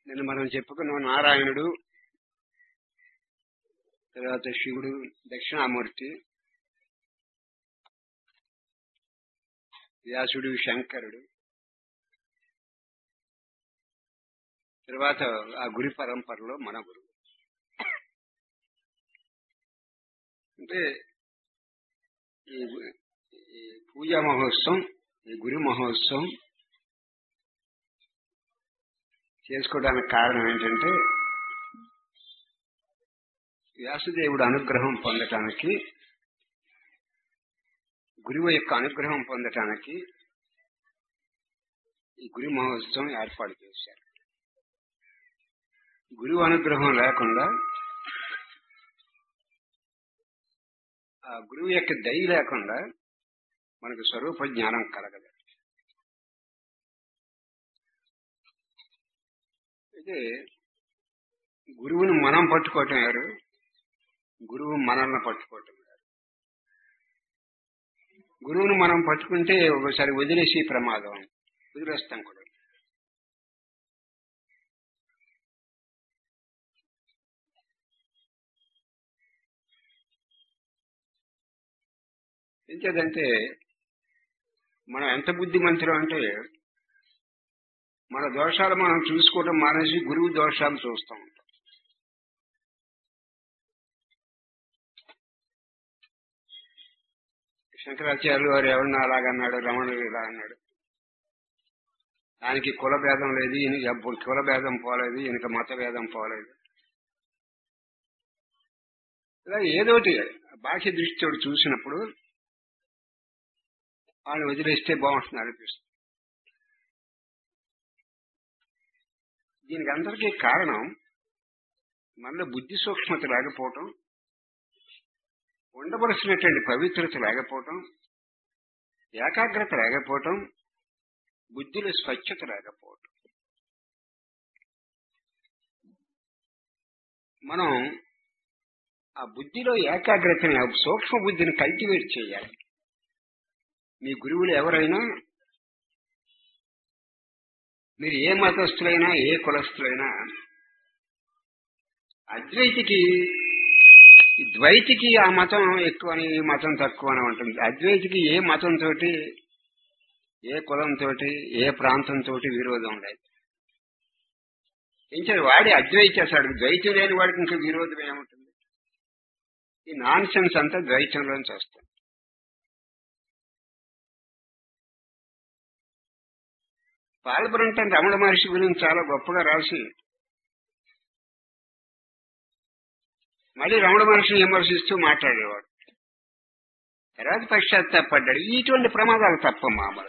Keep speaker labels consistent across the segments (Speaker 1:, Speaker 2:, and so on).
Speaker 1: నిన్న మనం చెప్పుకున్నాం నారాయణుడు తర్వాత శివుడు దక్షిణామూర్తి వ్యాసుడు శంకరుడు తర్వాత ఆ గురి పరంపరలో మన గురువు అంటే ఈ ఈ పూజా మహోత్సవం ఈ గురి మహోత్సవం చేసుకోవడానికి కారణం ఏంటంటే వ్యాసదేవుడు అనుగ్రహం పొందటానికి గురువు యొక్క అనుగ్రహం పొందటానికి ఈ గురి మహోత్సవం ఏర్పాటు చేశారు గురువు అనుగ్రహం లేకుండా ఆ గురువు యొక్క దయ లేకుండా మనకు స్వరూప జ్ఞానం కలగదు అయితే గురువుని మనం పట్టుకోవటం వేరు గురువు మనల్ని పట్టుకోవటం వేరు గురువును మనం పట్టుకుంటే ఒకసారి వదిలేసి ప్రమాదం వదిలేస్తాం కూడా ఎంచేదంటే మనం ఎంత బుద్ధిమంతులు అంటే మన దోషాలు మనం చూసుకోవడం మానేసి గురువు దోషాలు చూస్తూ ఉంటాం శంకరాచార్యులు వారు ఎవరన్నా అలాగన్నాడు రమణుడు ఇలా అన్నాడు ఆయనకి కుల భేదం లేదు ఈయనకి అప్పుడు కుల భేదం పోలేదు ఈయనకి మత భేదం పోలేదు ఇలా ఏదోటి బాహ్య దృష్టితోటి చూసినప్పుడు ఆయన వదిలేస్తే బాగుంటుంది అనిపిస్తుంది దీనికి అందరికీ కారణం మనలో బుద్ధి సూక్ష్మత లేకపోవటం ఉండవలసినటువంటి పవిత్రత లేకపోవటం ఏకాగ్రత లేకపోవటం బుద్ధిలో స్వచ్ఛత లేకపోవటం మనం ఆ బుద్ధిలో ఏకాగ్రతని ఆ సూక్ష్మ బుద్ధిని కల్టివేట్ చేయాలి మీ గురువులు ఎవరైనా మీరు ఏ మతస్థులైనా ఏ కులస్థులైనా అద్వైతికి ద్వైతికి ఆ మతం ఎక్కువ అని ఈ మతం తక్కువ అని ఉంటుంది అద్వైతికి ఏ మతంతో ఏ కులంతో ఏ ప్రాంతంతో విరోధం ఉండదు ఇంకా వాడి అద్వైతేశాడు ద్వైతం లేని వాడికి ఇంకా విరోధం ఏముంటుంది ఈ నాన్ సెన్స్ అంతా ద్వైతంలోంచి వస్తుంది పాల్పరంటం రమణ మహర్షి గురించి చాలా గొప్పగా రాసి మళ్ళీ రమణ మహర్షిని విమర్శిస్తూ మాట్లాడేవాడు తర్వాత పశ్చాత్తాపడ్డాడు ఇటువంటి ప్రమాదాలు తప్ప మామూలు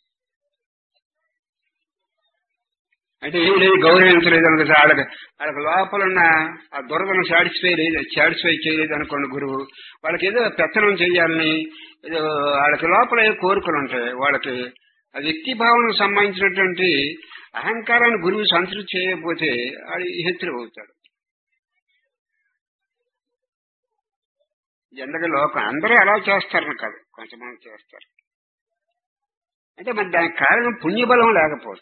Speaker 1: అంటే ఏం లేదు గౌరవించలేదు అనుకో వాళ్ళకి వాళ్ళకి లోపల ఉన్న ఆ దురదను సాటిస్ఫై లేదు సాటిస్ఫై చేయలేదు అనుకోండి గురువు వాళ్ళకి ఏదో పెత్తనం చేయాలని ఏదో వాళ్ళకి లోపల ఏ కోరికలు ఉంటాయి వాళ్ళకి ఆ వ్యక్తి భావనకు సంబంధించినటువంటి అహంకారాన్ని గురువు సంతృప్తి చేయకపోతే అది హెచ్చరి అవుతాడు ఎందుకు లోకం అందరూ అలా చేస్తారని కాదు కొంతమంది చేస్తారు అంటే మరి దానికి కారణం పుణ్యబలం లేకపోవడం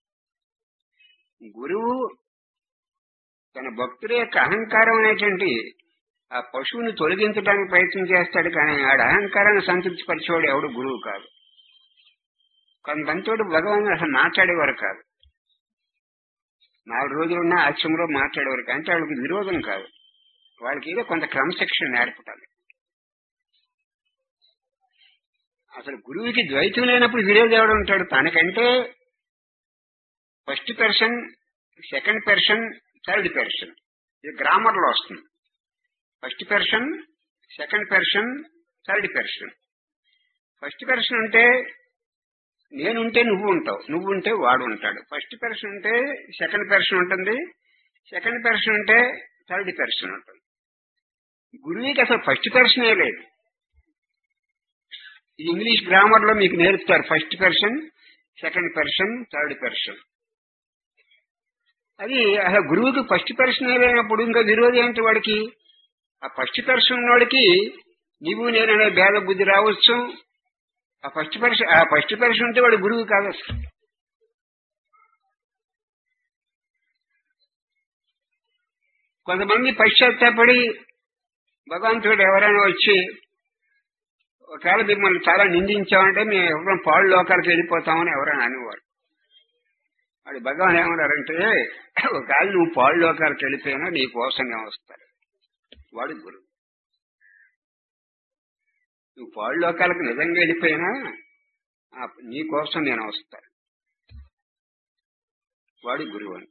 Speaker 1: గురువు తన భక్తుల యొక్క అహంకారం అనేటువంటి ఆ పశువుని తొలగించడానికి ప్రయత్నం చేస్తాడు కానీ ఆడ అహంకారాన్ని సంతృప్తి పరిచేవాడు ఎవడు గురువు కాదు కొంతమంది భగవాన్ అసలు మాట్లాడేవారు కాదు నాలుగు రోజులున్న ఆశ్రమంలో మాట్లాడేవారు కాదు అంటే వాళ్ళకి విరోధం కాదు వాళ్ళకి ఏదో కొంత క్రమశిక్షణ నేర్పటాలి అసలు గురువుకి ద్వైతం లేనప్పుడు విరోధం ఎవడు ఉంటాడు తనకంటే first person second person third person ఇది గ్రామర్ లో వస్తుంది first person second person third person first person అంటే నేనుంటే నువ్వు ఉంటావు నువ్వు ఉంటే వాడు ఉంటాడు ఫస్ట్ పర్సన్ ఉంటే సెకండ్ పర్సన్ ఉంటుంది సెకండ్ పర్సన్ ఉంటే థర్డ్ పర్సన్ ఉంటుంది గురువుకి అసలు ఫస్ట్ పర్సనే లేదు ఇంగ్లీష్ గ్రామర్ లో మీకు నేర్పుతారు first person second person third person అది అసలు గురువుకి ఫస్ట్ పర్సన్ లేనప్పుడు ఇంకా విరోధి ఏంటి వాడికి ఆ ఫస్ట్ పర్సన్ వాడికి నీవు నేననే భేద బుద్ధి రావచ్చు ఆ ఫస్ట్ పర్సన్ ఆ ఫస్ట్ పర్సన్ ఉంటే వాడు గురువు కాదు అసలు కొంతమంది పశ్చాత్తాపడి భగవంతుడు ఎవరైనా వచ్చి ఒకవేళ మిమ్మల్ని చాలా నిందించామంటే మేము ఎవరైనా పాడు లోకాలకు వెళ్ళిపోతామని ఎవరైనా అనేవారు వాడు భగవాన్ ఏమన్నారంటే ఒకవేళ నువ్వు పాడు లోకాలకు వెళ్ళిపోయినా నీ కోసం నేను వస్తాను వాడు గురువు నువ్వు పాడు లోకాలకు నిజంగా వెళ్ళిపోయినా ఆ నీ కోసం నేను వస్తాను వాడు గురువు అంట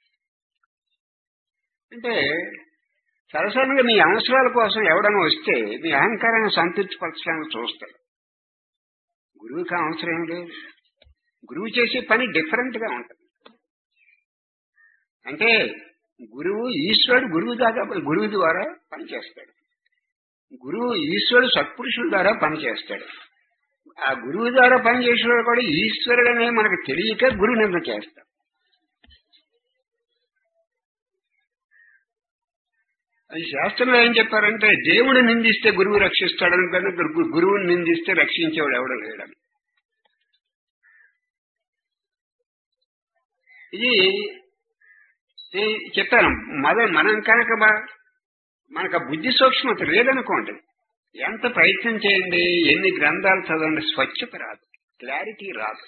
Speaker 1: అంటే సరసంగా మీ అవసరాల కోసం ఎవడన్నా వస్తే మీ అహంకారాన్ని సంతృప్తిపరచడానికి చూస్తాడు గురువుకి ఆ అవసరం ఏం లేదు గురువు చేసే పని డిఫరెంట్ గా ఉంటుంది అంటే గురువు ఈశ్వరుడు గురువు దాకా గురువు ద్వారా పనిచేస్తాడు గురువు ఈశ్వరుడు సత్పురుషుల ద్వారా పనిచేస్తాడు ఆ గురువు ద్వారా పనిచేసేవాడు కూడా ఈశ్వరుడు అనే మనకు తెలియక గురువు నింద చేస్తాడు అది శాస్త్రంలో ఏం చెప్పారంటే దేవుడు నిందిస్తే గురువు రక్షిస్తాడని కానీ గు- గురువుని నిందిస్తే రక్షించేవాడు ఎవడో లేడని ఇది ఇది చెప్పాను మన మనం కనుక బా- మనకు ఆ బుద్ధి సూక్ష్మత లేదనుకోండి ఎంత ప్రయత్నం చేయండి ఎన్ని గ్రంథాలు చదవండి స్వచ్ఛత రాదు క్లారిటీ రాదు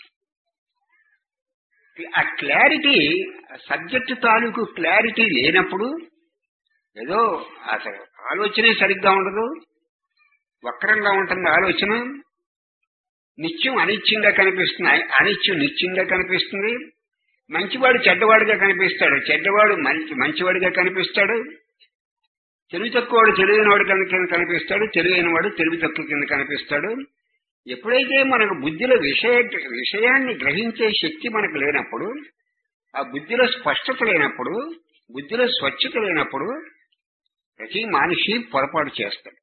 Speaker 1: ఆ క్లారిటీ సబ్జెక్ట్ తాలూకు క్లారిటీ లేనప్పుడు ఏదో అసలు ఆలోచనే సరిగ్గా ఉండదు వక్రంగా ఉంటుంది ఆలోచన నిత్యం అనిత్యంగా కనిపిస్తుంది అ- అనిత్యం నిత్యంగా కనిపిస్తుంది మంచివాడు చెడ్డవాడిగా కనిపిస్తాడు చెడ్డవాడు మంచి మంచివాడిగా కనిపిస్తాడు తెలివి తక్కువవాడు తెలివైన వాడు కింద కనిపిస్తాడు తెలివైన వాడు తెలివి తక్కువ కింద కనిపిస్తాడు ఎప్పుడైతే మనకు బుద్ధిలో విషయ విషయాన్ని గ్రహించే శక్తి మనకు లేనప్పుడు ఆ బుద్ధిలో స్పష్టత లేనప్పుడు బుద్ధిలో స్వచ్ఛత లేనప్పుడు ప్రతి మనిషి పొరపాటు చేస్తాడు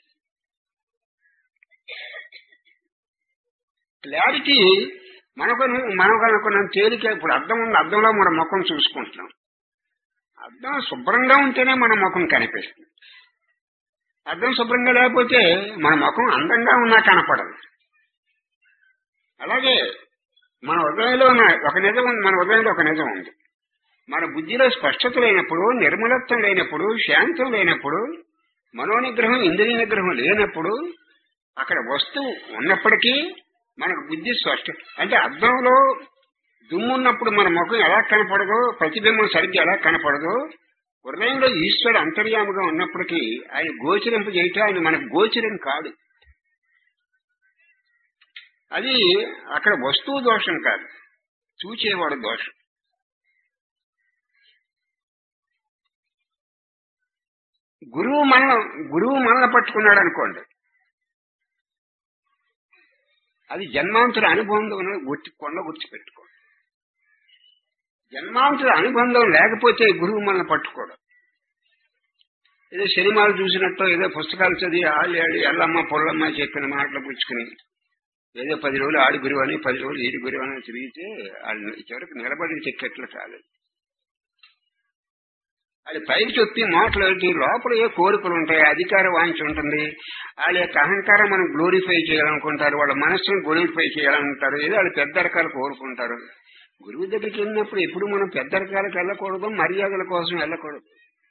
Speaker 1: క్లారిటీ మనకు మనకు అనుకున్న తేలిక ఇప్పుడు అర్థం ఉంది అర్థంలో మన ముఖం చూసుకుంటున్నాం అర్థం శుభ్రంగా ఉంటేనే మన ముఖం కనిపిస్తుంది అర్థం శుభ్రంగా లేకపోతే మన ముఖం అందంగా ఉన్నా కనపడదు అలాగే మన హృదయంలో ఉన్న ఒక నిజం ఉంది మన హృదయంలో ఒక నిజం ఉంది మన బుద్ధిలో స్పష్టత లేనప్పుడు నిర్మలత్వం లేనప్పుడు శాంతం లేనప్పుడు మనోనిగ్రహం ఇంద్రియ నిగ్రహం లేనప్పుడు అక్కడ వస్తువు ఉన్నప్పటికీ మనకు బుద్ధి స్పష్ట అంటే అర్థంలో దుమ్మున్నప్పుడు మన ముఖం ఎలా కనపడదో ప్రతిబింబం సరిగ్గా ఎలా కనపడదో హృదయంలో ఈశ్వరుడు అంతర్యాముగా ఉన్నప్పటికీ ఆయన గోచరింపు చేయటం ఆయన మనకు గోచరం కాదు అది అక్కడ వస్తువు దోషం కాదు చూచేవాడు దోషం గురువు మన గురువు మనల్ని పట్టుకున్నాడు అనుకోండి అది జన్మాంతుల అనుబంధం అనేది గుర్తి కొండ గుర్తుపెట్టుకోండి జన్మాంతుల అనుబంధం లేకపోతే గురువు మనల్ని పట్టుకోడు ఏదో సినిమాలు చూసినట్టు ఏదో పుస్తకాలు చదివి ఆడి ఆడి ఎల్లమ్మ పొల్లమ్మ చెప్పిన మాటలు పుచ్చుకుని ఏదో పది రోజులు ఆడి గురువు అని పది రోజులు ఈడి గురువు అని తిరిగితే వాళ్ళు చివరికి నిలబడి చెక్కెట్లు కాలేదు అది పైకి చెప్పి మాటలు ఏంటి లోపల ఏ కోరికలు ఉంటాయి అధికార వాంఛ ఉంటుంది వాళ్ళ యొక్క అహంకారం మనం గ్లోరిఫై చేయాలనుకుంటారు వాళ్ళ మనస్సును గ్లోరిఫై చేయాలనుకుంటారు ఏదో వాళ్ళు పెద్ద రకాలు కోరుకుంటారు గురువు దగ్గరికి వెళ్ళినప్పుడు ఎప్పుడు మనం పెద్ద రకాలకు వెళ్ళకూడదు మర్యాదల కోసం వెళ్ళకూడదు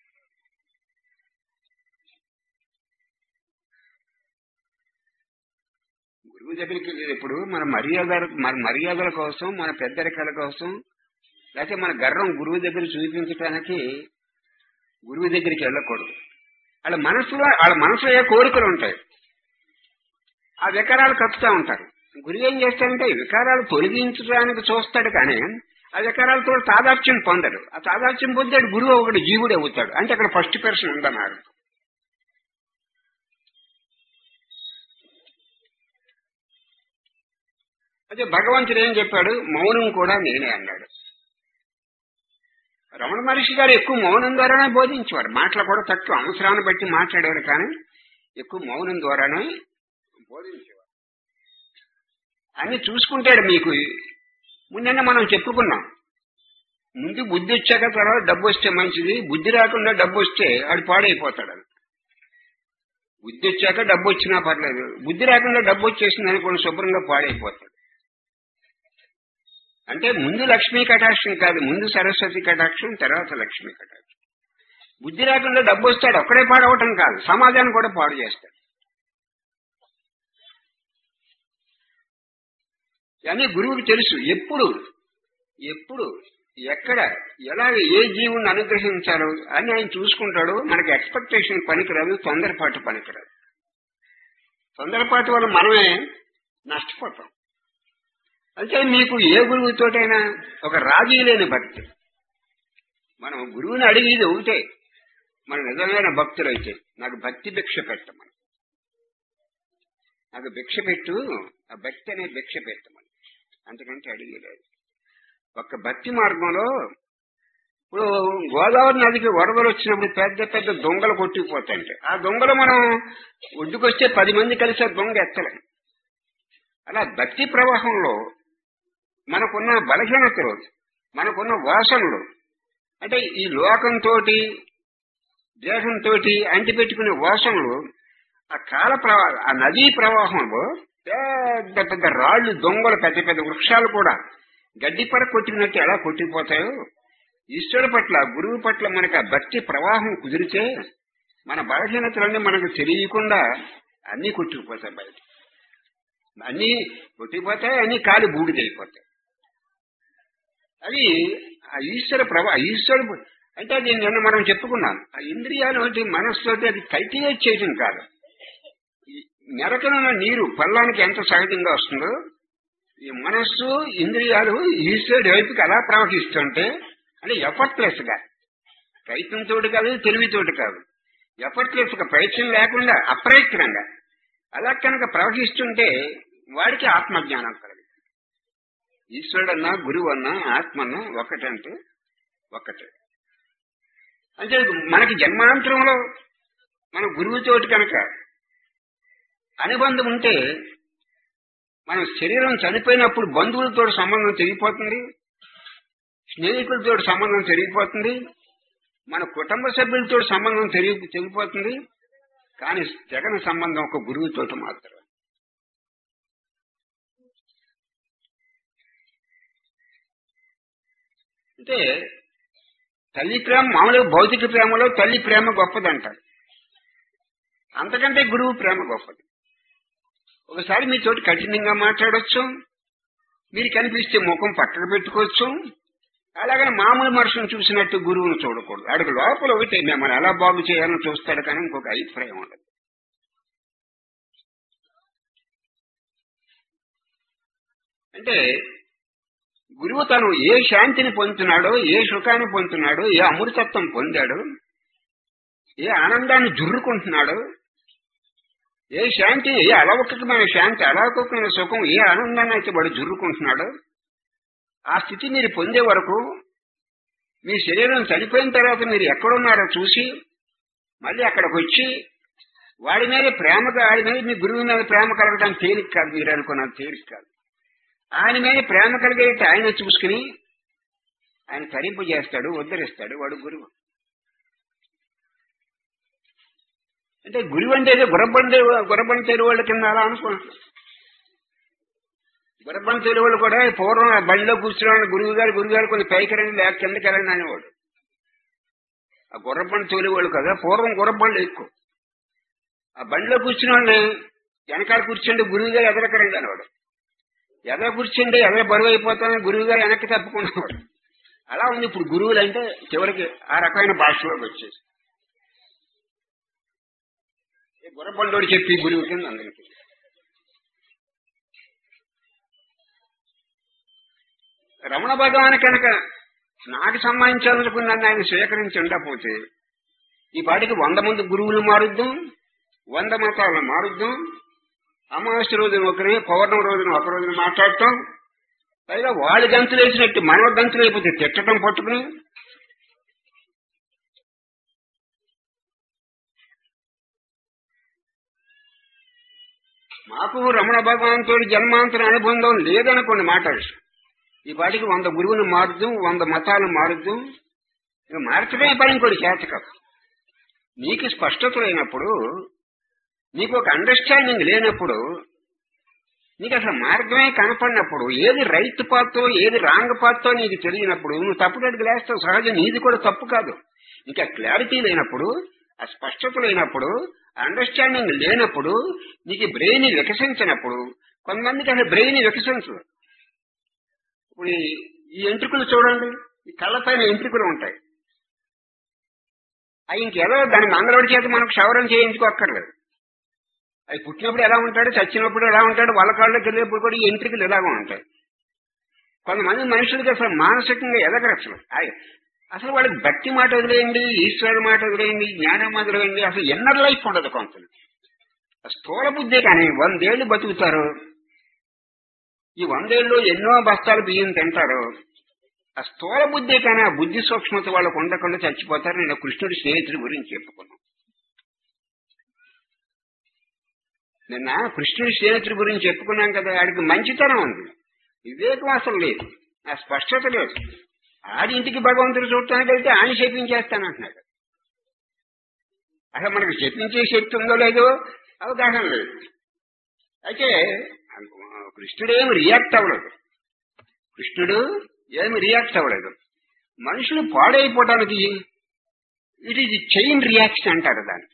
Speaker 1: గురువు దగ్గరికి వెళ్ళేటప్పుడు మన మర్యాద మన మర్యాదల కోసం మన పెద్దరికాల కోసం లేకపోతే మన గర్వం గురువు దగ్గర చూపించడానికి గురువు దగ్గరికి వెళ్ళకూడదు వాళ్ళ మనసులో వాళ్ళ మనసులో ఏ కోరికలు ఉంటాయి ఆ వికారాలు కప్పుతూ ఉంటారు గురువు ఏం చేస్తాడంటే ఈ వికారాలు తొలగించడానికి చూస్తాడు కానీ ఆ వికారాలతో తాదాప్యం పొందడు ఆ తాదాప్యం పొందాడు గురువు ఒకటి జీవుడు అవుతాడు అంటే అక్కడ ఫస్ట్ పర్సన్ ఉందన్నారు అదే భగవంతుడు ఏం చెప్పాడు మౌనం కూడా నేనే అన్నాడు రమణ మహర్షి గారు ఎక్కువ మౌనం ద్వారానే బోధించేవారు మాటలు కూడా తక్కువ అవసరాన్ని బట్టి మాట్లాడేవారు కానీ ఎక్కువ మౌనం ద్వారానే బోధించేవారు అన్ని చూసుకుంటాడు మీకు ముందన్న మనం చెప్పుకున్నాం ముందు బుద్ధి వచ్చాక తర్వాత డబ్బు వస్తే మంచిది బుద్ధి రాకుండా డబ్బు వస్తే ఆడు పాడైపోతాడు బుద్ధి వచ్చాక డబ్బు వచ్చినా పర్లేదు బుద్ధి రాకుండా డబ్బు వచ్చేసింది అనుకోండి శుభ్రంగా పాడైపోతాడు అంటే ముందు లక్ష్మీ కటాక్షం కాదు ముందు సరస్వతి కటాక్షం తర్వాత లక్ష్మీ కటాక్షం బుద్ధి లేకుండా డబ్బు వస్తాడు ఒక్కడే పాడవటం కాదు సమాజాన్ని కూడా పాడు చేస్తాడు అని గురువుకి తెలుసు ఎప్పుడు ఎప్పుడు ఎక్కడ ఎలాగ ఏ జీవుని అనుగ్రహించాలో అని ఆయన చూసుకుంటాడు మనకి ఎక్స్పెక్టేషన్ పనికిరాదు తొందరపాటు పనికిరాదు తొందరపాటు వల్ల మనమే నష్టపోతాం అంటే మీకు ఏ గురువుతోటైనా ఒక రాజీ లేని భక్తి మనం గురువుని అడిగేది ఒకటే మన నిజమైన భక్తులైతే నాకు భక్తి భిక్ష పెట్టమని నాకు భిక్ష పెట్టు ఆ భక్తి అనే భిక్ష పెట్టమని అంతకంటే అడిగేలేదు ఒక్క భక్తి మార్గంలో ఇప్పుడు గోదావరి నదికి వరదలు వచ్చినప్పుడు పెద్ద పెద్ద దొంగలు కొట్టుకుపోతాయంటే ఆ దొంగలు మనం ఒడ్డుకొస్తే పది మంది కలిసి ఆ దొంగ ఎత్తలేం అలా భక్తి ప్రవాహంలో మనకున్న బలహీనతలు మనకున్న వాసనలు అంటే ఈ లోకంతో దేహంతో అంటిపెట్టుకునే వాసనలు ఆ కాల ప్రవాహ ఆ నదీ ప్రవాహంలో పెద్ద పెద్ద రాళ్లు దొంగలు పెద్ద పెద్ద వృక్షాలు కూడా గడ్డి పర కొట్టినట్టు ఎలా కొట్టిపోతాయో ఈశ్వరు పట్ల గురువు పట్ల మనకు ఆ భక్తి ప్రవాహం కుదిరితే మన బలహీనతలన్నీ మనకు తెలియకుండా అన్నీ కొట్టుకుపోతాయి బయట అన్నీ కొట్టిపోతాయి అన్నీ కాలి బూడిదైపోతాయి అది ఆ ఈశ్వర ప్రభా ఈశ్వరుడు అంటే అది నిన్న మనం చెప్పుకున్నాం ఆ ఇంద్రియాలు ఒకటి మనస్సుతోటి అది కల్టివేట్ చేయడం కాదు ఈ మెరకనున్న నీరు పల్లానికి ఎంత సహజంగా వస్తుందో ఈ మనస్సు ఇంద్రియాలు ఈశ్వరుడి వైపుకి అలా ప్రవహిస్తుంటే అంటే ఎఫర్ట్లెస్ గా ప్రయత్నంతో కాదు తెలివితోటి కాదు ఎఫర్ట్లెస్ గా ప్రయత్నం లేకుండా అప్రయత్నంగా అలా కనుక ప్రవహిస్తుంటే వాడికి ఆత్మజ్ఞానం కలదు ఈశ్వరుడన్నా గురువు అన్నా ఆత్మన్నా ఒకటంటే ఒకటే అంటే మనకి జన్మాంతరంలో మన గురువుతోటి కనుక అనుబంధం ఉంటే మన శరీరం చనిపోయినప్పుడు బంధువులతో సంబంధం తెగిపోతుంది స్నేహితులతో సంబంధం తెగిపోతుంది మన కుటుంబ సభ్యులతో సంబంధం తెగి తెగిపోతుంది కానీ జగన్ సంబంధం ఒక గురువుతో మాత్రమే అంటే తల్లి ప్రేమ మామూలుగా భౌతిక ప్రేమలో తల్లి ప్రేమ గొప్పదంటారు అంతకంటే గురువు ప్రేమ గొప్పది ఒకసారి మీతోటి కఠినంగా మాట్లాడొచ్చు మీరు కనిపిస్తే ముఖం పక్కకు పెట్టుకోవచ్చు అలాగని మామూలు మనుషులను చూసినట్టు గురువును చూడకూడదు అడుగు లోపల ఒకటి మిమ్మల్ని ఎలా బాగు చేయాలని చూస్తాడు కానీ ఇంకొక అభిప్రాయం ఉండదు అంటే గురువు తను ఏ శాంతిని పొందుతున్నాడో ఏ సుఖాన్ని పొందుతున్నాడో ఏ అమృతత్వం పొందాడు ఏ ఆనందాన్ని జుర్రుకుంటున్నాడో ఏ శాంతి ఏ అలౌకికమైన శాంతి అలౌకికమైన సుఖం ఏ ఆనందాన్ని అయితే వాడు జుర్రుకుంటున్నాడో ఆ స్థితి మీరు పొందే వరకు మీ శరీరం చనిపోయిన తర్వాత మీరు ఎక్కడున్నారో చూసి మళ్ళీ అక్కడికి వచ్చి వాడి మీద ప్రేమగా వాడి మీద మీ గురువు మీద ప్రేమ కలగడం తేలిక కాదు మీరు అనుకున్నది తేలిక కాదు ఆయన మీద ప్రేమ కలిగేట ఆయన చూసుకుని ఆయన తరింపు చేస్తాడు ఉద్ధరిస్తాడు వాడు గురువు అంటే గురువు అంటే ఏదో గురబండి గురబండి తెరు వాళ్ళ కింద అలా అనుకుంటున్నాడు గురబండి తెరు వాళ్ళు కూడా పూర్వం ఆ బండిలో కూర్చున్నాడు గురువు గారు గురువు గారు కొన్ని పైకి రండి లేక కిందకి వెళ్ళండి అనేవాడు ఆ గుర్రబండి తోలి వాళ్ళు కదా పూర్వం గుర్రబండ్లు ఎక్కువ ఆ బండిలో కూర్చున్న వాళ్ళని వెనకాల కూర్చుంటే గురువు గారు ఎదరకరండి అనేవాడు ఎదర కూర్చుంటే ఎదర బరువు అయిపోతానని గురువు గారు వెనక్కి తప్పుకునేవాడు అలా ఉంది ఇప్పుడు గురువులు అంటే చివరికి ఆ రకమైన భాషలోకి వచ్చేసి గుర్రబండోడు చెప్పి గురువు కింద అందరికి రమణ భగవాన్ కనుక నాకు సంబంధించాలనుకున్న నన్ను ఆయన స్వీకరించి ఉండకపోతే ఈ పాటికి వంద మంది గురువులు మారుద్దాం వంద మతాలను మారుద్దాం అమావాస్య రోజున ఒకరిని పౌర్ణమి రోజున ఒక రోజున మాట్లాడటం పైగా వాళ్ళు గంతులు వేసినట్టు మనవ గంతులు అయిపోతే తిట్టడం పట్టుకుని మాకు రమణ భగవాన్తో జన్మాంతర అనుబంధం లేదనుకోండి మాట్లాడు ఈ పాటికి వంద గురువులు మారుద్దాం వంద మతాలు మారుద్దాం ఇక మార్చడమే పని ఇంకోటి చేత కాదు నీకు స్పష్టత లేనప్పుడు నీకు ఒక అండర్స్టాండింగ్ లేనప్పుడు నీకు అసలు మార్గమే కనపడినప్పుడు ఏది రైట్ పాత్తో ఏది రాంగ్ పాత్తో నీకు తెలియనప్పుడు నువ్వు తప్పుడు అడుగు లేస్తావు సహజం నీది కూడా తప్పు కాదు ఇంకా క్లారిటీ లేనప్పుడు ఆ స్పష్టత లేనప్పుడు అండర్స్టాండింగ్ లేనప్పుడు నీకు బ్రెయిన్ వికసించినప్పుడు కొంతమందికి అసలు బ్రెయిన్ వికసించదు ఇప్పుడు ఈ- ఈ ఎంట్రుకలు చూడండి ఈ కళ్ళ పైన ఎంట్రుకలు ఉంటాయి అవి ఇంకేదో దాని మంగళవాడి చేత మనం క్షవరం చేయించుకోక్కర్లేదు అవి పుట్టినప్పుడు ఎలా ఉంటాడు చచ్చినప్పుడు ఎలా ఉంటాడు వాళ్ళ కాళ్ళకి వెళ్ళేప్పుడు కూడా ఈ ఎంట్రికలు ఎలాగో ఉంటాయి కొంతమంది మనుషులకి అసలు మానసికంగా ఎదగరు అసలు ఆయ- అసలు వాళ్ళకి భక్తి మాట వదిలేయండి ఈశ్వరుడు మాట వదిలేయండి జ్ఞానం వదిలేయండి అసలు ఎన్నర్ లైఫ్ ఉండదు కొంత స్థూల బుద్ధి కానీ వందేళ్లు బతుకుతారు ఈ వందేళ్ళు ఎన్నో బస్తాలు బియ్యం తింటారు ఆ స్థూల బుద్ధి కానీ ఆ బుద్ధి సూక్ష్మత వాళ్ళకు ఉండకుండా చచ్చిపోతారు నేను కృష్ణుడి స్నేహితుడి గురించి చెప్పుకున్నాను నిన్న కృష్ణుడి స్నేహితుడి గురించి చెప్పుకున్నాం కదా ఆడికి మంచితనం ఉంది వివేకం అసలు లేదు ఆ స్పష్టత లేదు ఆడి ఇంటికి భగవంతుడు చూడటానికి వెళ్తే ఆయన శపించేస్తానంటున్నాడు అసలు మనకు శపించే శక్తి ఉందో లేదో అవగాహన లేదు అయితే కృష్ణుడు ఏమి రియాక్ట్ అవ్వలేదు కృష్ణుడు ఏమి రియాక్ట్ అవ్వలేదు మనుషులు పాడైపోవడానికి ఇట్ ఈజ్ చైన్ రియాక్షన్ అంటారు దాన్ని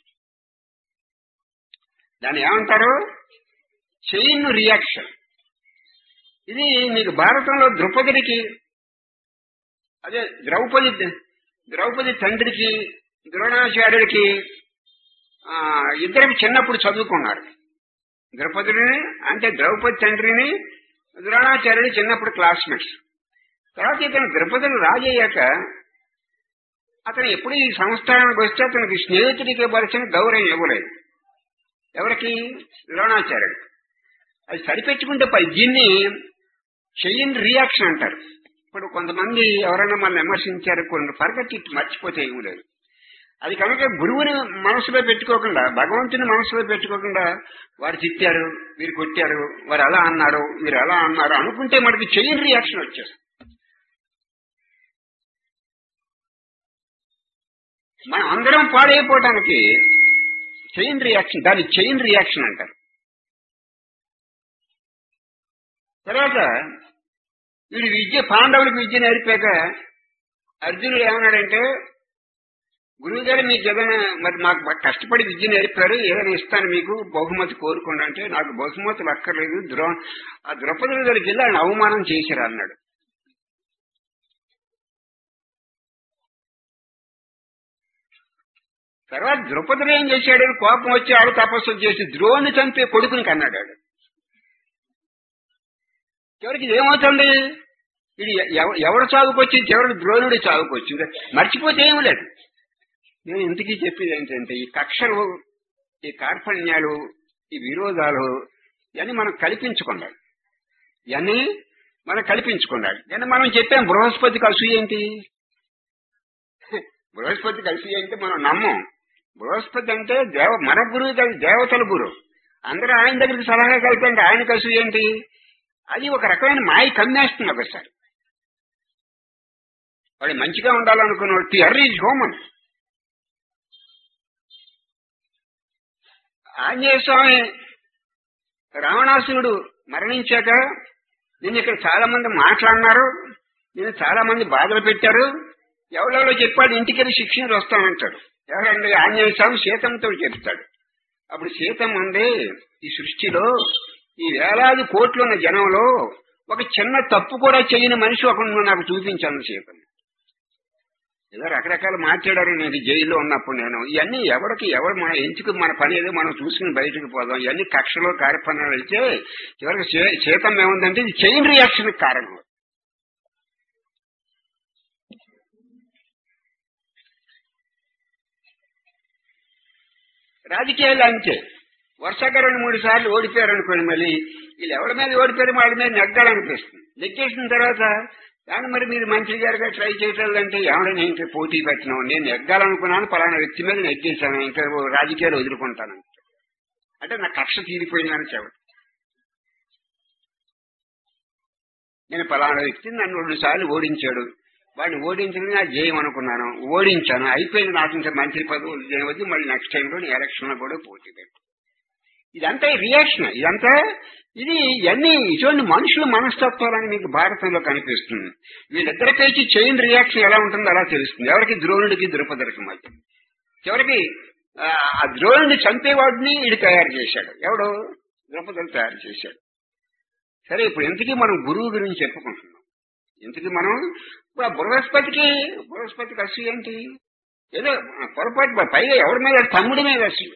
Speaker 1: దాన్ని ఏమంటారు చైన్ రియాక్షన్ ఇది మీకు భారతంలో ద్రౌపదికి అదే ద్రౌపది ద్రౌపది తండ్రికి ద్రోణాచార్యుడికి ఆ, ఇద్దరికి చిన్నప్పుడు చదువుకున్నారు ద్రౌపదిని అంటే ద్రౌపది తండ్రిని ద్రోణాచార్యుడు చిన్నప్పుడు క్లాస్మేట్స్ తర్వాత ఇతను ద్రౌపదిని రాజయ్యాక అతను ఎప్పుడు ఈ సంస్థానానికి వస్తే అతనికి స్నేహితుడికి ఇవ్వాల్సిన గౌరవం ఇవ్వలేదు ఎవరికి ద్రోణాచార్యుడు అది సరిపెట్టుకుంటే పై దీన్ని చెయ్యని రియాక్షన్ అంటారు ఇప్పుడు కొంతమంది ఎవరైనా మన విమర్శించారు కొన్ని పరగట్టి మర్చిపోతే ఏమీ లేదు అది కనుక గురువుని మనసులో పెట్టుకోకుండా భగవంతుని మనసులో పెట్టుకోకుండా వారు తిట్టారు వీరు కొట్టారు వారు అలా అన్నారు మీరు అలా అన్నారు అనుకుంటే మనకి చెయ్యని రియాక్షన్ వచ్చేస్తుంది మనం అందరం పాడైపోవటానికి చైన్ రియాక్షన్ దాన్ని చైన్ రియాక్షన్ అంటారు తర్వాత వీడు విద్య పాండవులకు విద్య నేర్పాక అర్జునుడు ఏమన్నాడంటే గురువు గారు మీకు ఏదైనా మరి మాకు బాగా కష్టపడి విద్య నేర్పారు ఏదైనా ఇస్తాను మీకు బహుమతి కోరుకోండి అంటే నాకు బహుమతులు అక్కర్లేదు ద్రో ఆ ద్రౌపది దగ్గరికి వెళ్ళి ఆయన అవమానం చేసిరా అన్నాడు తర్వాత ద్రౌపదిని ఏం చేశాడు కోపం వచ్చి ఆడు తపస్సు చేసి ద్రోణి చంపే కొడుకుని కన్నాడు ఆడు చివరికి ఇది ఏమవుతుంది ఇది ఎవ- ఎవడు సాగుకొచ్చింది చివరికి ద్రోణుడి సాగుకొచ్చింది మర్చిపోతే ఏమి లేదు నేను ఇంతకీ చెప్పేది ఏంటంటే ఈ కక్షలు ఈ కార్పణ్యాలు ఈ విరోధాలు ఇవన్నీ మనం కల్పించుకున్నాడు ఇవన్నీ మనం కల్పించుకున్నాడు నేను మనం చెప్పాం బృహస్పతి కలిసి ఏంటి బృహస్పతి కలిసి అంటే మనం నమ్మం బృహస్పతి అంటే దేవ మన గురువు కాదు దేవతల గురువు అందరూ ఆయన దగ్గరికి సలహా కలిపండి ఆయన కలిసి ఏంటి అది ఒక రకమైన మాయ కమ్మేస్తుంది ఒకసారి వాడు మంచిగా ఉండాలనుకున్నాడు the err is human Anjaneya Swami రావణాసురుడు మరణించాక నేను ఇక్కడ చాలా మంది మాట్లాడినారు నేను చాలా మంది బాధలు పెట్టారు ఎవరెవరో చెప్పాడు ఇంటికి వెళ్ళి శిక్షణ వస్తానంటాడు ఎవరండి ఆంజనేయ స్వామి సీతంతో చెప్తాడు అప్పుడు సీతం ఉంది ఈ సృష్టిలో ఈ వేలాది కోట్లు ఉన్న జనంలో ఒక చిన్న తప్పు కూడా చేయని మనిషి ఒకడు నాకు చూపించాను సీతం ఏదో రకరకాలు మాట్లాడారు నేను జైల్లో ఉన్నప్పుడు నేను ఇవన్నీ ఎవరికి ఎవరు మన ఎందుకు మన పని ఏదో మనం చూసుకుని బయటకు పోదాం ఇవన్నీ కక్షలో కార్యపణాలు అయితే చివరికి చే- చేతం ఏముందంటే ఇది చైన్ రియాక్షన్ కారణం రాజకీయాలు అంతే వరుసగా రెండు మూడు సార్లు ఓడిపోయారు అనుకోండి మళ్ళీ వీళ్ళు ఎవరి మీద ఓడిపోయారు వాళ్ళ మీద నెగ్గాలనిపిస్తుంది నెగ్గేసిన తర్వాత కానీ మరి మీరు మంత్రి గారుగా ట్రై చేయట్లేదంటే ఎవరైనా ఇంకా పోటీ పెట్టినాం నేను నెగ్గాలనుకున్నాను పలానా వ్యక్తి మీద నెగ్గేశాను ఇంకా రాజకీయాలు వదులుకుంటాను అంటే నా కక్ష తీరిపోయిందని చెప్పండి నేను పలానా వ్యక్తిని నన్ను రెండు సార్లు ఓడించాడు వాడిని ఓడించడం నా జయం అనుకున్నాను ఓడించాను అయిపోయింది నాకు ఇంకా మంత్రి పదవి చేయవద్దు మళ్ళీ నెక్స్ట్ టైంలో ఎలక్షన్ లో కూడా పోటీ పెట్టు ఇదంతా రియాక్షన్ ఇదంతా ఇది ఇవన్నీ ఇటువంటి మనుషుల మనస్తత్వాలని మీకు భారతంలో కనిపిస్తుంది వీళ్ళిద్దరికైతే చైన్ రియాక్షన్ ఎలా ఉంటుందో అలా తెలుస్తుంది ఎవరికి ద్రోణుడికి ద్రుపదరికి మధ్య చివరికి ఆ, ఆ ద్రోణుడిని చంపేవాడిని వీడు తయారు చేశాడు ఎవడు ద్రౌపదులు తయారు చేశాడు సరే ఇప్పుడు ఇంతకీ మనం గురువు గురించి చెప్పుకుంటున్నాం ఇంతకీ మనం ఇప్పుడు ఆ బృహస్పతికి బృహస్పతికి అసలు ఏంటి ఏదో పొరపాటు పైగా ఎవరి మీద తమ్ముడి మీద అసలు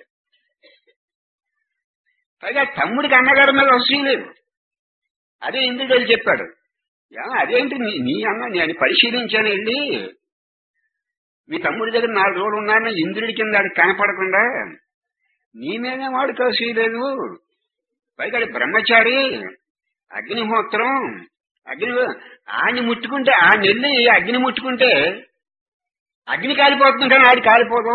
Speaker 1: పైగా తమ్ముడికి అన్నగారి మీద అసలు లేదు అదే ఇంద్రుడు చెప్పాడు యా, అదేంటి నీ నీ అన్న నేను పరిశీలించాను వెళ్ళి మీ తమ్ముడి దగ్గర నాలుగు రోజులు ఉన్నాను ఇంద్రుడి కింద ఆడికి కనపడకుండా నీ మీదే వాడు కసి లేదు పైగా ఆడి బ్రహ్మచారి అగ్నిహోత్రం అగ్ని ఆడిని ముట్టుకుంటే ఆ నెల్లి అగ్ని ముట్టుకుంటే అగ్ని కాలిపోతుంది కానీ ఆడి కాలిపోదు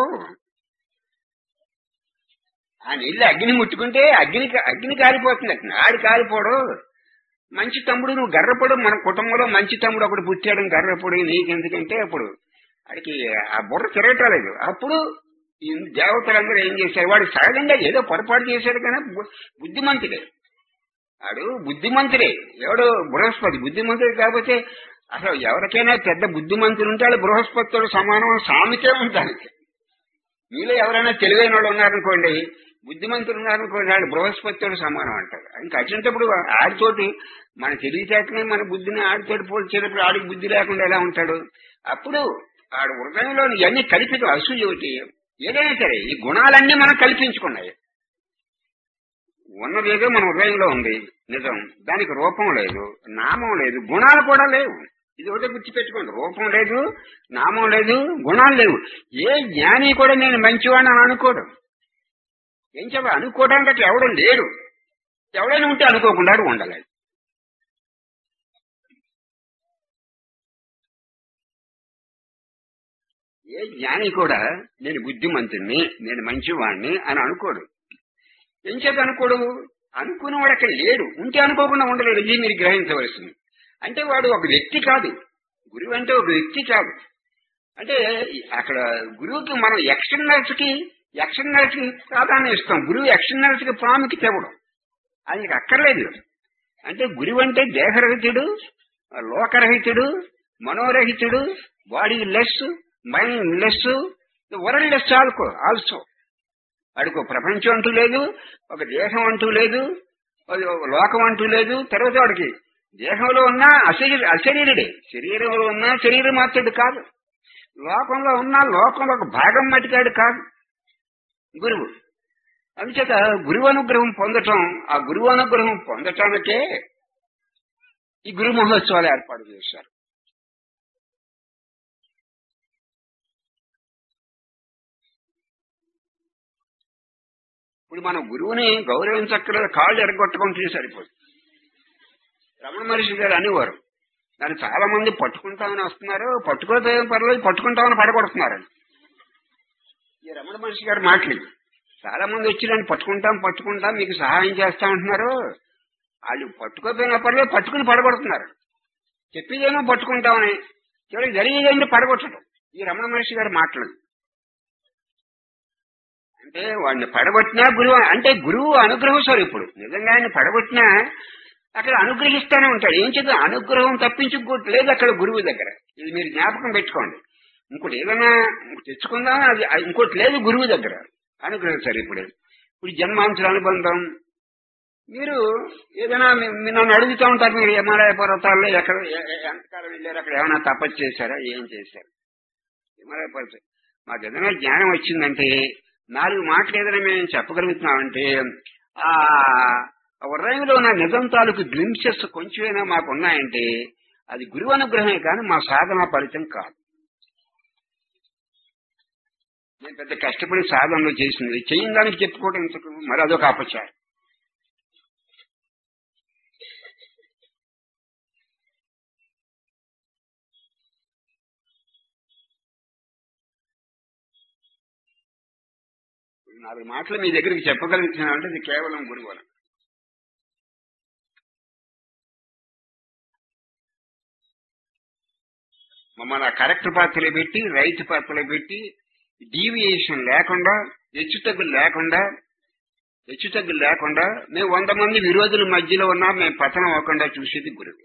Speaker 1: ఆ నీళ్ళు అగ్ని ముట్టుకుంటే అగ్ని అగ్ని కాలిపోతుంది అక్కడ ఆడి కాలిపోడు మంచి తమ్ముడు నువ్వు గర్రపడు మన కుటుంబంలో మంచి తమ్ముడు ఒకడు పుట్టాడు గర్రపడు నీకెందుకంటే అప్పుడు వాడికి ఆ బుర్ర తిరగటలేదు అప్పుడు ఈ దేవతలందరూ ఏం చేశారు వాడు సహజంగా ఏదో పొరపాటు చేశాడు కానీ బు- బుద్ధిమంతుడే వాడు బుద్ధిమంతుడే ఎవడు బృహస్పతి బుద్ధిమంతుడు కాకపోతే అసలు ఎవరికైనా పెద్ద బుద్ధిమంతులు ఉంటే వాళ్ళు బృహస్పతితో సమానం సామితే ఉంటారు మీలో ఎవరైనా తెలివైన వాళ్ళు ఉన్నారనుకోండి బుద్ధిమంతులు ఉన్నారనుకోండి వాళ్ళు బృహస్పతితో సమానం అంటారు ఇంకా అటువంటిప్పుడు ఆడితోటి మన తెలివితేటని మన బుద్ధిని ఆడితోటి పోల్చేటప్పుడు ఆడికి బుద్ధి లేకుండా ఎలా ఉంటాడు అప్పుడు ఆడు హృదయంలో ఇవన్నీ కల్పితం అసూయ ఒకటి ఏదైనా సరే ఈ గుణాలన్నీ మనం కల్పించుకున్నాయి ఉన్నదేదో మన హృదయంలో ఉంది నిజం దానికి రూపం లేదు నామం లేదు గుణాలు కూడా లేవు ఇది ఒకటే గుర్తుపెట్టుకోండి రూపం లేదు నామం లేదు గుణాలు లేవు ఏ జ్ఞాని కూడా నేను మంచివాడిని అని అనుకోడు ఏం చెప్ప అనుకోవడానికి అట్లా ఎవడం లేడు ఎవడైనా ఉంటే అనుకోకుండా ఉండలేదు ఏ జ్ఞాని కూడా నేను బుద్ధిమంతుణ్ణి నేను మంచివాణ్ణి అని అనుకోడు ఏం చేత అనుకోడు అనుకునేవాడు అక్కడ లేడు ఉంటే అనుకోకుండా ఉండలేడు ఇది మీరు గ్రహించవలసింది అంటే వాడు ఒక వ్యక్తి కాదు గురువు అంటే ఒక వ్యక్తి కాదు అంటే అక్కడ గురువుకి మనం ఎక్స్టర్నల్స్ కి ఎక్స్టర్నల్స్ కి ప్రాధాన్యం ఇస్తాం గురువు ఎక్స్టర్నల్స్ కి ప్రాముఖ్యత ఇవ్వడం ఆయనకి అక్కర్లేదు అంటే గురువు అంటే దేహరహితుడు లోకరహితుడు మనోరహితుడు body less mind less world less ఆల్కో ఆల్సో వాడికి ఒక ప్రపంచం అంటూ లేదు ఒక దేహం అంటూ లేదు ఒక లోకం అంటూ లేదు తర్వాత వాడికి దేహంలో ఉన్న అశరీర అశరీరుడే శరీరంలో ఉన్న శరీరం మాత్రుడు కాదు లోకంలో ఉన్న లోకంలో ఒక భాగం మటికాడు కాదు గురువు అందుచేత గురువు అనుగ్రహం పొందటం ఆ గురువు అనుగ్రహం పొందటానికే ఈ గురు మహోత్సవాలు ఏర్పాటు చేశారు ఇప్పుడు మన గురువుని గౌరవించక్కర్లేదు కాళ్ళు ఎరగొట్టుకుంటే సరిపోదు రమణ మహర్షి గారు అనేవారు దాన్ని చాలా మంది పట్టుకుంటామని వస్తున్నారు పట్టుకోతే పర్లేదు పట్టుకుంటామని పడగొడుతున్నారు ఈ రమణ మహర్షి గారు మాటలు చాలా మంది వచ్చి నన్ను పట్టుకుంటాం పట్టుకుంటాం మీకు సహాయం చేస్తా అంటున్నారు వాళ్ళు పట్టుకోపోయినా పర్లేదు పట్టుకుని పడగొడుతున్నారు చెప్పేదేమో పట్టుకుంటామని చివరికి జరిగేదేంటి పడగొట్టడం ఈ రమణ మహర్షి గారు మాటలు అంటే వాడిని పడగొట్టినా గురువు అంటే గురువు అనుగ్రహం సార్ ఇప్పుడు నిజంగా ఆయన పడగొట్టినా అక్కడ అనుగ్రహిస్తానే ఉంటాడు ఏం చేద్దాం అనుగ్రహం తప్పించి ఇంకోటి లేదు అక్కడ గురువు దగ్గర ఇది మీరు జ్ఞాపకం పెట్టుకోండి ఇంకోటి ఏదైనా తెచ్చుకుందాం అది అది ఇంకోటి లేదు గురువు దగ్గర అనుగ్రహిస్తారు ఇప్పుడు ఇప్పుడు జన్మాంశ అనుబంధం మీరు ఏదైనా మీ- మీరు నన్ను అడుగుతూ ఉంటారు మీరు హిమాలయ పర్వతాల్లో ఎక్కడ ఎ- ఎ- ఎంతకాలం వెళ్ళారు అక్కడ ఏమైనా తపస్సు చేశారా ఏం చేశారు హిమాలయ పర్వతం మాకు ఏదైనా జ్ఞానం వచ్చిందంటే నాలుగు మాటలు ఏదైనా మేము చెప్పగలుగుతున్నామంటే ఆ హృదయంలో ఉన్న నిజం తాలూకు గ్లింప్సెస్ కొంచెమైనా మాకు ఉన్నాయంటే అది గురువు అనుగ్రహమే కానీ మా సాధన ఫలితం కాదు నేను పెద్ద కష్టపడి సాధనలో చేసింది చేయని దానికి చెప్పుకోవడం ఎందుకు మరి అదొక అపచారం నాలుగు మాటలు మీ దగ్గరికి చెప్పగలుగుతున్నానంటే ఇది కేవలం గురువు వలన. మమ్మల్ని కరెక్ట్ పాత్రలో పెట్టి రైట్ పాత్రలో పెట్టి డీవియేషన్ లేకుండా హెచ్చుతగ్గులు లేకుండా హెచ్చు తగ్గులు లేకుండా మేము వంద మంది విరోధుల మధ్యలో ఉన్నా మేము పతనం అవ్వకుండా చూసేది గురువు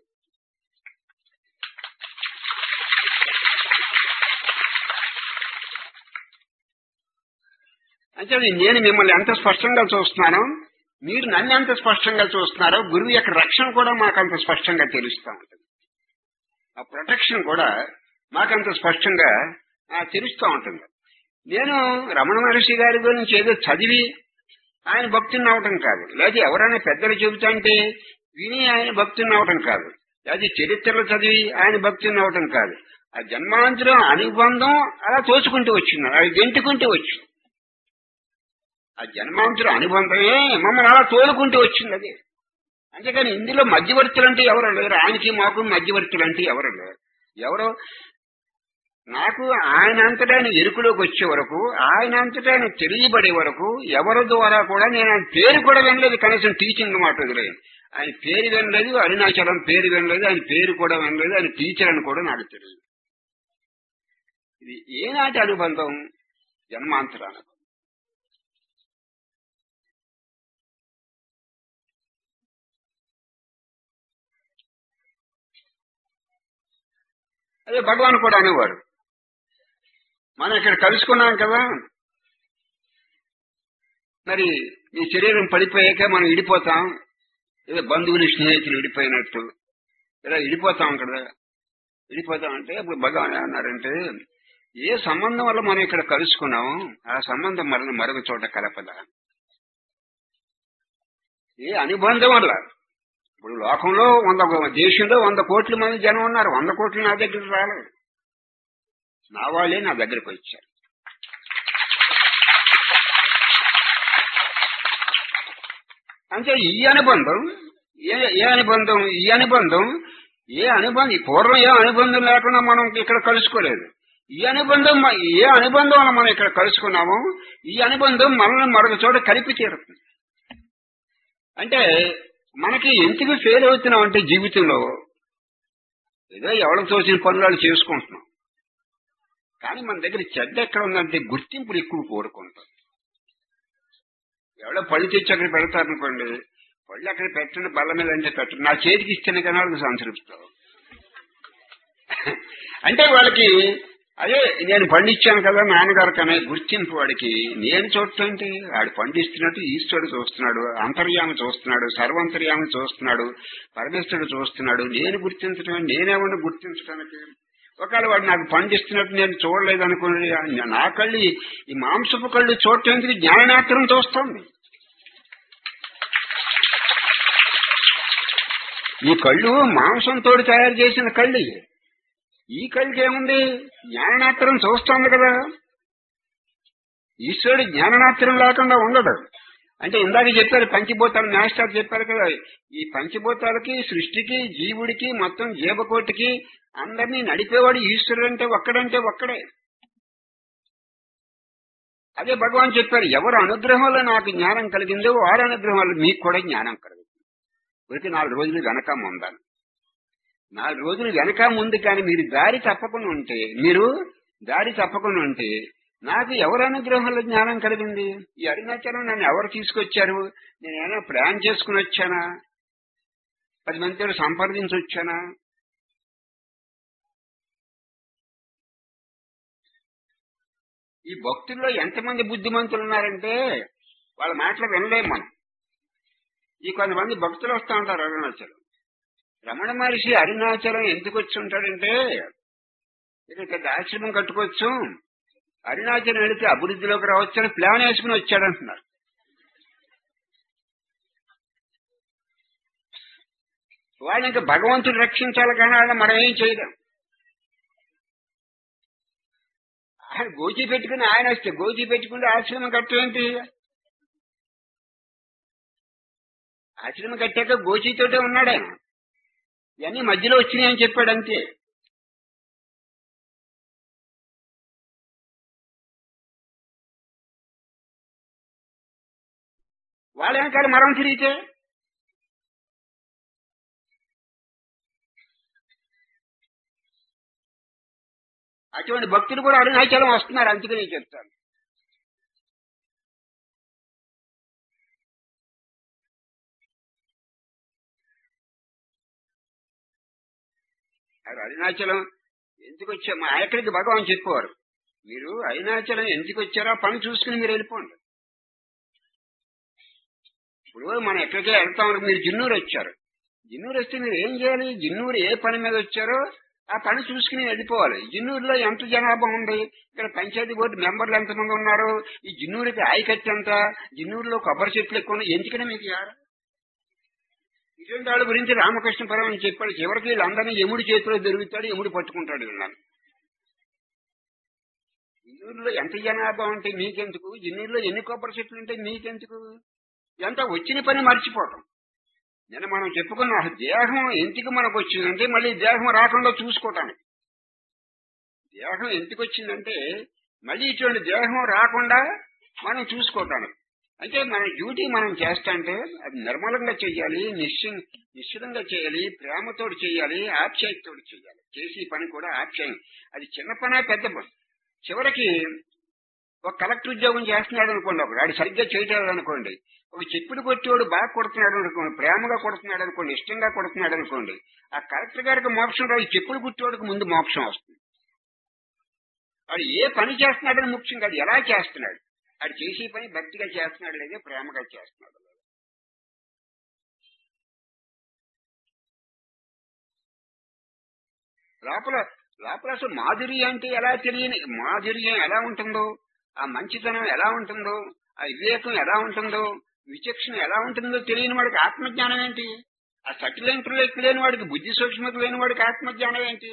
Speaker 1: అంటే నేను మిమ్మల్ని ఎంత స్పష్టంగా చూస్తున్నానో మీరు నన్ను ఎంత స్పష్టంగా చూస్తున్నారో గురువు యొక్క రక్షణ కూడా మాకు అంత స్పష్టంగా తెలుస్తూ ఉంటుంది ఆ ప్రొటెక్షన్ కూడా మాకంత స్పష్టంగా ఆ, తెలుస్తూ ఉంటుంది నేను రమణ మహర్షి గారి గురించి ఏదో చదివి ఆయన భక్తుని అవటం కాదు లేదా ఎవరైనా పెద్దలు చెబుతాంటే విని ఆయన భక్తుని అవటం కాదు లేదా చరిత్రలు చదివి ఆయన భక్తుని అవటం కాదు ఆ జన్మాంతరం అనుబంధం అలా తోచుకుంటూ వచ్చింది అది గెంటుకుంటూ వచ్చింది ఆ జన్మాంతర అనుబంధమే మమ్మల్ని అలా తోలుకుంటూ వచ్చింది అది అంతేకాని ఇందులో మధ్యవర్తులు అంటే ఎవరు లేరు ఆయనకి మాకు మధ్యవర్తులు అంటే ఎవరు లేరు ఎవరో నాకు ఆయన అంతటా ఆయన ఎరుకులోకి వచ్చే వరకు ఆయన అంతటా ఆయన తెలియబడే వరకు ఎవరి ద్వారా కూడా నేను ఆయన పేరు కూడా వినలేదు కనీసం టీచింగ్ మాట వదిలేదు ఆయన పేరు వినలేదు అరుణాచలం పేరు వినలేదు ఆయన పేరు కూడా వినలేదు ఆయన టీచర్ అని కూడా నాకు తెలియదు ఇది ఏనాటి అనుబంధం జన్మాంతర అనుబంధం అదే భగవాన్ కూడా అనేవారు మనం ఇక్కడ కలుసుకున్నాం కదా మరి ఈ శరీరం పడిపోయాక మనం ఇడిపోతాం ఏదో బంధువులు స్నేహితులు ఇడిపోయినట్టు ఇలా ఇడిపోతాం కదా ఇడిపోతాం అంటే ఇప్పుడు భగవాన్ అన్నారంటే ఏ సంబంధం వల్ల మనం ఇక్కడ కలుసుకున్నామో ఆ సంబంధం మరణ మరొక చోట కలపదా ఏ అనుబంధం వల్ల ఇప్పుడు లోకంలో వంద దేశంలో వంద కోట్ల మంది జనం ఉన్నారు వంద కోట్లు నా దగ్గరికి రాలేదు నా వాళ్ళే నా దగ్గరికి వచ్చారు అంటే ఈ అనుబంధం ఏ ఏ అనుబంధం ఈ అనుబంధం ఏ అనుబంధం పూర్వం ఏ అనుబంధం లేకుండా మనం ఇక్కడ కలుసుకోలేదు ఈ అనుబంధం మ- ఏ అనుబంధం వల్ల మనం ఇక్కడ కలుసుకున్నామో ఈ అనుబంధం మనల్ని మరొక చోట కలిపి తీరుతుంది అంటే మనకి ఎందుకు ఫెయిల్ అవుతున్నాం అంటే జీవితంలో ఏదో ఎవరికి తోచిన పనులు వాళ్ళు చేసుకుంటున్నాం కానీ మన దగ్గర చెడ్డ ఎక్కడ ఉందంటే గుర్తింపులు ఎక్కువ కోరుకుంటాం ఎవడో పళ్ళు తెచ్చి అక్కడ పెడతారనుకోండి పళ్ళు అక్కడ పెట్టండి బల్ల మీద అంటే పెట్టండి నా చేతికి ఇస్తేనే కానీ వాళ్ళకి సంతృప్తావు అంటే వాళ్ళకి అదే నేను పండించాను కదా నాన్నగారికి అనే గుర్తింపు వాడికి నేను చూడటంటే వాడు పండిస్తున్నట్టు ఈశ్వరుడు చూస్తున్నాడు అంతర్యామి చూస్తున్నాడు సర్వంతర్యామి చూస్తున్నాడు పరమేశ్వరుడు చూస్తున్నాడు నేను గుర్తించడం నేనేమన్నా గుర్తించడానికి ఒకవేళ వాడు నాకు పండిస్తున్నట్టు నేను చూడలేదు అనుకోండి నా కళ్ళు ఈ- ఈ మాంసపు కళ్ళు చూడటానికి జ్ఞాననేత్రం చూస్తోంది ఈ కళ్ళు మాంసంతో తయారు చేసిన కళ్ళు ఇవి. ఈ కళ్ళకి ఏముంది జ్ఞాననేత్రం చూస్తోంది కదా ఈశ్వరుడు జ్ఞాననేత్రం లేకుండా ఉండడు అంటే ఇందాక చెప్పారు పంచభూతాలు మాస్టర్ చెప్పారు కదా ఈ పంచభూతాలకి సృష్టికి జీవుడికి మొత్తం జీవకోటికి అందరినీ నడిపేవాడు ఈశ్వరుడు అంటే ఒక్కడంటే ఒక్కడే అదే భగవాన్ చెప్పారు ఎవరు అనుగ్రహం వల్ల నాకు జ్ఞానం కలిగిందో వారి అనుగ్రహం వల్ల మీకు కూడా జ్ఞానం కలుగుతుంది ఊరికి నాలుగు రోజులు వెనక ముందాను నాలుగు రోజులు వెనక ముందు కానీ మీరు దారి తప్పకుండా ఉంటే మీరు దారి తప్పకుండా ఉంటే నాకు ఎవరు అనుగ్రహంలో జ్ఞానం కలిగింది ఈ అరుణాచలం నన్ను ఎవరు తీసుకొచ్చారు నేను ఏమైనా ప్లాన్ చేసుకుని వచ్చానా పది మందితో సంప్రదించి వచ్చానా ఈ భక్తుల్లో ఎంతమంది బుద్ధిమంతులు ఉన్నారంటే వాళ్ళ మాటలు వినలేం మనం ఈ కొంతమంది భక్తులు వస్తూ ఉంటారు అరుణాచలం రమణ మహర్షి అరుణాచలం ఎందుకు వచ్చి ఉంటాడంటే ఇక్కడ పెద్ద ఆశ్రమం కట్టుకోవచ్చు అరుణాచలం వెళితే అభివృద్ధిలోకి రావచ్చు అని ప్లాన్ వేసుకుని వచ్చాడంటున్నారు వాళ్ళు ఇంకా భగవంతుడు రక్షించాలి కానీ వాళ్ళని మనం ఏం చేయలేం ఆయన గోచి పెట్టుకుని ఆయన వస్తే గోచి పెట్టుకుంటే ఆశ్రమం కట్టేంటి ఆశ్రమం కట్టాక గోచితోటే ఉన్నాడు ఆయన ఇవన్నీ మధ్యలో వచ్చినాయని చెప్పాడు అంతే వాళ్ళ వెనకాల మరం తిరిగితే అటువంటి భక్తులు కూడా అరుణాచలం వస్తున్నారు అందుకని చెప్తాను అది అరుణాచలం ఎందుకు వచ్చా మా ఎక్కడికి భగవాన్ చెప్పేవారు మీరు అరుణాచలం ఎందుకు వచ్చారో ఆ పని చూసుకుని మీరు వెళ్ళిపోండి ఇప్పుడు మనం ఎక్కడికే వెళ్తాం మీరు జిన్నూరు వచ్చారు జిన్నూరు వస్తే మీరు ఏం చేయాలి జిన్నూరు ఏ పని మీద వచ్చారో ఆ పని చూసుకుని వెళ్ళిపోవాలి జిన్నూరులో ఎంత జనాభా ఉంది ఇక్కడ పంచాయతీ బోర్డు మెంబర్లు ఎంతమంది ఉన్నారు ఈ జిన్నూరుకి ఆయకట్టి ఎంత జిన్నూరులో కొబ్బరి చెట్లు ఎక్కువ ఉన్నాయి ఎందుకని మీకు యారు ఇటువంటి వాళ్ళ గురించి రామకృష్ణ పరమని చెప్పాడు చివరికి వీళ్ళందరినీ ఎముడి చేతిలో దొరుకుతాడు ఎముడు పట్టుకుంటాడు విన్నాను జిన్నూరులో ఎంత జనాభా ఉంటే మీకెందుకు జిన్నూరులో ఎన్ని కొబ్బరి చెట్లు ఉంటే మీకెందుకు ఎంత వచ్చిన పని మర్చిపోవటం నేను మనం చెప్పుకున్న ఆ దేహం ఎందుకు మనకు వచ్చిందంటే మళ్ళీ దేహం రాకుండా చూసుకోవటానికి దేహం ఎందుకు వచ్చిందంటే మళ్ళీ ఇటువంటి దేహం రాకుండా మనం చూసుకోవటానికి అంటే మన డ్యూటీ మనం చేస్తాంటే అది నిర్మలంగా చేయాలి నిశ్చయం నిశ్చితంగా చేయాలి ప్రేమతోటి చేయాలి ఆప్యాయతతోటి చేయాలి చేసి పని కూడా ఆప్యాయం అది చిన్న పనా పెద్ద పని చివరికి ఒక కలెక్టర్ ఉద్యోగం చేస్తున్నాడు అనుకోండి ఒకడు ఆడు సరిగ్గా చేయటం అనుకోండి ఒక చెప్పుడు కొట్టేవాడు బాగా కొడుతున్నాడు అనుకోండి ప్రేమగా కొడుతున్నాడు అనుకోండి ఇష్టంగా కొడుతున్నాడు అనుకోండి ఆ కలెక్టర్ గారికి మోక్షం రాదు ఈ చెప్పుడు కుట్టేవాడికి ముందు మోక్షం వస్తుంది వాడు ఏ పని చేస్తున్నాడని ముఖ్యం కాదు ఎలా చేస్తున్నాడు వాడు చేసే పని భక్తిగా చేస్తున్నాడు లేదా ప్రేమగా చేస్తున్నాడు లోపల లోపల అసలు మాధుర్యం అంటే ఎలా తెలియని మాధుర్యం ఎలా ఉంటుందో ఆ మంచితనం ఎలా ఉంటుందో ఆ వివేకం ఎలా ఉంటుందో విచక్షణ ఎలా ఉంటుందో తెలియని వాడికి ఆత్మజ్ఞానం ఏంటి ఆ సటిల్ ఇంటర్లెక్ట్ లేని వాడికి బుద్ధి సూక్ష్మత లేని వాడికి ఆత్మజ్ఞానం ఏంటి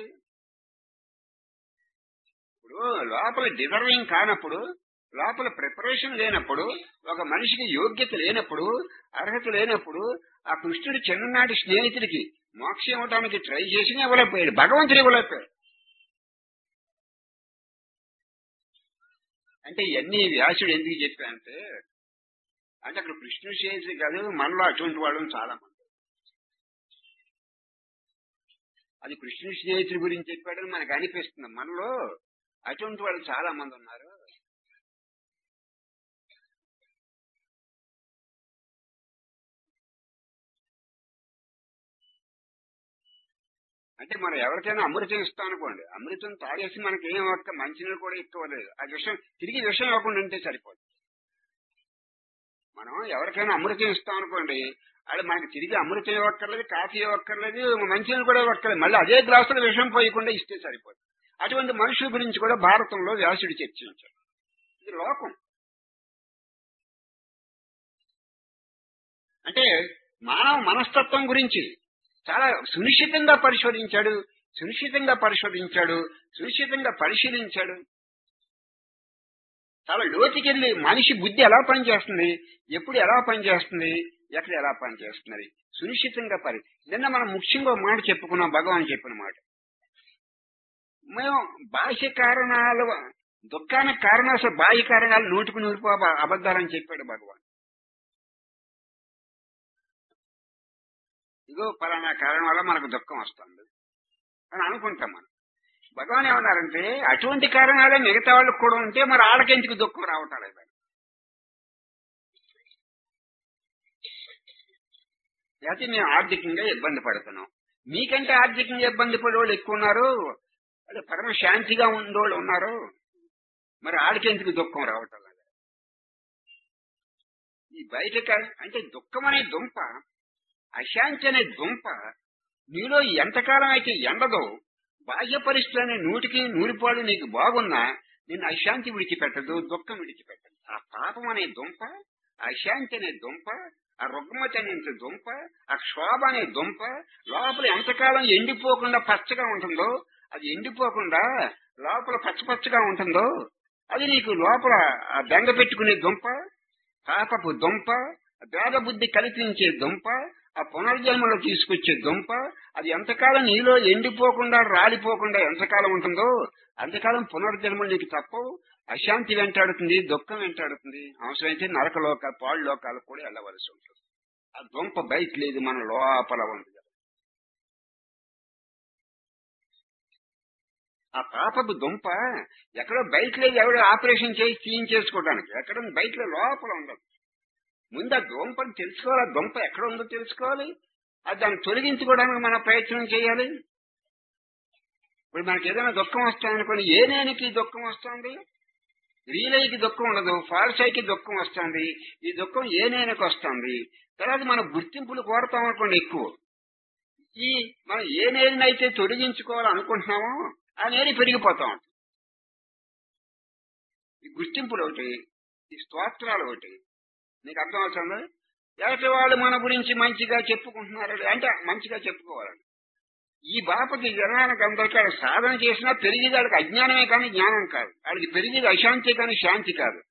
Speaker 1: ఇప్పుడు లోపల డిజర్వింగ్ కానప్పుడు లోపల ప్రిపరేషన్ లేనప్పుడు ఒక మనిషికి యోగ్యత లేనప్పుడు అర్హత లేనప్పుడు ఆ కృష్ణుడి చిన్ననాటి స్నేహితుడికి మోక్షం ఇవ్వడానికి ట్రై చేసి ఇవ్వలేకపోయాడు భగవంతుడు ఇవ్వలేకపోయాడు అంటే ఇవన్నీ వ్యాసుడు ఎందుకు చెప్పానంటే అంటే అక్కడ కృష్ణుడు చేసి కాదు మనలో అటువంటి వాళ్ళని చాలా మంది అది కృష్ణుడి స్నేహితుడి గురించి చెప్పాడని మనకు అనిపిస్తుంది మనలో అటువంటి వాళ్ళు చాలా మంది ఉన్నారు అంటే మనం ఎవరికైనా అమృతం ఇస్తాం అనుకోండి అమృతం తాగేసి మనకి ఏం ఒక్క మంచినీళ్ళు కూడా ఇక్కవలేదు ఆ విషయం తిరిగి విషయం ఇవ్వకుండా ఉంటే సరిపోదు మనం ఎవరికైనా అమృతం ఇస్తాం అనుకోండి అది మనకి తిరిగి అమృతం ఇవ్వక్కర్లేదు కాఫీ ఇవ్వక్కర్లేదు మంచినీళ్ళు కూడా ఇవ్వక్కర్లేదు మళ్ళీ అదే గ్లాసులో విషయం పోయకుండా ఇస్తే సరిపోదు అటువంటి మనుషుల గురించి కూడా భారతంలో వ్యాసుడు చర్చించాడు ఇది లోకం అంటే మానవ మనస్తత్వం గురించి చాలా సునిశ్చితంగా పరిశోధించాడు సునిశ్చితంగా పరిశోధించాడు సునిశ్చితంగా పరిశీలించాడు చాలా లోతుకెళ్ళి మనిషి బుద్ధి ఎలా పనిచేస్తుంది ఎప్పుడు ఎలా పనిచేస్తుంది ఎక్కడ ఎలా పనిచేస్తున్నది సునిశ్చితంగా పరి నిన్న మనం ముఖ్యంగా ఒక మాట చెప్పుకున్నాం భగవాన్ చెప్పిన మాట మేము బాహ్య కారణాలు దుఃఖానికి కారణం అసలు బాహ్య కారణాలు నూటికి నూరు అబద్ధాలని చెప్పాడు భగవాన్ ఇగో పలానా కారణం వల్ల మనకు దుఃఖం వస్తుంది అని అనుకుంటాం మనం భగవాన్ ఏమన్నారంటే అటువంటి కారణాలే మిగతా వాళ్ళకి కూడా ఉంటే మరి ఆడకెందుకు దుఃఖం రావటం లేదా లేకపోతే మేము ఆర్థికంగా ఇబ్బంది పడుతున్నాం మీకంటే ఆర్థికంగా ఇబ్బంది పడే వాళ్ళు ఎక్కువ ఉన్నారు అదే పరమ శాంతిగా ఉండేవాళ్ళు ఉన్నారు మరి ఆడికెందుకు దుఃఖం రావటం లేదా ఈ బయట అంటే దుఃఖం అనే దుంప అశాంతి అనే దుంప నీలో ఎంతకాలం అయితే ఎండదో బాహ్య పరిస్థితులు అనే నూటికి నూరిపాడు నీకు బాగున్నా నిన్ను అశాంతి విడిచిపెట్టదు దుఃఖం విడిచిపెట్టదు ఆ పాపం అనే దుంప ఆ అశాంతి అనే దుంప ఆ రుగ్మతి అనే దుంప ఆ క్షోభ అనే దుంప లోపల ఎంతకాలం ఎండిపోకుండా పచ్చగా ఉంటుందో అది ఎండిపోకుండా లోపల పచ్చపచ్చగా ఉంటుందో అది నీకు లోపల ఆ బెంగ పెట్టుకునే దుంప పాపపు దుంప భేద బుద్ధి కల్పించే దుంప ఆ పునర్జన్మలో తీసుకొచ్చే దుంప అది ఎంతకాలం నీలో ఎండిపోకుండా రాలిపోకుండా ఎంతకాలం ఉంటుందో అంతకాలం పునర్జన్మలు నీకు తప్పవు అశాంతి వెంటాడుతుంది దుఃఖం వెంటాడుతుంది అవసరమైతే నరక లోక పాడు లోకాలకు కూడా వెళ్ళవలసి ఉంటుంది ఆ దుంప బయట లేదు మన లోపల ఉంది ఆ పాపపు దుంప ఎక్కడో బయట లేదు ఎవడో ఆపరేషన్ చేసి తీయించేసుకోవడానికి ఎక్కడ బయట లోపల ఉండదు ముందు ఆ దుంపని తెలుసుకోవాలి ఆ దుంప ఎక్కడ ఉందో తెలుసుకోవాలి అది దాన్ని తొలగించుకోవడానికి మన ప్రయత్నం చేయాలి ఇప్పుడు మనకి ఏదైనా దుఃఖం వస్తుంది అనుకోండి ఏ నేనికి దుఃఖం వస్తుంది రియలైకి దుఃఖం ఉండదు ఫాల్సైకి దుఃఖం వస్తుంది ఈ దుఃఖం ఏ నేనకి వస్తుంది తర్వాత మనం గుర్తింపులు కోరతాం అనుకోండి ఎక్కువ ఈ మనం ఏ నేనైతే తొలగించుకోవాలనుకుంటున్నామో ఆ నేరి పెరిగిపోతా ఉంటుంది ఈ గుర్తింపులు ఒకటి ఈ స్తోత్రాలు ఒకటి నీకు అర్థం అవుతుంది ఎలాంటి వాళ్ళు మన గురించి మంచిగా చెప్పుకుంటున్నారు అంటే మంచిగా చెప్పుకోవాలని ఈ బాపకి జనానికి అందరికీ ఆడ సాధన చేసినా పెరిగేది ఆడికి అజ్ఞానమే కానీ జ్ఞానం కాదు ఆడికి పెరిగేది అశాంతి కానీ శాంతి కాదు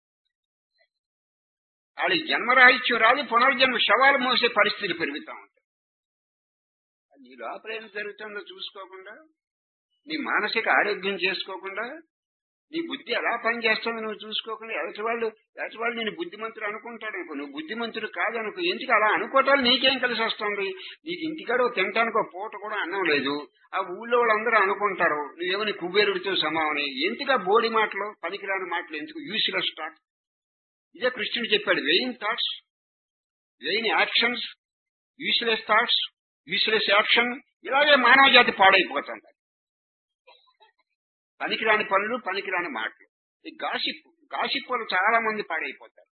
Speaker 1: ఆడికి జన్మరాహిత్యం రాదు పునర్జన్మ శవాలు మోసే పరిస్థితి పెరుగుతా ఉంటాయి నీ లోపల ఏం జరుగుతుందో చూసుకోకుండా నీ మానసిక ఆరోగ్యం చేసుకోకుండా నీ బుద్ధి ఎలా పనిచేస్తుందో నువ్వు చూసుకోకుండా ఎదుటి వాళ్ళు ఎదుటి వాళ్ళు నేను బుద్ధిమంతుడు అనుకుంటాడు అనుకో నువ్వు బుద్ధిమంతుడు కాదనుకో ఎందుకు అలా అనుకోవటాలు నీకేం కలిసి వస్తుంది నీకు ఇంటికాడ ఓ తినటానికి ఒక పూట కూడా అన్నం లేదు ఆ ఊళ్ళో వాళ్ళందరూ అనుకుంటారు నువ్వేమని కుబేరుడితో సమావని ఎందుకు ఆ బోడి మాటలు పనికిరాని మాటలు ఎందుకు యూస్లెస్ థాట్ ఇదే కృష్ణుడు చెప్పాడు vain thoughts vain actions useless thoughts useless action ఇలాగే మానవ జాతి పాడైపోతుంది పనికిరాని పనులు పనికిరాని మాటలు ఈ గాసిప్ గాసిప్ వల్ల చాలా మంది పాడైపోతారు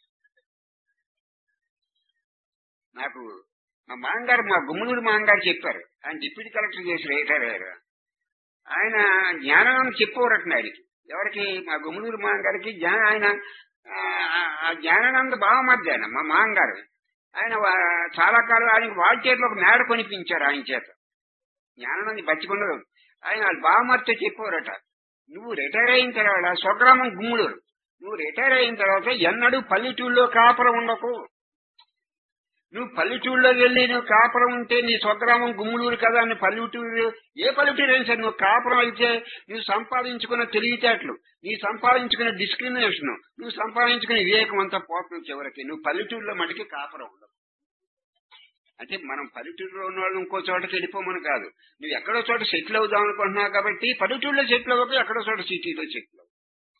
Speaker 1: నాకు మా మాంగారు మా గుమ్మనూరు మాంగారు చెప్పారు ఆయన డిప్యూటీ కలెక్టర్ చేసి రిటైర్ అయ్యారు ఆయన జ్ఞానాన్ని చెప్పేవారట ఆయనకి ఎవరికి మా గుమ్మనూరు మాంగారికి జ్ఞా- ఆయన ఆ, ఆ జ్ఞానానంద బావమధ్య ఆయన మా మాంగారు ఆయన వా- చాలా కాలం ఆయనకి వాళ్ళ చేతిలో ఒక మేడ కొనిపించారు ఆయన చేత జ్ఞానానంది బతికుండదు ఆయన వాళ్ళ బావమర్తో చెప్పేవారట నువ్వు రిటైర్ అయిన తర్వాత స్వగ్రామం గుమ్ముడూరు నువ్వు రిటైర్ అయిన తర్వాత ఎన్నడూ పల్లెటూళ్ళలో కాపురం ఉండకు నువ్వు పల్లెటూళ్ళలోకి వెళ్ళి నువ్వు కాపురం ఉంటే నీ స్వగ్రామం గుమ్ముడూరు కదా అని పల్లెటూరు ఏ పల్లెటూరు అయినా సరే నువ్వు కాపురం అయితే నువ్వు సంపాదించుకున్న తెలివితేటలు నీ సంపాదించుకున్న డిస్క్రిమినేషన్ నువ్వు సంపాదించుకున్న వివేకం అంతా పోతుంది చివరికి నువ్వు పల్లెటూరులో మటుకి కాపురం ఉండవు అంటే మనం పల్లెటూరులో ఉన్న వాళ్ళు ఇంకో చోటకి వెళ్ళిపోమని కాదు నువ్వు ఎక్కడో చోట సెటిల్ అవుదాం అనుకుంటున్నావు కాబట్టి పల్లెటూరులో సెటిల్ అవ్వకు ఎక్కడో చోట సిటీలో సెటిల్ అవ్వు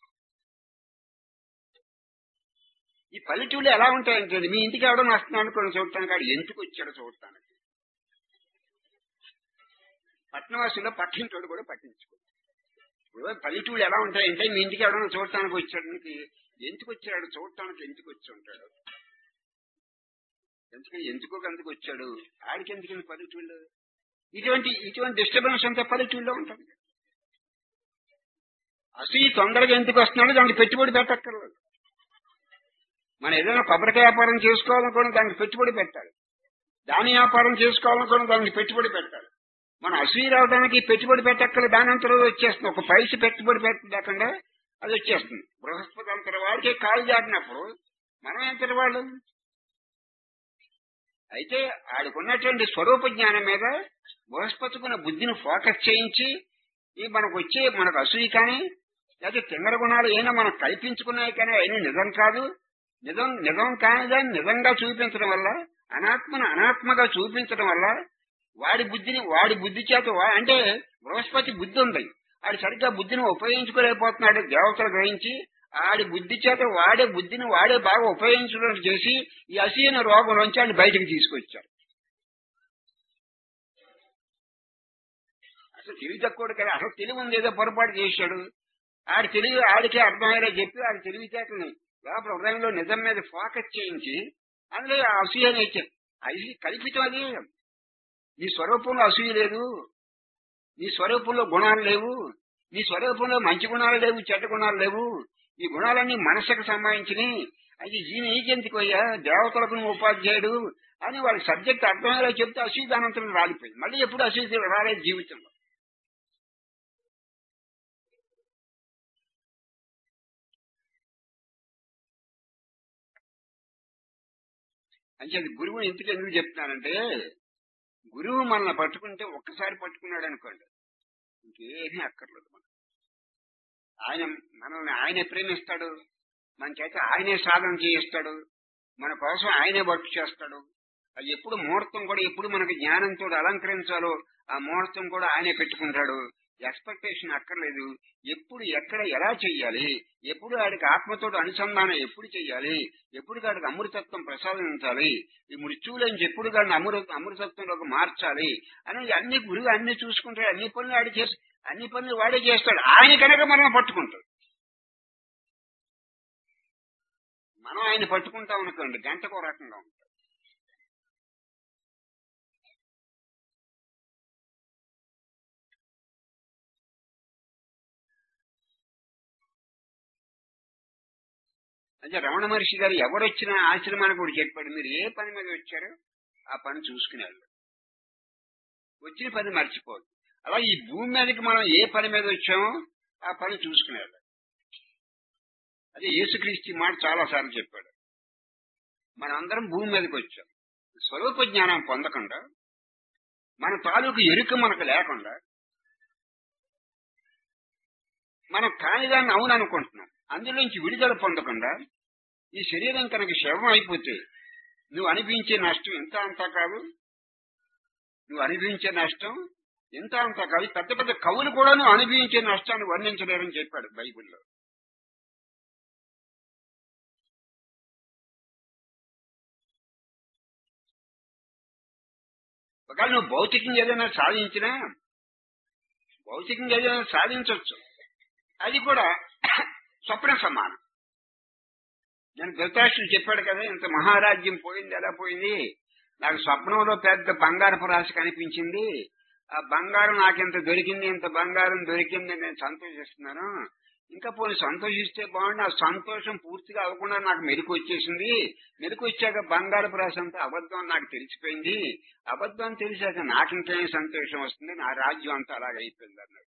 Speaker 1: ఈ పల్లెటూళ్ళు ఎలా ఉంటాయంటే మీ ఇంటికి ఎవడో వస్తున్నాడు అనుకోని చూడటానికి ఆడు ఎందుకు వచ్చాడో చూడటానికి పట్నవాసుల్లో పక్కింటోడు కూడా పట్టించుకో ఇప్పుడు పల్లెటూళ్ళు ఎలా ఉంటాయంటే మీ ఇంటికి ఎవడన్నా చూడటానికి వచ్చాడానికి ఎందుకు వచ్చాడు చూడటానికి ఎందుకు వచ్చి ఉంటాడు ఎందుకు ఎందుకో అందుకు వచ్చాడు ఆడికి ఎందుకు పల్లెటూళ్ళు ఇటువంటి ఇటువంటి డిస్టర్బెన్స్ అంతా పల్లెటూళ్ళలో ఉంటుంది అసలు ఈ తొందరగా ఎందుకు వస్తున్నాడో దానికి పెట్టుబడి పెట్టక్కర్లేదు మనం ఏదైనా కొబ్బరికాయ వ్యాపారం చేసుకోవాలనుకోని దానికి పెట్టుబడి పెట్టాలి దాని వ్యాపారం చేసుకోవాలనుకోని దానికి పెట్టుబడి పెట్టాలి మనం అసూయ రావడానికి పెట్టుబడి పెట్టక్కల దాని అంతలో వచ్చేస్తుంది ఒక పైస పెట్టుబడి పెట్టకుండా అది వచ్చేస్తుంది బృహస్పతి అంతర వాడికి కాలు జారినప్పుడు మనం ఎంతటి వాళ్ళు అయితే ఆడికున్నటువంటి స్వరూప జ్ఞానం మీద బృహస్పతికున్న బుద్ధిని ఫోకస్ చేయించి ఈ మనకు వచ్చే మనకు అసూయ కానీ లేకపోతే తింగర గుణాలు అయినా మనం కల్పించుకున్నాయి కానీ అయినా నిజం కాదు నిజం నిజం కాని దాన్ని నిజంగా చూపించడం వల్ల అనాత్మను అనాత్మగా చూపించడం వల్ల వాడి బుద్ధిని వాడి బుద్ధి చేత వా- అంటే బృహస్పతి బుద్ధి ఉంది ఆడు సరిగ్గా బుద్ధిని ఉపయోగించుకోలేకపోతున్నాడు దేవతలు గ్రహించి ఆడి బుద్ధి చేత వాడే బుద్ధిని వాడే బాగా ఉపయోగించడం చేసి ఈ అసీన రోగం నుంచి ఆయన బయటకు తీసుకొచ్చారు అసలు తెలివి తక్కువడు కదా అసలు తెలివి ఉంది ఏదో పొరపాటు చేశాడు ఆడి తెలివి ఆడికే అర్థమయ్యేలా చెప్పి ఆడి తెలివితేటని లోపల హృదయంలో నిజం మీద ఫోకస్ చేయించి అందులో ఆ అసూయ నేర్చారు అది కల్పితం అది నీ స్వరూపంలో అసూయ లేదు నీ స్వరూపంలో గుణాలు లేవు నీ స్వరూపంలో మంచి గుణాలు లేవు చెడ్డ గుణాలు లేవు ఈ గుణాలన్నీ మనసుకు సంబంధించినవి అది ఈ నీకెందుకు అయ్యా దేవతలకు నువ్వు ఉపాధ్యాయుడు అని వాళ్ళకి సబ్జెక్ట్ అర్థమయ్యేలా చెప్తే అసూయ దానంతరం రాలిపోయింది మళ్ళీ ఎప్పుడు అసూయ రాలేదు జీవితంలో అంటే అది గురువు ఇంటికి ఎందుకు చెప్తున్నానంటే గురువు మనల్ని పట్టుకుంటే ఒక్కసారి పట్టుకున్నాడు అనుకోండి ఇంకేమీ అక్కర్లేదు మనం ఆయన మనల్ని ఆయనే ప్రేమిస్తాడు మన చేత ఆయనే సాధన చేయిస్తాడు మన కోసం ఆయనే వర్క్ చేస్తాడు అది ఎప్పుడు ముహూర్తం కూడా ఎప్పుడు మనకి జ్ఞానంతో అలంకరించాలో ఆ ముహూర్తం కూడా ఆయనే పెట్టుకుంటాడు ఎక్స్పెక్టేషన్ అక్కర్లేదు ఎప్పుడు ఎక్కడ ఎలా చెయ్యాలి ఎప్పుడు ఆడికి ఆత్మతో అనుసంధానం ఎప్పుడు చెయ్యాలి ఎప్పుడు ఆడికి అమృతత్వం ప్రసాదించాలి ఈ మృత్యువులని ఎప్పుడు దాన్ని అమృత అమృతత్వంలోకి మార్చాలి అనేది అన్ని గురువు అన్ని చూసుకుంటాడు అన్ని పనులు ఆడి చేసి అన్ని పనులు వాడే చేస్తాడు ఆయన కనుక మనం పట్టుకుంటాడు మనం ఆయన పట్టుకుంటాం అనుకోండి గంటకు ఒక రకంగా ఉంటాం అంటే రమణ మహర్షి గారు ఎవరు వచ్చినా ఆశ్రమానికి కూడా చెప్పాడు మీరు ఏ పని మీద వచ్చారో ఆ పని చూసుకునే వాళ్ళు వచ్చిన పని మర్చిపోదు అలా ఈ భూమి మీదకి మనం ఏ పని మీద వచ్చామో ఆ పని చూసుకునే వాళ్ళు అదే యేసుక్రీస్తు ఈ మాట చాలా సార్లు చెప్పాడు మనం అందరం భూమి మీదకి వచ్చాం స్వరూప జ్ఞానం పొందకుండా మన తాలూకు ఎరుక మనకు లేకుండా మనం కానిదాన్ని అవును అనుకుంటున్నాం అందులోంచి విడుదల పొందకుండా ఈ శరీరం కనుక శవం అయిపోతే నువ్వు అనిపించే నష్టం ఇంత అంతా కాదు నువ్వు అనుభవించే నష్టం ఇంత అంతా కాదు పెద్ద పెద్ద కవులు కూడా నువ్వు అనుభవించే నష్టాన్ని వర్ణించలేరని చెప్పాడు బైబిల్లో ఒకవేళ నువ్వు భౌతికంగా ఏదైనా సాధించినా భౌతికంగా ఏదైనా సాధించవచ్చు అది కూడా స్వప్న సమానం నేను ధృతరాష్ట్రుడు చెప్పాడు కదా ఇంత మహారాజ్యం పోయింది ఎలా పోయింది నాకు స్వప్నంలో పెద్ద బంగారపు రాశి కనిపించింది ఆ బంగారం నాకు ఇంత దొరికింది ఇంత బంగారం దొరికింది నేను సంతోషిస్తున్నాను ఇంకా పోనీ సంతోషిస్తే బాగుండి ఆ సంతోషం పూర్తిగా అవ్వకుండా నాకు మెరుకు వచ్చేసింది మెరుకు వచ్చాక బంగారపు రాశి అంతా అబద్ధం అని నాకు తెలిసిపోయింది అబద్ధం అని తెలిసాక నాకు ఇంకేం సంతోషం వస్తుంది నా రాజ్యం అంతా అలాగ అయిపోయింది అన్నాడు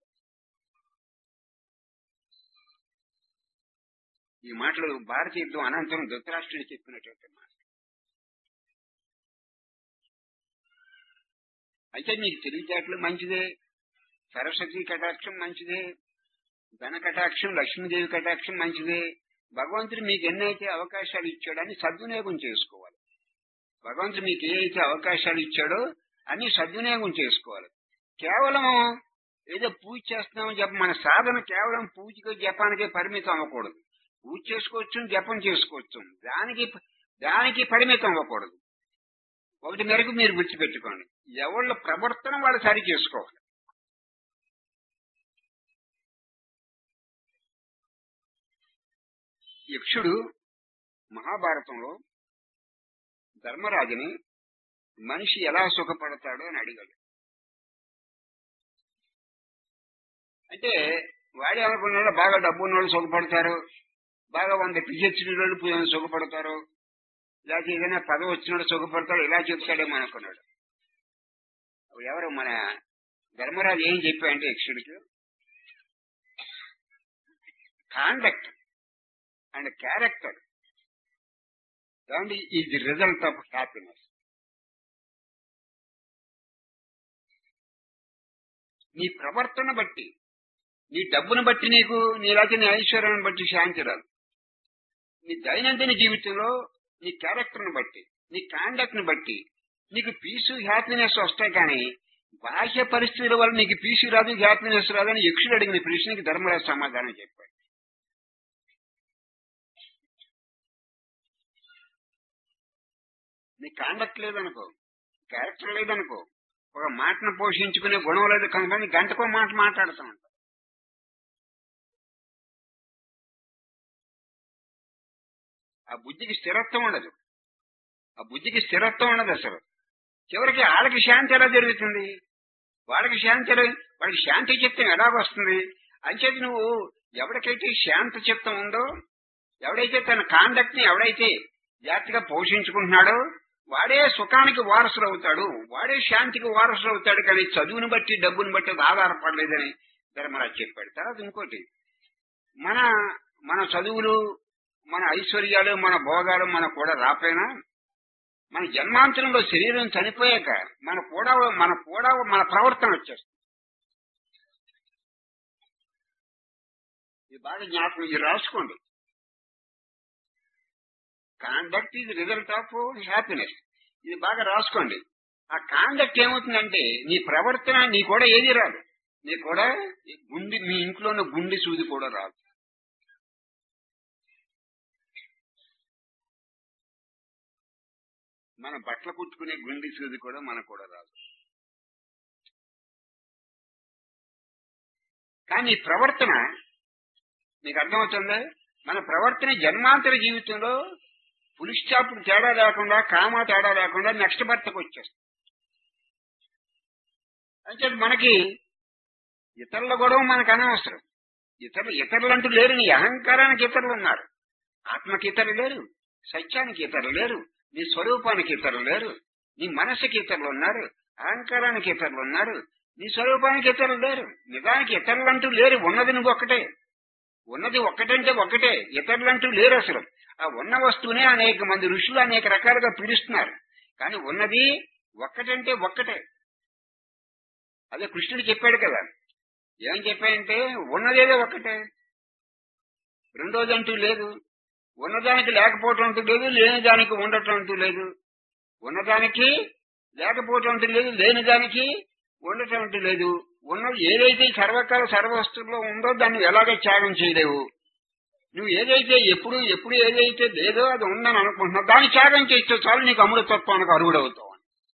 Speaker 1: ఈ మాటలు భారత యుద్ధం అనంతరం ధృతరాష్ట్రుడు చెప్పినటువంటి మాట అయితే మీకు తెలివితేటలు మంచిదే సరస్వతి కటాక్షం మంచిదే ధన కటాక్షం లక్ష్మీదేవి కటాక్షం మంచిదే భగవంతుడు మీకు ఎన్నైతే అవకాశాలు ఇచ్చాడని సద్వినియోగం చేసుకోవాలి భగవంతుడు మీకు ఏ అయితే అవకాశాలు ఇచ్చాడో అన్ని సద్వినియోగం చేసుకోవాలి కేవలం ఏదో పూజ చేస్తున్నామని చెప్ప మన సాధన కేవలం పూజకి జపానికే పరిమితం అవ్వకూడదు పూజ చేసుకోవచ్చు జపం చేసుకోవచ్చు దానికి దానికి పరిమితం అవ్వకూడదు ఒకటి మేరకు మీరు గుర్తుపెట్టుకోండి ఎవళ్ళ ప్రవర్తన వాళ్ళు సరి చేసుకోవాలి యక్షుడు మహాభారతంలో ధర్మరాజుని మనిషి ఎలా సుఖపడతాడో అని అడిగాడు అంటే వాడే అనుకున్నాడు బాగా డబ్బు ఉన్న వాళ్ళు సుఖపడతారు బాగా వంద పిహెచ్డి వాళ్ళు సుఖపడతారు లేకపోతే ఏదైనా పదవి వచ్చినాడు సుఖపడతాడు ఇలా చెప్తాడేమో అనుకున్నాడు అప్పుడు ఎవరు మన ధర్మరాజు ఏం చెప్పాయంటే యక్షుడికి కాండక్ట్ అండ్ క్యారెక్టర్ దాని is the result of happiness నీ ప్రవర్తన బట్టి నీ డబ్బును బట్టి నీకు నీ లేకపోతే నీ ఐశ్వర్యాన్ని బట్టి శాంతి రాదు నీ దైనందిన జీవితంలో నీ క్యారెక్టర్ని బట్టి నీ కాండక్ట్ ని బట్టి నీకు పీసు హ్యాపీనెస్ వస్తాయి కానీ బాహ్య పరిస్థితుల వల్ల నీకు పీసు రాదు హ్యాపీనెస్ రాదని యక్షుడు అడిగిన ప్రశ్నకి ధర్మరాజు సమాధానం చెప్పాడు నీ కాండక్ట్ లేదనుకో క్యారెక్టర్ లేదనుకో ఒక మాటను పోషించుకునే గుణం లేదు కనుక గంటకో మాట మాట్లాడుతూ ఉంటాం ఆ బుద్ధికి స్థిరత్వం ఉండదు ఆ బుద్ధికి స్థిరత్వం ఉండదు అసలు చివరికి వాళ్ళకి శాంతి ఎలా జరుగుతుంది వాళ్ళకి శాంతి ఎలా వాళ్ళకి శాంతి చిత్తం ఎలాగొస్తుంది అంచేది నువ్వు ఎవరికైతే శాంతి చిత్తం ఉందో ఎవడైతే తన కాండక్ట్ ని ఎవడైతే జాగ్రత్తగా పోషించుకుంటున్నాడో వాడే సుఖానికి వారసుడు అవుతాడు వాడే శాంతికి వారసుడు అవుతాడు కానీ చదువుని బట్టి డబ్బుని బట్టి అది ఆధారపడలేదని ధర్మరాజు చెప్పాడు తర్వాత ఇంకోటి మన మన చదువులు మన ఐశ్వర్యాలు మన భోగాలు మనకు కూడా రాపోయినా మన జన్మాంతరంలో శరీరం చనిపోయాక మన కూడా మన కూడా మన ప్రవర్తన వచ్చేస్తుంది ఇది బాగా జ్ఞాపకం ఇది రాసుకోండి conduct is result of happiness ఇది బాగా రాసుకోండి ఆ కాండక్ట్ ఏమవుతుందంటే నీ ప్రవర్తన నీ కూడా ఏది రాదు నీ కూడా గుండి మీ ఇంట్లో ఉన్న గుండె సూది కూడా రాదు మన బట్టలు కుట్టుకునే గుండె సూది కూడా మనకు కూడా రాదు కానీ ఈ ప్రవర్తన మీకు అర్థమవుతుందా మన ప్రవర్తన జన్మాంతర జీవితంలో పులిస్టాపుడు తేడా లేకుండా కామా తేడా లేకుండా నెక్స్ట్ భర్తకు వచ్చేస్తుంది అంటే మనకి ఇతరుల గొడవ మనకు అనవసరం ఇతరులు ఇతరులు అంటూ లేరు నీ అహంకారానికి ఇతరులు ఉన్నారు ఆత్మకి ఇతరులు లేరు సత్యానికి ఇతరులు లేరు నీ స్వరూపానికి ఇతరులు లేరు నీ మనసుకి ఇతరులు ఉన్నారు అహంకారానికి ఇతరులు ఉన్నారు నీ స్వరూపానికి ఇతరులు లేరు నిజానికి ఇతరులు అంటూ లేరు ఉన్నది నువ్వు ఒక్కటే ఉన్నది ఒక్కటంటే ఒక్కటే ఇతరులంటూ లేరు అసలు ఆ ఉన్న వస్తువునే అనేక మంది ఋషులు అనేక రకాలుగా పిలుస్తున్నారు కానీ ఉన్నది ఒక్కటంటే ఒక్కటే అదే కృష్ణుడు చెప్పాడు కదా ఏం చెప్పాడంటే ఉన్నదేదో ఒక్కటే రెండోది అంటూ లేదు ఉన్నదానికి లేకపోవటం అంటూ లేదు లేని దానికి ఉండటం అంటూ లేదు ఉన్నదానికి లేకపోవటం అంటూ లేదు లేని దానికి ఉండటం అంటూ లేదు ఉన్నది ఏదైతే సర్వకాల సర్వవస్తువుల్లో ఉందో దాన్ని ఎలాగ త్యాగం చేయలేవు నువ్వు ఏదైతే ఎప్పుడు ఎప్పుడు ఏదైతే లేదో అది ఉందని అనుకుంటున్నావు దాన్ని త్యాగం చేస్తే చాలు నీకు అమృతత్వానికి అర్హుడవుతావు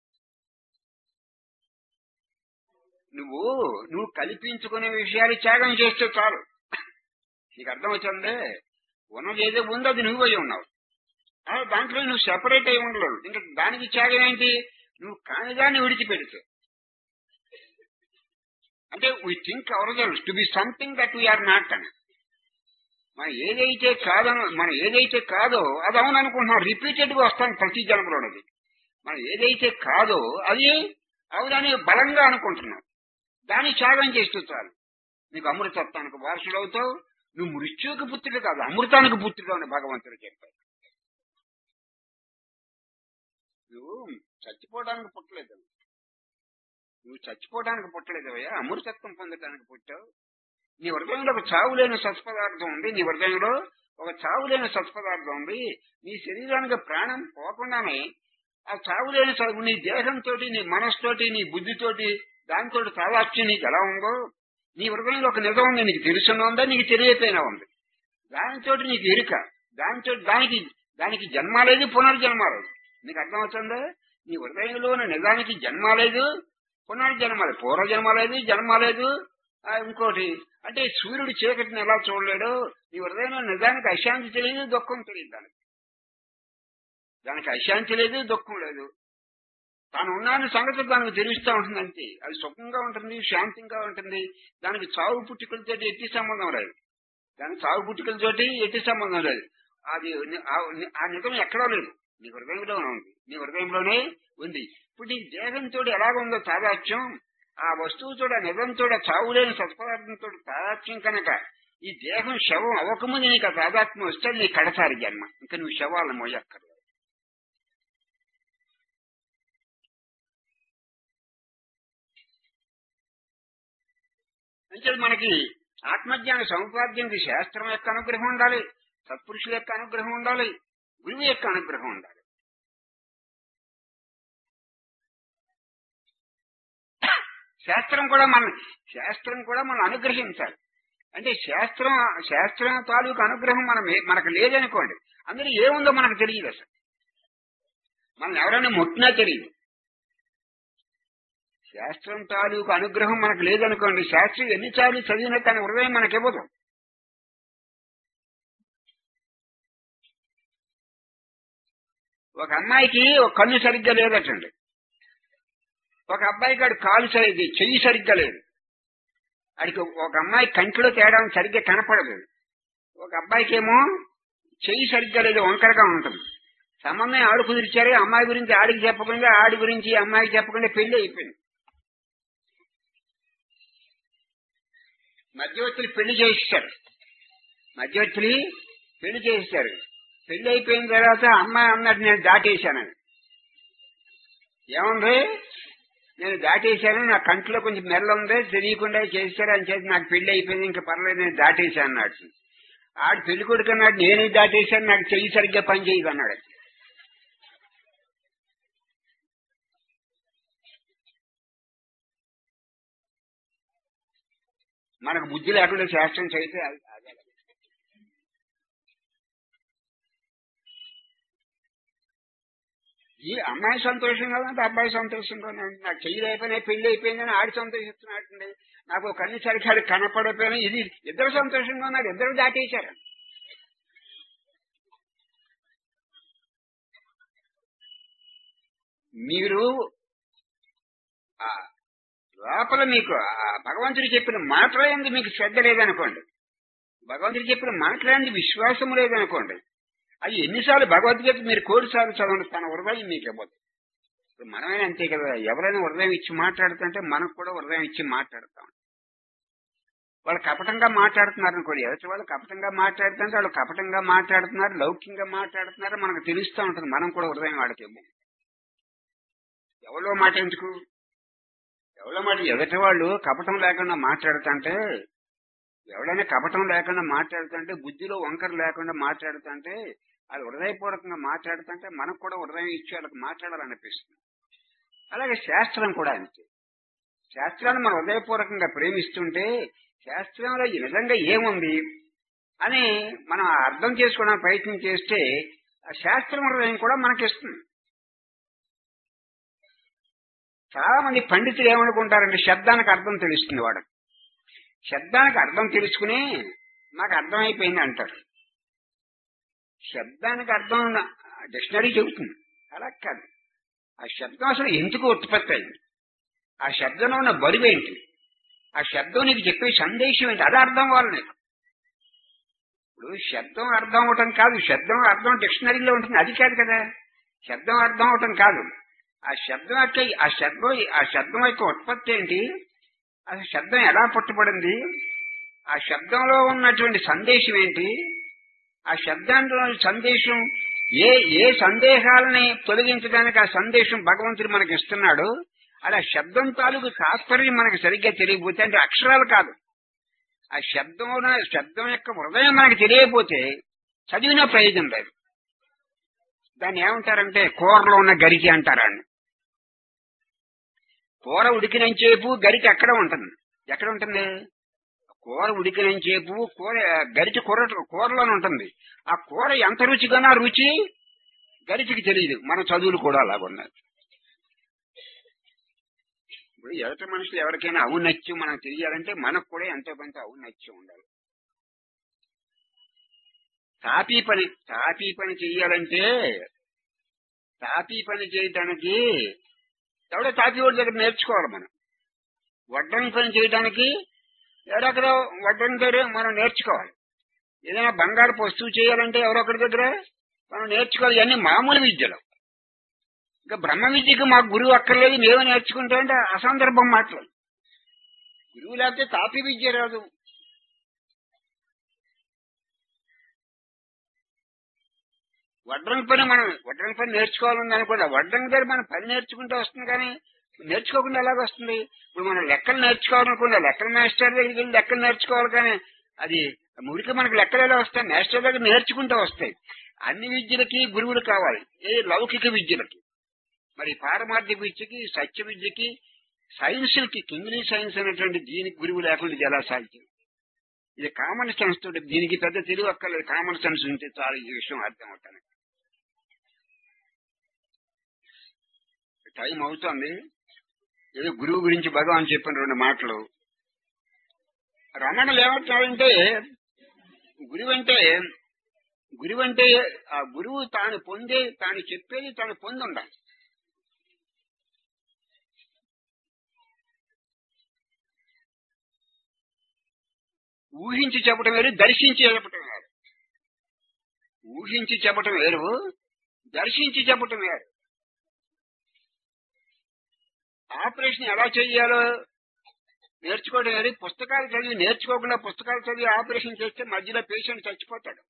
Speaker 1: నువ్వు నువ్వు కల్పించుకునే విషయాలు త్యాగం చేస్తే చాలు నీకు అర్థమవుతుందే ఉన్నది ఏదో ఉందో అది నువ్వు అయి ఉన్నావు ఆ, దాంట్లో నువ్వు సెపరేట్ అయి ఉండలేవు ఇంకా దానికి త్యాగం ఏంటి నువ్వు కానిదాన్ని విడిచిపెడితే అంటే we think ourselves to be something that we are not అని మనం ఏదైతే కాదనో మనం ఏదైతే కాదో అది అవును అనుకుంటున్నాం రిపీటెడ్ గా వస్తాం ప్రతి జన్మలోనది మనం ఏదైతే కాదో అది అవునని బలంగా అనుకుంటున్నాం దాన్ని త్యాగం చేస్తూ చాలు నీకు అమృతత్వానికి వారసుడు అవుతావు నువ్వు మృత్యువుకి పుత్రుడు కాదు అమృతానికి పుత్రుడు అని భగవంతుడు చెప్పాడు నువ్వు చచ్చిపోవడానికి పుట్టలేదు నువ్వు చచ్చిపోవడానికి పుట్టలేదవయ్యా అమృతత్వం పొందడానికి పుట్టావు నీ హృదయంలో ఒక చావు లేని సత్పదార్థం ఉంది నీ హృదయంలో ఒక చావు లేని సత్పదార్థం ఉంది నీ శరీరానికి ప్రాణం పోకుండానే ఆ చావు లేని స- నీ దేహంతో నీ మనసుతోటి నీ బుద్ధితోటి దాంతో తాదాత్యం నీకు ఎలా ఉందో నీ హృదయంలో ఒక నిజం ఉంది నీకు తెలుసున్న ఉందా నీకు తెలియపోయినా ఉంది దానితో నీకు ఎరుక దానితో దానికి దానికి జన్మ లేదు పునర్జన్మ లేదు నీకు అర్థమవుతుందా నీ హృదయంలో ఉన్న నిజానికి జన్మ లేదు పునర్జన్మ లేదు పూర్వజన్మ లేదు జన్మ లేదు ఆ, ఇంకోటి అంటే సూర్యుడు చీకటిని ఎలా చూడలేడు నీ హృదయంలో నిజానికి అశాంతి తెలియదు దుఃఖం తెలియదు దానికి దానికి అశాంతి లేదు దుఃఖం లేదు తాను ఉన్నాను సంగతి దానికి తెలుస్తూ ఉంటుంది అంతే అది సుఖంగా ఉంటుంది శాంతంగా ఉంటుంది దానికి చావు పుట్టుకలతో ఎట్టి సంబంధం లేదు దానికి చావు పుట్టుకలతోటి ఎట్టి సంబంధం లేదు అది ని- ఆ ఆ నిజం ఎక్కడో లేదు నీ హృదయంలోనే ఉంది నీ హృదయంలోనే ఉంది ఇప్పుడు నీ దేహంతో ఎలాగుందో తాదాత్యం ఆ వస్తువుతో ఆ నిజంతో చావులేని సత్పదార్థంతో తాదాత్యం కనుక ఈ దేహం శవం అవ్వకముందు నీకు ఆ తాదాత్మ్యం వస్తే నీ కడసారి జన్మ ఇంకా నువ్వు శవాలను మోయక్కర్లేదు అంటే మనకి ఆత్మజ్ఞాన సముపార్జనకి శాస్త్రం యొక్క అనుగ్రహం ఉండాలి సత్పురుషుల యొక్క అనుగ్రహం ఉండాలి గురువు యొక్క అనుగ్రహం ఉండాలి శాస్త్రం కూడా మన శాస్త్రం కూడా మనం అనుగ్రహించాలి అంటే శాస్త్రం శాస్త్రం తాలూకు అనుగ్రహం మనం ఏ- మనకు లేదనుకోండి అందులో ఏముందో మనకు తెలియదు అసలు మనం ఎవరైనా ముట్టినా తెలియదు శాస్త్రం తాలూకు అనుగ్రహం మనకు లేదనుకోండి శాస్త్రం ఎన్నిసార్లు చదివినా తన హృదయం మనకి ఇవ్వదు ఒక అమ్మాయికి ఒక కన్ను సరిగ్గా లేదటండి ఒక అబ్బాయికి ఆడు కాలు సరిగ్గా చెయ్యి సరిగ్గా లేదు ఆడికి ఒక అమ్మాయి కంటిలో తేడా సరిగ్గా కనపడదు ఒక అబ్బాయికి ఏమో చెయ్యి సరిగ్గా లేదు వంకరగా ఉంటుంది సంబంధం ఆడు కుదిరిచారు అమ్మాయి గురించి ఆడికి చెప్పకుండా ఆడి గురించి ఈ అమ్మాయికి చెప్పకుండా పెళ్లి అయిపోయింది మధ్యవర్తులు పెళ్లి చేయిస్తారు మధ్యవర్తులు పెళ్లి చేయిస్తారు పెళ్లి అయిపోయిన తర్వాత అమ్మాయి అన్నట్టు నేను దాటేశానని ఏముంది నేను దాటేశాను నా కంట్లో కొంచెం మెల్ల ఉంది తెలియకుండా చేశారు అని చేసి నాకు పెళ్లి అయిపోయింది ఇంకా పర్లేదు నేను దాటేశాను అన్నాడు ఆడు పెళ్లి కొడుకు అన్నాడు నేనే దాటేశాను నాకు చెయ్యి సరిగ్గా పని చేయదు అన్నాడు మనకు బుద్ధి లేకుండా శాస్త్రం చేస్తే అది- అదే. ఈ అమ్మాయి సంతోషంగా ఉందంటే అబ్బాయి సంతోషంగా ఉంది నాకు చెయ్యి అయిపోయినా పెళ్లి అయిపోయిందని ఆడి సంతోషిస్తున్నట్టుండి నాకు ఒక కన్ను సరిగ్గా ఆడికి కనపడపోయినా ఇది ఇద్దరు సంతోషంగా ఉన్నారు ఇద్దరు దాటేశారు మీరు ఆ లోపల మీకు ఆ భగవంతుడు చెప్పిన మాటలేంది మీకు శ్రద్ధ లేదనుకోండి భగవంతుడు చెప్పిన మాటలేంది విశ్వాసం లేదనుకోండి అది ఎన్నిసార్లు భగవద్గీత మీరు కోడిసార్లు చదవండి తన హృదయం మీకు ఇవ్వదు ఇప్పుడు మనమైనా అంతే కదా ఎవరైనా హృదయం ఇచ్చి మాట్లాడుతుంటే మనకు కూడా హృదయం ఇచ్చి మాట్లాడతాం వాళ్ళు కపటంగా మాట్లాడుతున్నారు అనుకోండి ఎదుటి వాళ్ళు కపటంగా మాట్లాడుతుంటే వాళ్ళు కపటంగా మాట్లాడుతున్నారు లౌకికంగా మాట్లాడుతున్నారు మనకు తెలుస్తూ ఉంటుంది మనం కూడా హృదయం వాళ్ళకి ఇవ్వం ఎవరో మాట ఎందుకు ఎవరో మాట ఎదుటి వాళ్ళు కపటం లేకుండా మాట్లాడుతుంటే ఎవడైనా కపటం లేకుండా మాట్లాడుతుంటే బుద్ధిలో వంకర లేకుండా మాట్లాడుతుంటే వాళ్ళు హృదయపూర్వకంగా మాట్లాడుతుంటే మనకు కూడా హృదయం ఇచ్చి వాళ్ళకి మాట్లాడాలనిపిస్తుంది అలాగే శాస్త్రం కూడా అంతే శాస్త్రాన్ని మనం హృదయపూర్వకంగా ప్రేమిస్తుంటే శాస్త్రంలో ఈ నిజంగా ఏముంది అని మనం అర్థం చేసుకోవడానికి ప్రయత్నం చేస్తే ఆ శాస్త్రం హృదయం కూడా మనకిస్తుంది చాలా మంది పండితులు ఏమనుకుంటారంటే శబ్దానికి అర్థం తెలుస్తుంది వాడు శబ్దానికి అర్థం తెలుసుకుని నాకు అర్థమైపోయింది అంటారు శబ్దానికి అర్థం డిక్షనరీ చెబుతుంది అలా కాదు ఆ శబ్దం అసలు ఎందుకు ఉత్పత్తి అయింది ఆ శబ్దంలో ఉన్న బరువు ఏంటి ఆ శబ్దం నీకు చెప్పే సందేశం ఏంటి అది అర్థం అవ్వాలి నీకు ఇప్పుడు శబ్దం అర్థం అవటం కాదు శబ్దం అర్థం డిక్షనరీలో ఉంటుంది అది కాదు కదా శబ్దం అర్థం అవటం కాదు ఆ శబ్దం యొక్క ఆ శబ్దం ఆ శబ్దం యొక్క ఉత్పత్తి ఏంటి ఆ శబ్దం ఎలా పుట్టబడింది ఆ శబ్దంలో ఉన్నటువంటి సందేశం ఏంటి ఆ శబ్దంలో సందేశం ఏ ఏ సందేహాలని తొలగించడానికి ఆ సందేశం భగవంతుడు మనకి ఇస్తున్నాడు అలా శబ్దం తాలూకు తాత్పర్యం మనకి సరిగ్గా తెలియకపోతే అంటే అక్షరాలు కాదు ఆ శబ్దం శబ్దం యొక్క హృదయం మనకి తెలియకపోతే చదివిన ప్రయోజనం లేదు దాన్ని ఏమంటారంటే కూరలో ఉన్న గరికి అంటారండి కూర ఉడికినంచేపు గరికి ఎక్కడ ఉంటుంది ఎక్కడ ఉంటుంది కూర ఉడికినంచేపు కూర గరికి కూర కూరలోనే ఉంటుంది ఆ కూర ఎంత రుచిగానో ఆ రుచి గరిచికి తెలియదు మన చదువులు కూడా అలాగున్నాయి ఇప్పుడు ఎదుటి మనుషులు ఎవరికైనా ఔన్నత్యం మనకు తెలియాలంటే మనకు కూడా ఎంతో కొంత ఔన్నత్యం ఉండాలి తాపీ పని తాపీ పని చెయ్యాలంటే తాపీ పని చేయటానికి ఎవడో తాపీ వాడి దగ్గర నేర్చుకోవాలి మనం వడ్డని పని చేయడానికి ఎవరొక్కడ వడ్డని దగ్గర మనం నేర్చుకోవాలి ఏదైనా బంగారు వస్తువు చేయాలంటే ఎవరొకరి దగ్గర మనం నేర్చుకోవాలి ఇవన్నీ మామూలు విద్యలు ఇంకా బ్రహ్మ విద్యకు మాకు గురువు అక్కర్లేదు మేమే నేర్చుకుంటా అంటే అసందర్భం మాటలు గురువు లేకపోతే తాపీ విద్య రాదు వడ్రంగి పని మనం వడ్రంగి పని నేర్చుకోవాలని అనుకోండి వడ్రంగి దగ్గర మనం పని నేర్చుకుంటూ వస్తుంది కానీ నేర్చుకోకుండా ఎలాగ వస్తుంది ఇప్పుడు మనం లెక్కలు నేర్చుకోవాలనుకోండి లెక్కల మాస్టర్ దగ్గరికి వెళ్ళి లెక్కలు నేర్చుకోవాలి కానీ అది మురికి మనకు లెక్కలు ఎలా వస్తాయి మాస్టర్ దగ్గర నేర్చుకుంటూ వస్తాయి అన్ని విద్యలకి గురువులు కావాలి ఏ లౌకిక విద్యలకి మరి పారమార్థిక విద్యకి సత్య విద్యకి సైన్స్లకి కింగ్లీ సైన్స్ అనేటువంటి దీనికి గురువు లేకుండా ఇది ఎలా సాధ్యం ఇది కామన్ సెన్స్ తోటి దీనికి పెద్ద తెలివి అక్కర్లేదు కామన్ సెన్స్ ఉంటే చాలా ఈ విషయం అర్థం అవుతాను టైం అవుతుంది ఏదో గురువు గురించి భగవాన్ చెప్పిన రెండు మాటలు రమణులు ఏమంటారంటే గురువు అంటే గురువు అంటే ఆ గురువు తాను పొందే తాను చెప్పేది తాను పొంది ఉండాలి ఊహించి చెప్పటం వేరు దర్శించి చెప్పటం వేరు ఊహించి చెప్పటం వేరు దర్శించి చెప్పటం వేరు ఆపరేషన్ ఎలా చెయ్యాలో నేర్చుకోవడం వేరు పుస్తకాలు చదివి నేర్చుకోకుండా పుస్తకాలు చదివి ఆపరేషన్ చేస్తే మధ్యలో పేషెంట్ చచ్చిపోతాడు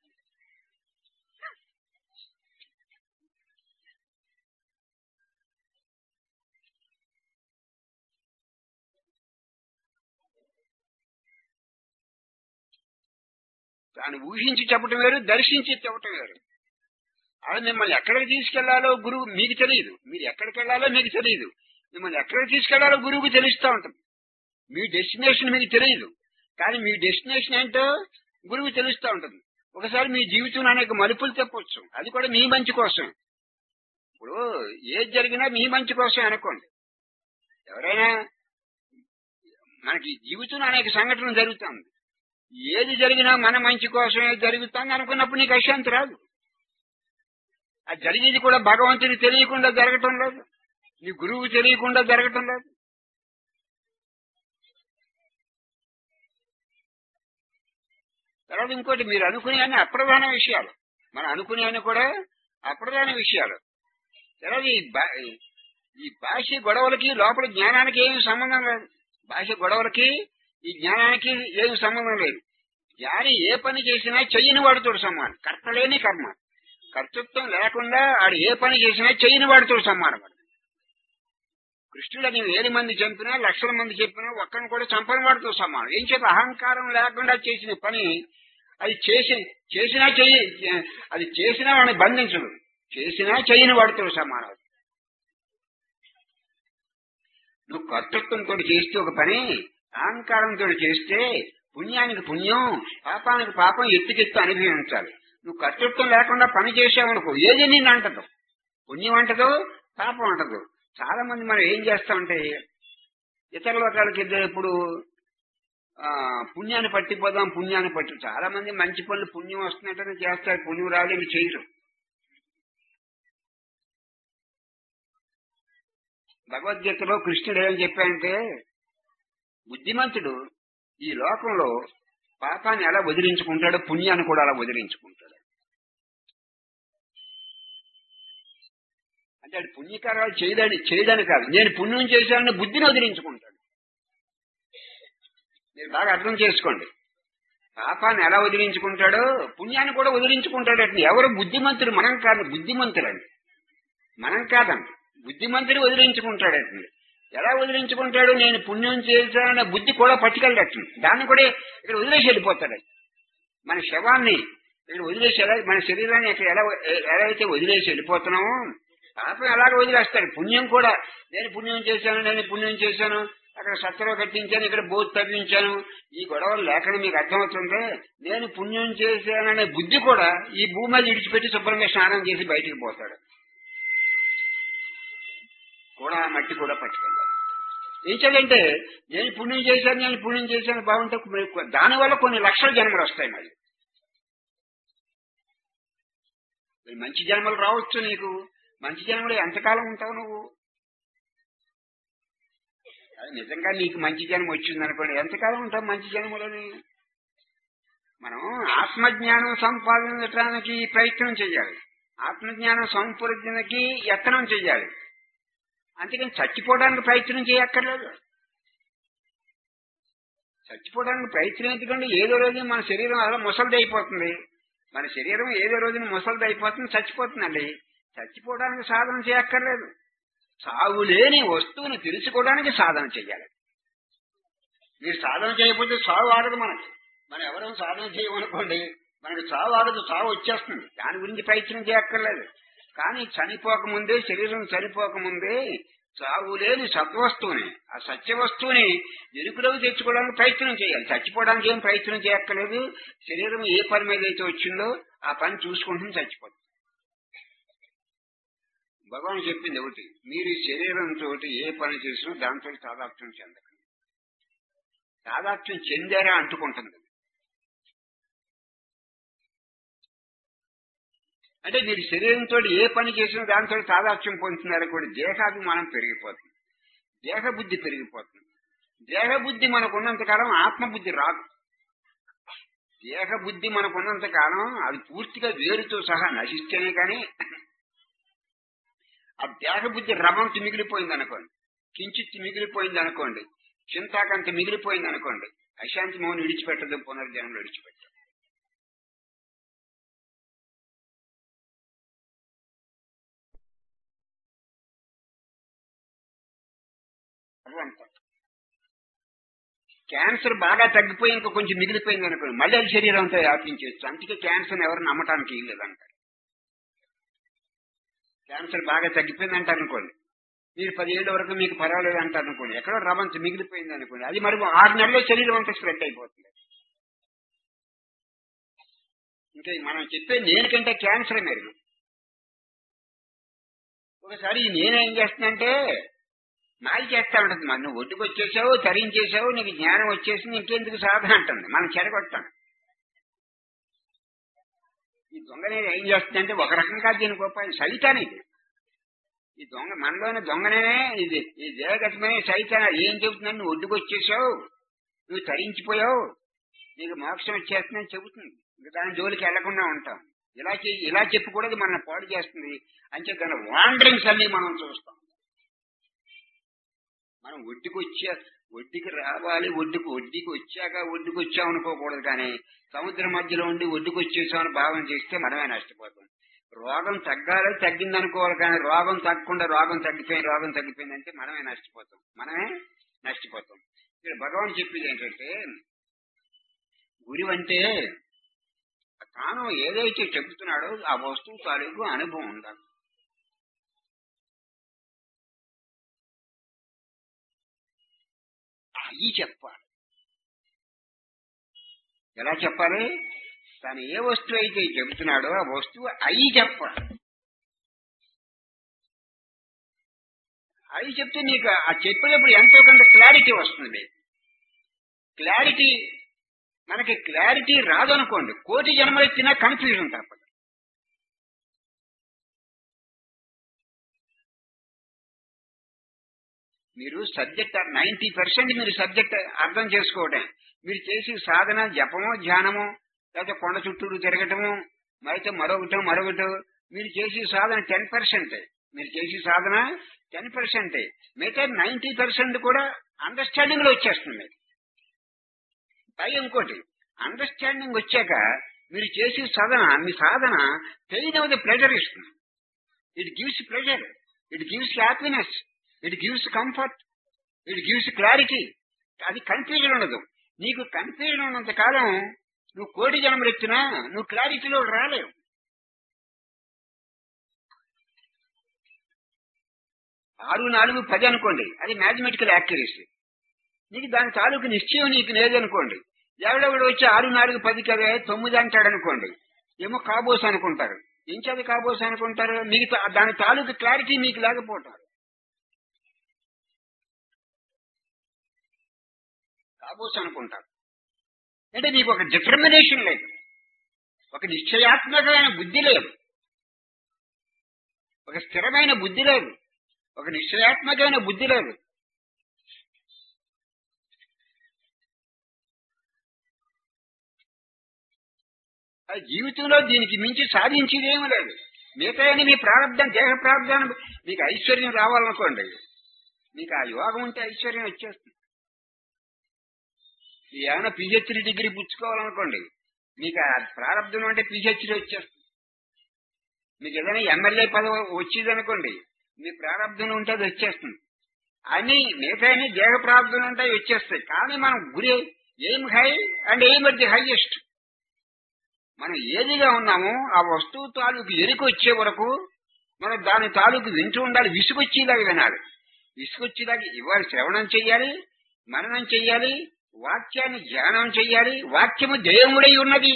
Speaker 1: దాన్ని ఊహించి చెప్పటం వేరు దర్శించి చెప్పటం వేరు అది మిమ్మల్ని ఎక్కడికి తీసుకెళ్లాలో గురువు మీకు తెలియదు మీరు ఎక్కడికి వెళ్ళాలో మీకు తెలియదు మిమ్మల్ని ఎక్కడికి తీసుకెళ్లాలో గురువుకి తెలుస్తూ ఉంటుంది మీ డెస్టినేషన్ మీకు తెలియదు కానీ మీ డెస్టినేషన్ ఏంటో గురువు తెలుస్తూ ఉంటుంది ఒకసారి మీ జీవితం అనేక మలుపులు చెప్పవచ్చు అది కూడా మీ మంచి కోసం ఇప్పుడు ఏది జరిగినా మీ మంచి కోసం అనుకోండి ఎవరైనా మనకి జీవితంలో అనేక సంఘటనలు జరుగుతుంది ఏది జరిగినా మన మంచి కోసమే జరుగుతుంది అనుకున్నప్పుడు నీకు అశాంతి రాదు అది జరిగేది కూడా భగవంతుడికి తెలియకుండా జరగటం లేదు నీ గురువు తెలియకుండా జరగటం లేదు తర్వాత ఇంకోటి మీరు అనుకునే అన్ని అప్రధాన విషయాలు మనం అనుకునే అన్ని కూడా అప్రధాన విషయాలు తర్వాత ఈ భా- ఈ భాష గొడవలకి లోపల జ్ఞానానికి ఏమి సంబంధం లేదు భాష గొడవలకి ఈ జ్ఞానానికి ఏమి సంబంధం లేదు జ్ఞాని ఏ పని చేసినా చెయ్యని వాడితో సమానం కర్త లేని కర్మ కర్తృత్వం లేకుండా ఆడు ఏ పని చేసినా చెయ్యని వాడితో సమానం వాడు. కృష్ణుడు అని వేల మంది చంపినా లక్షల మంది చెప్పినా ఒక్కరిని కూడా చంపని వాడితో సమానం ఏం చెప్పి అహంకారం లేకుండా చేసిన పని అది చేసి చేసినా చెయ్యి అది చేసినా వాడిని బంధించడు చేసినా చెయ్యని వాడితో సమానం నువ్వు కర్తృత్వంతో చేస్తే ఒక పని అహంకారంతో చేస్తే పుణ్యానికి పుణ్యం పాపానికి పాపం ఎత్తుకెత్తు అనుభవించాలి నువ్వు కర్తృత్వం లేకుండా పని చేసావనుకో ఏది నిన్ను అంటదు పుణ్యం అంటదు పాపం అంటదు చాలా మంది మనం ఏం చేస్తామంటే ఇతర లోకాలకి ఇప్పుడు ఆ పుణ్యాన్ని పట్టిపోదాం పుణ్యాన్ని పట్టి చాలా మంది మంచి పనులు పుణ్యం వస్తున్నట్టని చేస్తారు పుణ్యం రాలేదు చేయరు భగవద్గీతలో కృష్ణుడు ఏం చెప్పాడంటే బుద్ధిమంతుడు ఈ లోకంలో పాపాన్ని ఎలా వదిలించుకుంటాడో పుణ్యాన్ని కూడా అలా వదిలించుకుంటాడు అంటే అది పుణ్యకారాలు చేయదని చేయదని కాదు నేను పుణ్యం చేశానని బుద్ధిని వదిలించుకుంటాడు మీరు బాగా అర్థం చేసుకోండి పాపాన్ని ఎలా వదిలించుకుంటాడో పుణ్యాన్ని కూడా వదిలించుకుంటాడు అంటే ఎవరు బుద్ధిమంతుడు మనం కాదు బుద్ధిమంతులండి మనం కాదండి బుద్ధిమంతుడు వదిలించుకుంటాడటండి ఎలా వదిలించుకుంటాడు నేను పుణ్యం చేశానన్న బుద్ధి కూడా పట్టుకెళ్ళటండి దాన్ని కూడా ఇక్కడ వదిలేసి వెళ్ళిపోతాడు మన శవాన్ని ఇక్కడ వదిలేసి ఎలా మన శరీరాన్ని ఇక్కడ ఎలా ఎలా అయితే వదిలేసి వెళ్ళిపోతున్నామో పాపం ఎలాగ వదిలేస్తాడు పుణ్యం కూడా నేను పుణ్యం చేశాను నేను పుణ్యం చేశాను అక్కడ సత్తలో కట్టించాను ఇక్కడ బోధ తవ్వించాను ఈ గొడవలు లేకుండా మీకు అర్థమవుతుంది నేను పుణ్యం చేశాననే బుద్ధి కూడా ఈ భూమి మీద విడిచిపెట్టి శుభ్రంగా స్నానం చేసి బయటికి పోతాడు కూడా ఆ మట్టి కూడా పట్టుకెళ్ళాలి ఏం చేయాలంటే నేను పుణ్యం చేశాను నేను పుణ్యం చేశాను బాగుంటే దానివల్ల కొన్ని లక్షల జన్మలు వస్తాయి మరి మరి మంచి జన్మలు రావచ్చు నీకు మంచి జన్మలు ఎంతకాలం ఉంటావు నువ్వు అది నిజంగా నీకు మంచి జన్మ వచ్చింది అనుకోండి ఎంతకాలం ఉంటావు మంచి జన్మలని మనం ఆత్మజ్ఞానం సంపాదించడానికి ప్రయత్నం చేయాలి ఆత్మజ్ఞానం సంపూర్ణకి యత్నం చేయాలి అందుకని చచ్చిపోవడానికి ప్రయత్నం చేయక్కర్లేదు చచ్చిపోవడానికి ప్రయత్నం ఎందుకంటే ఏదో రోజు మన శరీరం అలా ముసలిది అయిపోతుంది మన శరీరం ఏదో రోజున ముసలిది అయిపోతుంది చచ్చిపోతుందండి చచ్చిపోవడానికి సాధన చేయక్కర్లేదు సాగు లేని వస్తువుని తెలుసుకోవడానికి సాధన చేయాలి మీరు సాధన చేయకపోతే సాగు ఆడదు మనకి మనం ఎవరైనా సాధన చేయమనుకోండి మనకి చావు ఆడదు చావు వచ్చేస్తుంది దాని గురించి ప్రయత్నం చేయక్కర్లేదు కానీ చనిపోకముందే శరీరం చనిపోకముందే చావు లేని సత్వస్తువుని ఆ సత్య వస్తువుని ఎరుకులోకి తెచ్చుకోవడానికి ప్రయత్నం చేయాలి చచ్చిపోవడానికి ఏం ప్రయత్నం చేయక్కర్లేదు శరీరం ఏ పని మీద అయితే వచ్చిందో ఆ పని చూసుకుంటుంది చచ్చిపోతుంది భగవాన్ చెప్పింది ఒకటి మీరు శరీరంతో ఏ పని చేసినా దాంతో తాదాత్మ్యం చెందకండి తాదాత్మ్యం చెందారా అంటుకుంటుంది అంటే మీరు శరీరంతో ఏ పని చేసినా దాంతో తాదాత్మ్యం పొందుతున్నారు కూడా దేహాభిమానం పెరిగిపోతుంది దేహబుద్ధి పెరిగిపోతుంది దేహబుద్ధి మనకున్నంత కాలం ఆత్మబుద్ధి రాదు దేహబుద్ధి మనకున్నంత కాలం అది పూర్తిగా వేరుతో సహా నశిస్తేనే కానీ ఆ దేహబుద్ధి రవంతి మిగిలిపోయింది అనుకోండి కించిత్ మిగిలిపోయింది అనుకోండి చింతాకంత మిగిలిపోయింది అనుకోండి అశాంతి మౌని విడిచిపెట్టదు పునర్జన్మలు విడిచిపెట్టదు క్యాన్సర్ బాగా తగ్గిపోయి ఇంకా కొంచెం మిగిలిపోయింది అనుకోండి మళ్ళీ అది శరీరం అంతా వ్యాపించవచ్చు అందుకే క్యాన్సర్ ఎవరు నమ్మటానికి ఏం లేదంటారు క్యాన్సర్ బాగా తగ్గిపోయింది అంటారు అనుకోండి మీరు పదిహేళ్ళ వరకు మీకు పర్వాలేదు అంటారు అనుకోండి ఎక్కడో రవంత మిగిలిపోయింది అనుకోండి అది మరి ఆరు నెలల్లో శరీరం అంతా స్ప్రెడ్ అయిపోతుంది ఇంకా మనం చెప్పే దేనికంటే క్యాన్సర్ మెరుగు ఒకసారి నేనేం చేస్తానంటే మాయ చేస్తా ఉంటుంది మన నువ్వు ఒడ్డుకు వచ్చేసావు తరించేసావు నీకు జ్ఞానం వచ్చేసింది ఇంకెందుకు సాధన అంటుంది మనం చెడగొట్టాం ఈ దొంగ నేను ఏం చేస్తుందంటే ఒక రకంగా దీనికి ఉపాయం సైతాన్ ఇది ఈ దొంగ మనలోని దొంగనే ఇది ఈ దేవగతమైన సైతాన్ ఏం చెబుతుందని నువ్వు ఒడ్డుకు వచ్చేసావు నువ్వు తరించిపోయావు నీకు మోక్షం వచ్చేస్తుందని చెబుతుంది ఇంకా దాని జోలికి వెళ్లకుండా ఉంటాం ఇలా చే ఇలా చెప్పి కూడా ఇది మన పాడు చేస్తుంది అంతే దాని వాండరింగ్స్ అన్ని మనం చూస్తాం మనం ఒడ్డుకు వచ్చా ఒడ్డుకి రావాలి ఒడ్డుకు ఒడ్డుకి వచ్చాక ఒడ్డుకు వచ్చాం అనుకోకూడదు కానీ సముద్రం మధ్యలో ఉండి ఒడ్డుకు వచ్చేసామని భావన చేస్తే మనమే నష్టపోతాం రోగం తగ్గాలి తగ్గింది అనుకోవాలి కానీ రోగం తగ్గకుండా రోగం తగ్గిపోయింది రోగం తగ్గిపోయిందంటే మనమే నష్టపోతాం మనమే నష్టపోతాం ఇక్కడ భగవాన్ చెప్పింది ఏంటంటే గురి అంటే తాను ఏదైతే చెబుతున్నాడో ఆ వస్తువు తాలూకు అనుభవం ఉండాలి అయ్యి చెప్పాలి ఎలా చెప్పాలి తను ఏ వస్తువు అయితే చెబుతున్నాడో ఆ వస్తువు అయి చెప్పాలి అయి చెప్తే నీకు ఆ చెప్పేటప్పుడు ఎంతో కొంత క్లారిటీ వస్తుంది మీకు క్లారిటీ మనకి క్లారిటీ రాదనుకోండి కోటి జన్మలు ఎత్తినా కన్ఫ్యూజన్ తప్పదు మీరు సబ్జెక్ట్ నైన్టీ పర్సెంట్ మీరు సబ్జెక్ట్ అర్థం చేసుకోవటం మీరు చేసి సాధన జపము ధ్యానము లేకపోతే కొండ చుట్టూరు తిరగటము అయితే మరొకటి మరొకటి మీరు చేసి సాధన టెన్ పర్సెంట్ మీరు చేసి సాధన టెన్ పర్సెంట్ మిగతా నైన్టీ పర్సెంట్ కూడా అండర్స్టాండింగ్ లో వచ్చేస్తుంది పై ఇంకోటి అండర్స్టాండింగ్ వచ్చాక మీరు చేసే సాధన మీ సాధన పెయిన్ ఆఫ్ ద ప్లెజర్ ఇస్తుంది it gives pleasure it gives happiness it gives comfort it gives clarity అది కన్ఫ్యూజన్ ఉండదు నీకు కన్ఫ్యూజన్ ఉన్నంత కాలం నువ్వు కోటి జన్మలు ఎత్తినా నువ్వు క్లారిటీలో రాలేవు ఆరు నాలుగు పది అనుకోండి అది మ్యాథమెటికల్ యాక్యురసీ నీకు దాని తాలూకు నిశ్చయం నీకు లేదనుకోండి ఎవడెవడు వచ్చి ఆరు నాలుగు పది కదా తొమ్మిది అంటాడు అనుకోండి ఏమో కాబోస్ అనుకుంటారు ఏం చదివి కాబోస్ అనుకుంటారు మీకు తా- దాని తాలూకు క్లారిటీ మీకు లేకపోవటం కాబోస్ అనుకుంటారు అంటే నీకు ఒక డిటర్మినేషన్ లేదు ఒక నిశ్చయాత్మకమైన బుద్ధి లేదు ఒక స్థిరమైన బుద్ధి లేదు ఒక నిశ్చయాత్మకమైన బుద్ధి లేదు ఆ జీవితంలో దీనికి మించి సాధించేది ఏమీ లేదు మిగతా మీ ప్రారంధం దేహ ప్రారంధాన్ని మీకు ఐశ్వర్యం రావాలనుకోండి మీకు ఆ యోగం ఉంటే ఐశ్వర్యం వచ్చేస్తుంది మీరు ఏమైనా పిహెచ్డి డిగ్రీ పుచ్చుకోవాలనుకోండి మీకు ఆ ప్రారంధం అంటే పిహెచ్డి వచ్చేస్తుంది మీకు ఏదైనా ఎమ్మెల్యే పదవి వచ్చేది అనుకోండి మీ ప్రారంధం ఉంటే అది వచ్చేస్తుంది అని మిగతా దేహ ప్రారంధం ఉంటే అవి వచ్చేస్తాయి కానీ మనం గురి aim high and aim at the highest మనం ఏదిగా ఉన్నామో ఆ వస్తువు తాలూకు ఎరుకు వచ్చే వరకు మనం దాని తాలూకు వింటూ ఉండాలి విసుగొచ్చేలాగా వినాలి విసుగొచ్చేలాగా ఇవాళ శ్రవణం చెయ్యాలి మననం చెయ్యాలి వాక్యాన్ని ధ్యానం చెయ్యాలి వాక్యము దేవుడై ఉన్నది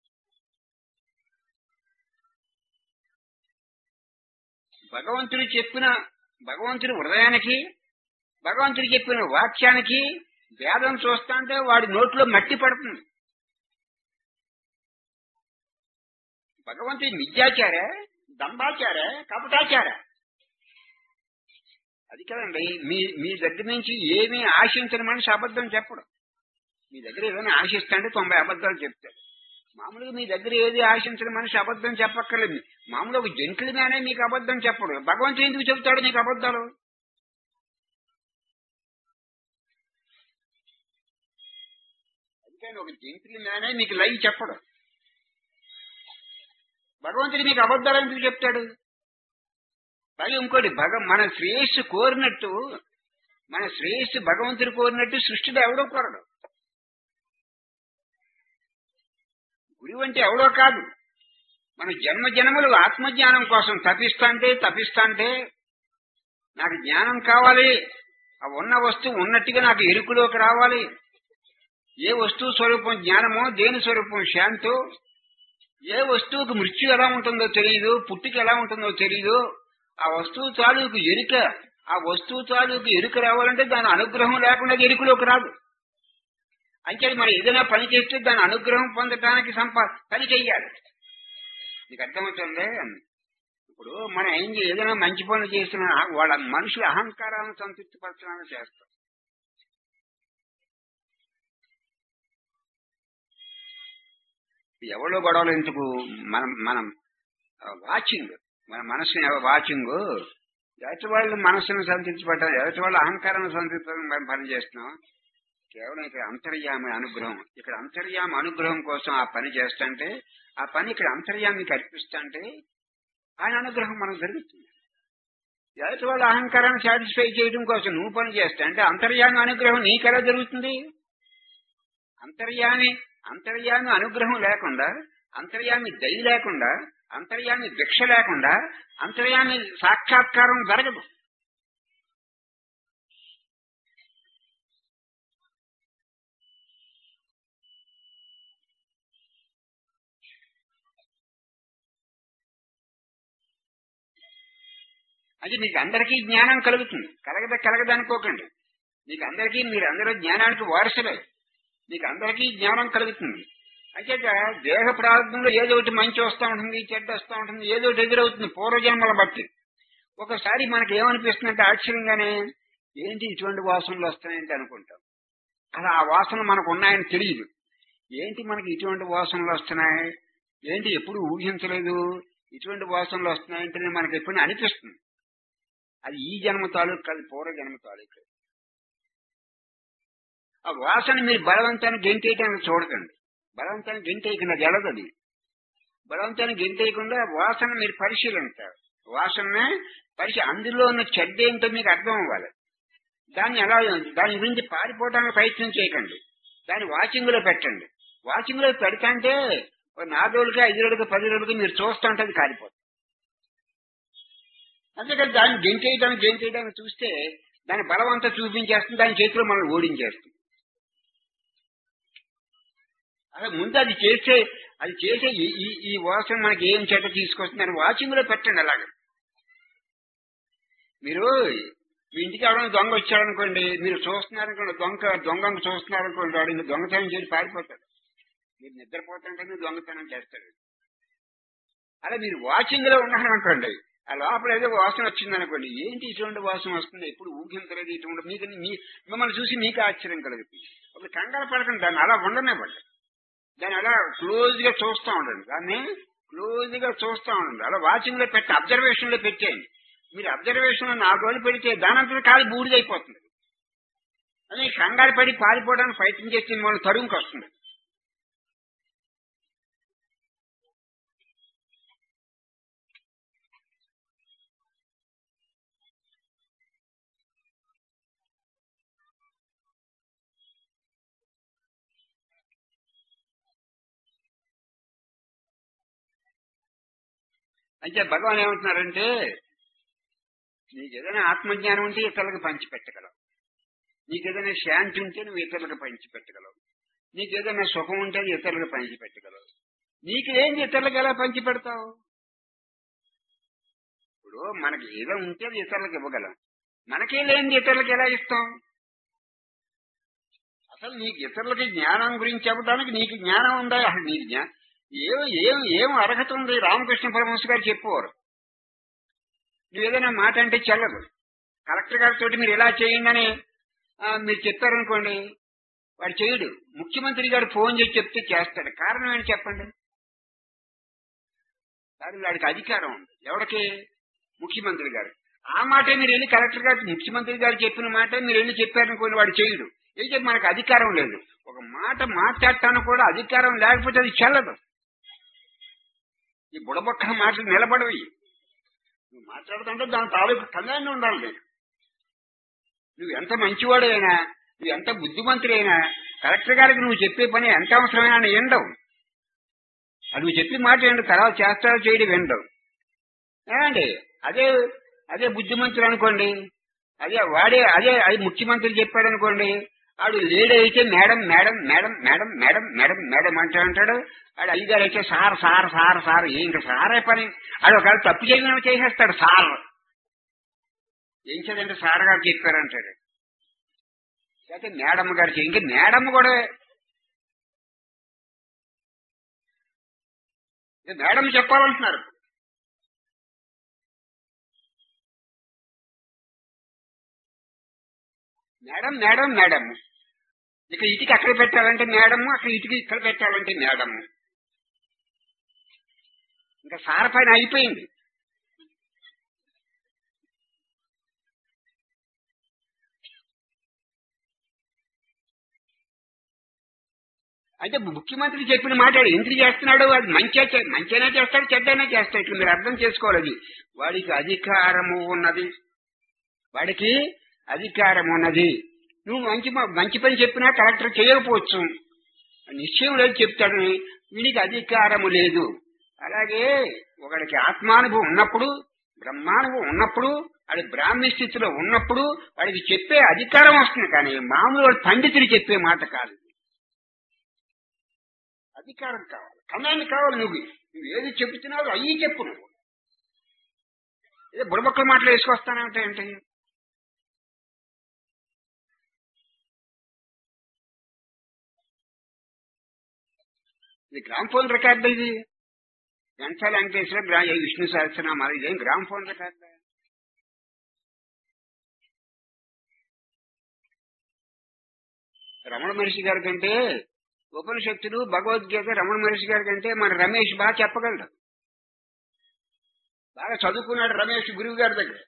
Speaker 1: భగవంతుడు చెప్పిన భగవంతుడి హృదయానికి భగవంతుడు చెప్పిన వాక్యానికి భేదం చూస్తాంటే వాడి నోట్లో మట్టి పడుతుంది భగవంతుడి మిథ్యాచార దంబాచార కపటాచార అది కదండి మీ మీ దగ్గర నుంచి ఏమీ ఆశించని మనిషి అబద్ధం చెప్పడు మీ దగ్గర ఏదైనా ఆశిస్తాంటే తొంభై అబద్ధాలు చెప్తాడు మామూలుగా మీ దగ్గర ఏది ఆశించని మనిషి అబద్ధం చెప్పక్కర్లేదు మామూలుగా ఒక జంతులుగానే మీకు అబద్ధం చెప్పడు భగవంతుడు ఎందుకు చెబుతాడు నీకు అబద్ధాలు అందుకని ఒక జంతులుగానే మీకు లైవ్ చెప్పడు భగవంతుడు మీకు అబద్ధాలు ఎందుకు చెప్తాడు పైగా ఇంకోటి భగ మన శ్రేయస్సు కోరినట్టు మన శ్రేయస్సు భగవంతుడు కోరినట్టు సృష్టిలో ఎవడో కోరడు గురువు అంటే ఎవడో కాదు మన జన్మ జన్మలు ఆత్మజ్ఞానం కోసం తపిస్తాంటే తపిస్తాంటే నాకు జ్ఞానం కావాలి ఆ ఉన్న వస్తువు ఉన్నట్టుగా నాకు ఎరుకులోకి రావాలి ఏ వస్తువు స్వరూపం జ్ఞానమో దేని స్వరూపం శాంతో ఏ వస్తువుకు మృత్యు ఎలా ఉంటుందో తెలియదు పుట్టుక ఎలా ఉంటుందో తెలియదు ఆ వస్తువు తాలూకు ఎరుక ఆ వస్తువు తాలూకు ఎరుక రావాలంటే దాని అనుగ్రహం లేకుండా అది ఎరుకలోకి రాదు అంచేది మరి ఏదైనా పని చేస్తే దాని అనుగ్రహం పొందటానికి సంపా పని చెయ్యాలి నీకు అర్థమవుతుంది ఇప్పుడు మనం ఏం చే- ఏదైనా మంచి పనులు చేసినా వాళ్ళ మనుషుల అహంకారాలను సంతృప్తి పరచడానికి చేస్తాం ఎవరో గొడవలు ఎందుకు మనం మనం వాచింగ్ మన మనసుని వాచింగ్ ఎదుటి వాళ్ళ మనసును సంతృప్తిపడ్డాం ఎదుటి వాళ్ళ అహంకారాన్ని సంతృప్తి మనం పని చేస్తున్నాం కేవలం ఇక్కడ అంతర్యామి అనుగ్రహం ఇక్కడ అంతర్యామి అనుగ్రహం కోసం ఆ పని చేస్తుంటే ఆ పని ఇక్కడ అంతర్యామికి అర్పిస్తుంటే ఆయన అనుగ్రహం మనకు జరుగుతుంది ఎదుటి వాళ్ళ అహంకారాన్ని సాటిస్ఫై చేయడం కోసం నువ్వు పని చేస్తా అంటే అంతర్యామి అనుగ్రహం నీకెలా జరుగుతుంది అంతర్యామి అంతర్యామి అనుగ్రహం లేకుండా అంతర్యామి దయ లేకుండా అంతర్యామి భిక్ష లేకుండా అంతర్యామి సాక్షాత్కారం జరగదు అది మీకు అందరికీ జ్ఞానం కలుగుతుంది కలగద కలగదు అనుకోకండి మీకు అందరికీ మీరు అందరూ జ్ఞానానికి వారసులే మీకు అందరికీ జ్ఞానం కలుగుతుంది అంచేత దేహ ప్రారంభంలో ఏదో ఒకటి మంచి వస్తూ ఉంటుంది చెడ్డ వస్తూ ఉంటుంది ఏదో ఒకటి ఎదురవుతుంది పూర్వజన్మల బట్టి ఒకసారి మనకి ఏమనిపిస్తుందంటే ఆశ్చర్యంగానే ఏంటి ఇటువంటి వాసనలు వస్తాయంటే అనుకుంటాం అలా ఆ వాసనలు మనకు ఉన్నాయని తెలియదు ఏంటి మనకి ఇటువంటి వాసనలు వస్తున్నాయి ఏంటి ఎప్పుడు ఊహించలేదు ఇటువంటి వాసనలు వస్తున్నాయంటే మనకి ఎప్పుడు అనిపిస్తుంది అది ఈ జన్మ తాలూకు కాదు పూర్వ జన్మ తాలూకు ఆ వాసన మీరు బలవంతాన్ని గెంటేయటానికి చూడకండి బలవంతాన్ని గెంటేయకుండా జలదు అది బలవంతాన్ని గెంటేయకుండా వాసన మీరు పరిశీలించారు వాసన పరిశీ అందులో ఉన్న చెడ్డ ఏంటో మీకు అర్థం అవ్వాలి దాన్ని ఎలా దాని గురించి పారిపోవడానికి ప్రయత్నం చేయకండి దాన్ని వాచింగ్ లో పెట్టండి వాచింగ్ లో పెడతాంటే ఓ నాలుగు రోజులకి ఐదు రోజులకి పది రోజులకి మీరు చూస్తూ ఉంటే అది కాలిపోతుంది అంతేకాదు దాన్ని గెంటేయడానికి గెంటేయడానికి చూస్తే దాని బలం అంతా చూపించేస్తుంది దాని చేతిలో మనల్ని ఓడించేస్తుంది అలా ముందు అది చేసే అది చేసే ఈ ఈ- ఈ వాసన మనకి ఏం చెడ్డ తీసుకొస్తుంది అని వాచింగ్ లో పెట్టండి అలాగ మీరు మీ ఇంటికి ఎవరైనా దొంగ వచ్చాడనుకోండి మీరు చూస్తున్నారనుకోండి దొంగ దొంగను చూస్తున్నారనుకోండి వాడు ఇంకా దొంగతనం చేసి పారిపోతాడు మీరు నిద్రపోతుంటే మీరు దొంగతనం చేస్తాడు అలా మీరు వాచింగ్ లో ఉన్నారనుకోండి ఆ లోపల ఏదో వాసన వచ్చిందనుకోండి ఏంటి ఇటువంటి వాసన వస్తుంది ఎప్పుడు ఊహించలేదు ఇటువంటి మీకు మీ మిమ్మల్ని చూసి మీకు ఆశ్చర్యం కలుగుతుంది ఒక కంగారు పడకండి దాన్ని అలా ఉండనివ్వండి దాన్ని అలా క్లోజ్ గా చూస్తూ ఉండండి దాన్ని క్లోజ్ గా చూస్తూ ఉండండి అలా వాచింగ్ లో పెట్టి అబ్జర్వేషన్ లో పెట్టేయండి మీరు అబ్జర్వేషన్ లో నాలుగు రోజులు పెడితే దానంతా కాలి బూడిదైపోతుంది అదే కంగారు పడి పారిపోవడానికి ప్రయత్నం చేస్తే మిమ్మల్ని తరువుకి వస్తుంది అంటే భగవాన్ ఏమంటున్నారంటే నీకు ఏదైనా ఆత్మజ్ఞానం ఉంటే ఇతరులకు పంచి పెట్టగలవు నీకు ఏదైనా శాంతి ఉంటే నువ్వు ఇతరులకు పంచి పెట్టగలవు నీకు ఏదైనా సుఖం ఉంటే అది ఇతరులకు పంచి పెట్టగలవు నీకు ఏంది ఇతరులకు ఎలా పంచి పెడతావు ఇప్పుడు మనకి ఏదో ఉంటే అది ఇతరులకు ఇవ్వగలం మనకే లేనిది ఇతరులకు ఎలా ఇస్తాం అసలు నీకు ఇతరులకి జ్ఞానం గురించి చెప్పడానికి నీకు జ్ఞానం ఉందా అసలు నీకు జ్ఞానం ఏం ఏం ఏం అర్హత ఉంది రామకృష్ణ పరమహంస గారు చెప్పేవారు నువ్వు ఏదైనా మాట అంటే చెల్లదు కలెక్టర్ గారితో మీరు ఎలా చేయండి అని ఆ, మీరు చెప్పారనుకోండి వాడు చేయడు ముఖ్యమంత్రి గారు ఫోన్ చేసి చెప్తే చేస్తాడు కారణం ఏంటి చెప్పండి కానీ వాడికి అధికారం ఉంది ఎవరికి ముఖ్యమంత్రి గారు ఆ మాటే మీరు వెళ్ళి కలెక్టర్ గారు ముఖ్యమంత్రి గారు చెప్పిన మాట మీరు వెళ్ళి చెప్పారనుకోండి వాడు చేయడు ఏం చెప్పి మనకు అధికారం లేదు ఒక మాట మాట్లాడటానికి కూడా అధికారం లేకపోతే అది చెల్లదు ఈ బుడబొక్క మాటలు నిలబడవి నువ్వు మాట్లాడుతుంటే దాని తాలూకు కళ్యాణం ఉండాలి నీకు. నువ్వు ఎంత మంచివాడైనా నువ్వు ఎంత బుద్ధిమంతుడైనా కలెక్టర్ గారికి నువ్వు చెప్పే పని ఎంత అవసరమైనా అని ఎండవు అది నువ్వు చెప్పి మాట ఏంటి తర్వాత చేస్తాడో చేయడం వినడం ఏమండి అదే అదే బుద్ధిమంతుడు అనుకోండి అదే వాడే అదే అది ముఖ్యమంత్రి చెప్పాడు అనుకోండి ఆడు లేడీ అయితే madam madam madam madam madam madam madam అంటూ అంటాడు ఆడు అయ్యగారు అయితే సార్ సార్ సార్ సార్ ఇంకా సారే పని ఆడు ఒకవేళ తప్పు చేయడం చేసేస్తాడు సార్ ఏం చేదంటే సార్ గారు చెప్పారంటాడు లేకపోతే మేడమ్మ గారు చెప్పి- ఇంకా మేడమ్మ కూడా ఏ మేడం చెప్పాలంటున్నారు మేడం మేడం మేడం ఇక ఇటుకి అక్కడ పెట్టాలంటే మేడం అక్కడ ఇటుకి ఇక్కడ పెట్టాలంటే మేడం ఇంకా సార పైన అయిపోయింది అంటే ముఖ్యమంత్రి చెప్పిన మాట వాడు ఎందుకు చేస్తున్నాడు అది మంచిగా చే- మంచిగానే చేస్తాడు చెడ్డైనా చేస్తాడు ఇట్లా మీరు అర్థం చేసుకోవాలి అది వాడికి అధికారము ఉన్నది వాడికి అధికారం ఉన్నది నువ్వు మంచి మా- మంచి పని చెప్పినా కలెక్టర్ చేయకపోవచ్చు నిశ్చయం లేదు చెప్తాడు వీడికి అధికారము లేదు అలాగే ఒకడికి ఆత్మానుభవం ఉన్నప్పుడు బ్రహ్మానుభవం ఉన్నప్పుడు వాడి బ్రాహ్మీ స్థితిలో ఉన్నప్పుడు వాడికి చెప్పే అధికారం వస్తుంది కానీ మామూలు వాడు పండితులు చెప్పే మాట కాదు అధికారం కావాలి కమాండ్ కావాలి నువ్వు నువ్వు ఏది చెబుతున్నావు అయ్యి చెప్పు నువ్వు ఏదో బుడబక్కల మాటలు వేసుకొస్తానంటే ఏంటి ఇది గ్రామ్ ఫోన్ రికార్డు ఇది వెంచాల వెంకటేశ్వర గ్రా ఏ విష్ణు సహస్రనామాలు ఇదేం gramophone record Ramana Maharshi gari కంటే ఉపనిషత్తులు భగవద్గీత రమణ మహర్షి గారి కంటే మన రమేష్ బాగా చెప్పగలడు బాగా చదువుకున్నాడు రమేష్ గురువు గారి దగ్గర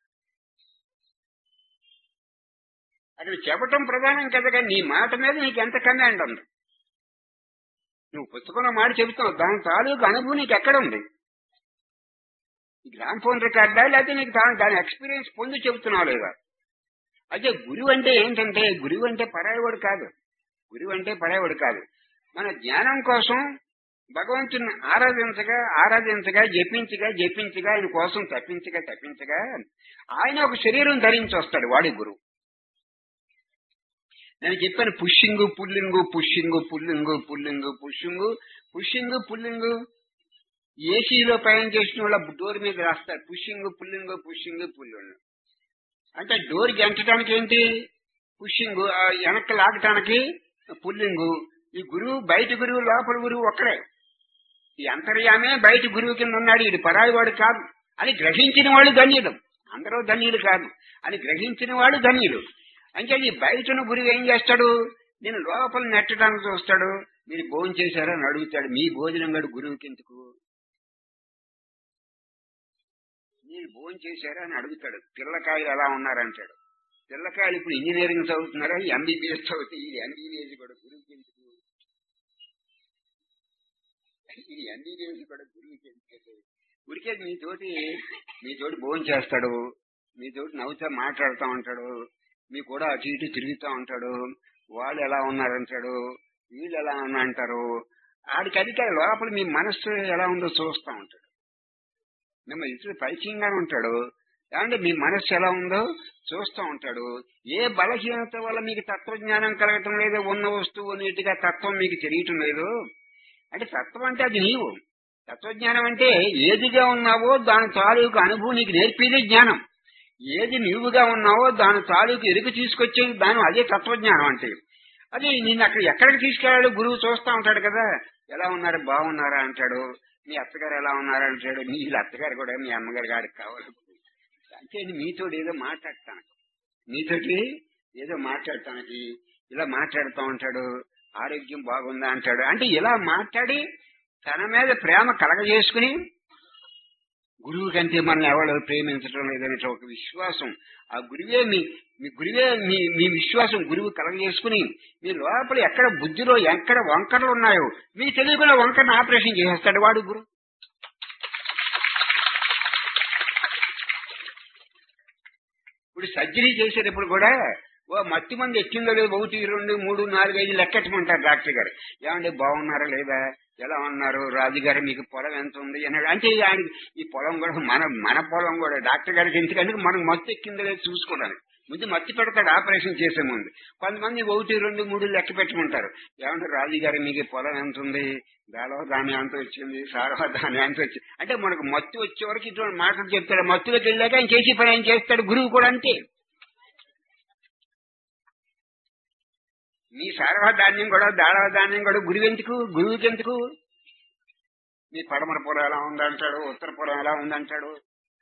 Speaker 1: అక్కడ చెప్పటం ప్రధానం కదా కానీ నీ మాట మీద నీకు ఎంత కమాండ్ ఉంది నువ్వు పుస్తకంలో మాట చెబుతావు దాని తాలూకు అనుభవం నీకు ఎక్కడ ఉంది ఈ గ్రామ్ ఫోన్ రికార్డా లేకపోతే నీకు దా- దాని ఎక్స్పీరియన్స్ పొంది చెబుతున్నావు లేదా అయితే గురువు అంటే ఏంటంటే గురువు అంటే పరాయవాడు కాదు గురువు అంటే పరాయవాడు కాదు మన జ్ఞానం కోసం భగవంతుని ఆరాధించగా ఆరాధించగా జపించగా జపించగా ఆయన కోసం తప్పించగా తప్పించగా ఆయన ఒక శరీరం ధరించి వస్తాడు వాడి గురువు నేను చెప్పాను పుష్యింగు పుల్లింగు పుష్యింగు పుల్లింగు పుల్లింగు పుష్యింగు పుష్యింగు పుల్లింగు ఏసీలో ప్రయాణం చేసిన వాళ్ళ డోర్ మీద రాస్తారు పుష్యింగు పుల్లింగు పుష్యింగు పుల్లింగు అంటే డోర్ గెంటడానికి ఏంటి పుష్యింగు ఆ వెనక్కి లాగటానికి పుల్లింగు ఈ గురువు బయట గురువు లోపల గురువు ఒక్కడే ఈ అంతర్యామే బయట గురువు కింద ఉన్నాడు ఇది పరాయివాడు కాదు అని గ్రహించిన వాళ్ళు ధన్యులు అందరూ ధన్యులు కాదు అని గ్రహించిన వాడు ధన్యులు అంటే ఈ బయటను గురువు ఏం చేస్తాడు నేను లోపల నెట్టడానికి చూస్తాడు మీరు భోజనం చేశారా అని అడుగుతాడు మీ భోజనం గడు గురువుకి ఎందుకు మీరు భోజనం చేశారా అని అడుగుతాడు పిల్లకాయలు ఎలా ఉన్నారంటాడు పిల్లకాయలు ఇప్పుడు ఇంజనీరింగ్ చదువుతున్నారా ఎంబీబీఎస్ చదివితే ఇది ఎంబీబీఎస్ కూడా గురువుకి ఎందుకు ఇది ఎంబీబీఎస్ కూడా గురువుకి ఎందుకు ఉరికే మీతోటి మీతోటి భోజనం చేస్తాడు మీతోటి నవ్వుతా మాట్లాడుతూ ఉంటాడు మీ కూడా అటు ఇటు తిరుగుతూ ఉంటాడు వాళ్ళు ఎలా ఉన్నారంటాడు వీళ్ళు ఎలా ఉన్నా అంటారు ఆడికి అధికారి లోపల మీ మనస్సు ఎలా ఉందో చూస్తూ ఉంటాడు మిమ్మల్ని ఇతరులు పరిచయంగానే ఉంటాడు ఏమంటే మీ మనస్సు ఎలా ఉందో చూస్తూ ఉంటాడు ఏ బలహీనత వల్ల మీకు తత్వజ్ఞానం కలగటం లేదో ఉన్న వస్తువు నీటిగా తత్వం మీకు తెలియటం లేదు అంటే తత్వం అంటే అది నీవు తత్వజ్ఞానం అంటే ఏదిగా ఉన్నావో దాని తాలూకు అనుభవం నీకు నేర్పేదే జ్ఞానం ఏది నీవుగా ఉన్నావో దాని తాలూకు ఎరుకు తీసుకొచ్చేది దాని అదే తత్వజ్ఞానం అంటే అది నేను అక్కడ ఎక్కడికి తీసుకెళ్ళాడు గురువు చూస్తా ఉంటాడు కదా ఎలా ఉన్నారు బాగున్నారా అంటాడు మీ అత్తగారు ఎలా ఉన్నారా అంటాడు మీ వీళ్ళ అత్తగారు కూడా మీ అమ్మగారి గారికి కావాలి అంటే మీతో ఏదో మాట్లాడటానికి మీతోటి ఏదో మాట్లాడటానికి ఇలా మాట్లాడుతూ ఉంటాడు ఆరోగ్యం బాగుందా అంటాడు అంటే ఇలా మాట్లాడి తన మీద ప్రేమ కలగజేసుకుని గురువు కంటే మనల్ని ఎవరు ప్రేమించడం లేదనే ఒక విశ్వాసం ఆ గురువే మీ మీ గురువే మీ మీ విశ్వాసం గురువు కలగజేసుకుని మీ లోపల ఎక్కడ బుద్ధిలో ఎక్కడ వంకరలు ఉన్నాయో మీకు తెలియకుండా వంకరను ఆపరేషన్ చేసేస్తాడు వాడు గురువు ఇప్పుడు సర్జరీ చేసేటప్పుడు కూడా ఓ మత్తి మంది ఎక్కిందో లేదు ఒకటి రెండు మూడు నాలుగు ఐదు లెక్కెట్టమంటారు డాక్టర్ గారు ఏమండి బాగున్నారా లేదా ఎలా ఉన్నారు రాజుగారు మీకు పొలం ఎంత ఉంది అన్నాడు అంటే ఆయన ఈ పొలం కూడా మన మన పొలం కూడా డాక్టర్ గారికి ఎందుకంటే మనం మత్తు ఎక్కిందో లేదు చూసుకోవడానికి ముందు మత్తి పెడతాడు ఆపరేషన్ చేసే ముందు కొంతమంది ఒకటి రెండు మూడు లెక్క పెట్టమంటారు ఏమంటే రాజు గారు మీకు పొలం ఎంత ఉంది దాలో దాని ఎంత వచ్చింది సారవ దాని ఎంత వచ్చింది అంటే మనకు మత్తు వచ్చే వరకు ఇటువంటి మాటలు చెప్తాడు మత్తులోకి వెళ్ళాక ఆయన చేసి పని ఆయన చేస్తాడు గురువు కూడా అంతే మీ సారవ ధాన్యం కూడా దాడవ ధాన్యం కూడా గురువు ఎందుకు గురువుకి ఎందుకు మీ పడమర పొలం ఎలా ఉందంటాడు ఉత్తర పొలం ఎలా ఉందంటాడు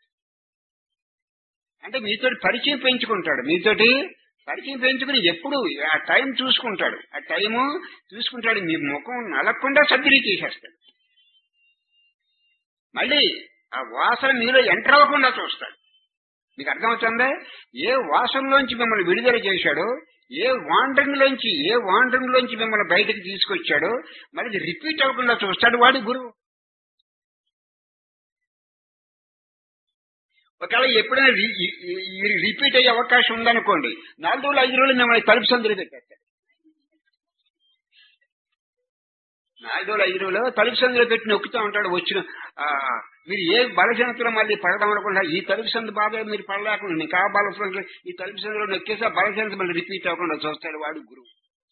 Speaker 1: అంటే మీతో పరిచయం పెంచుకుంటాడు మీతోటి పరిచయం పెంచుకుని ఎప్పుడు ఆ టైం చూసుకుంటాడు ఆ టైము చూసుకుంటాడు మీ ముఖం నలగకుండా సర్జరీ చేసేస్తాడు మళ్ళీ ఆ వాసన మీలో ఎంటర్ అవ్వకుండా చూస్తాడు మీకు అర్థమవుతుందా ఏ వాసనలోంచి మిమ్మల్ని విడుదల చేశాడో ఏ వాండరింగ్ లోంచి ఏ వాండరింగ్ లోంచి మిమ్మల్ని బయటకు తీసుకొచ్చాడో మళ్ళీ రిపీట్ అవ్వకుండా చూస్తాడు వాడి గురువు ఒకవేళ ఎప్పుడైనా రిపీట్ అయ్యే అవకాశం ఉందనుకోండి నాలుగు రోజులు ఐదు రోజులు మిమ్మల్ని తలుపు సందులు పెట్టేస్తారు నాలుగు రోజులు ఐదు రోజులు తలుపు సందులో పెట్టి నొక్కుతూ ఉంటాడు వచ్చిన ఆ, మీరు ఏ బలజనతలో మళ్ళీ పడదాం అనుకుంటా ఈ తలుపు సందు బాధ మీరు పడలేకుండా మీకు ఆ బలసంలో ఈ తలుపు సందులో నొక్కేసి ఆ బలజనత మళ్ళీ రిపీట్ అవ్వకుండా చూస్తాడు వాడు గురువు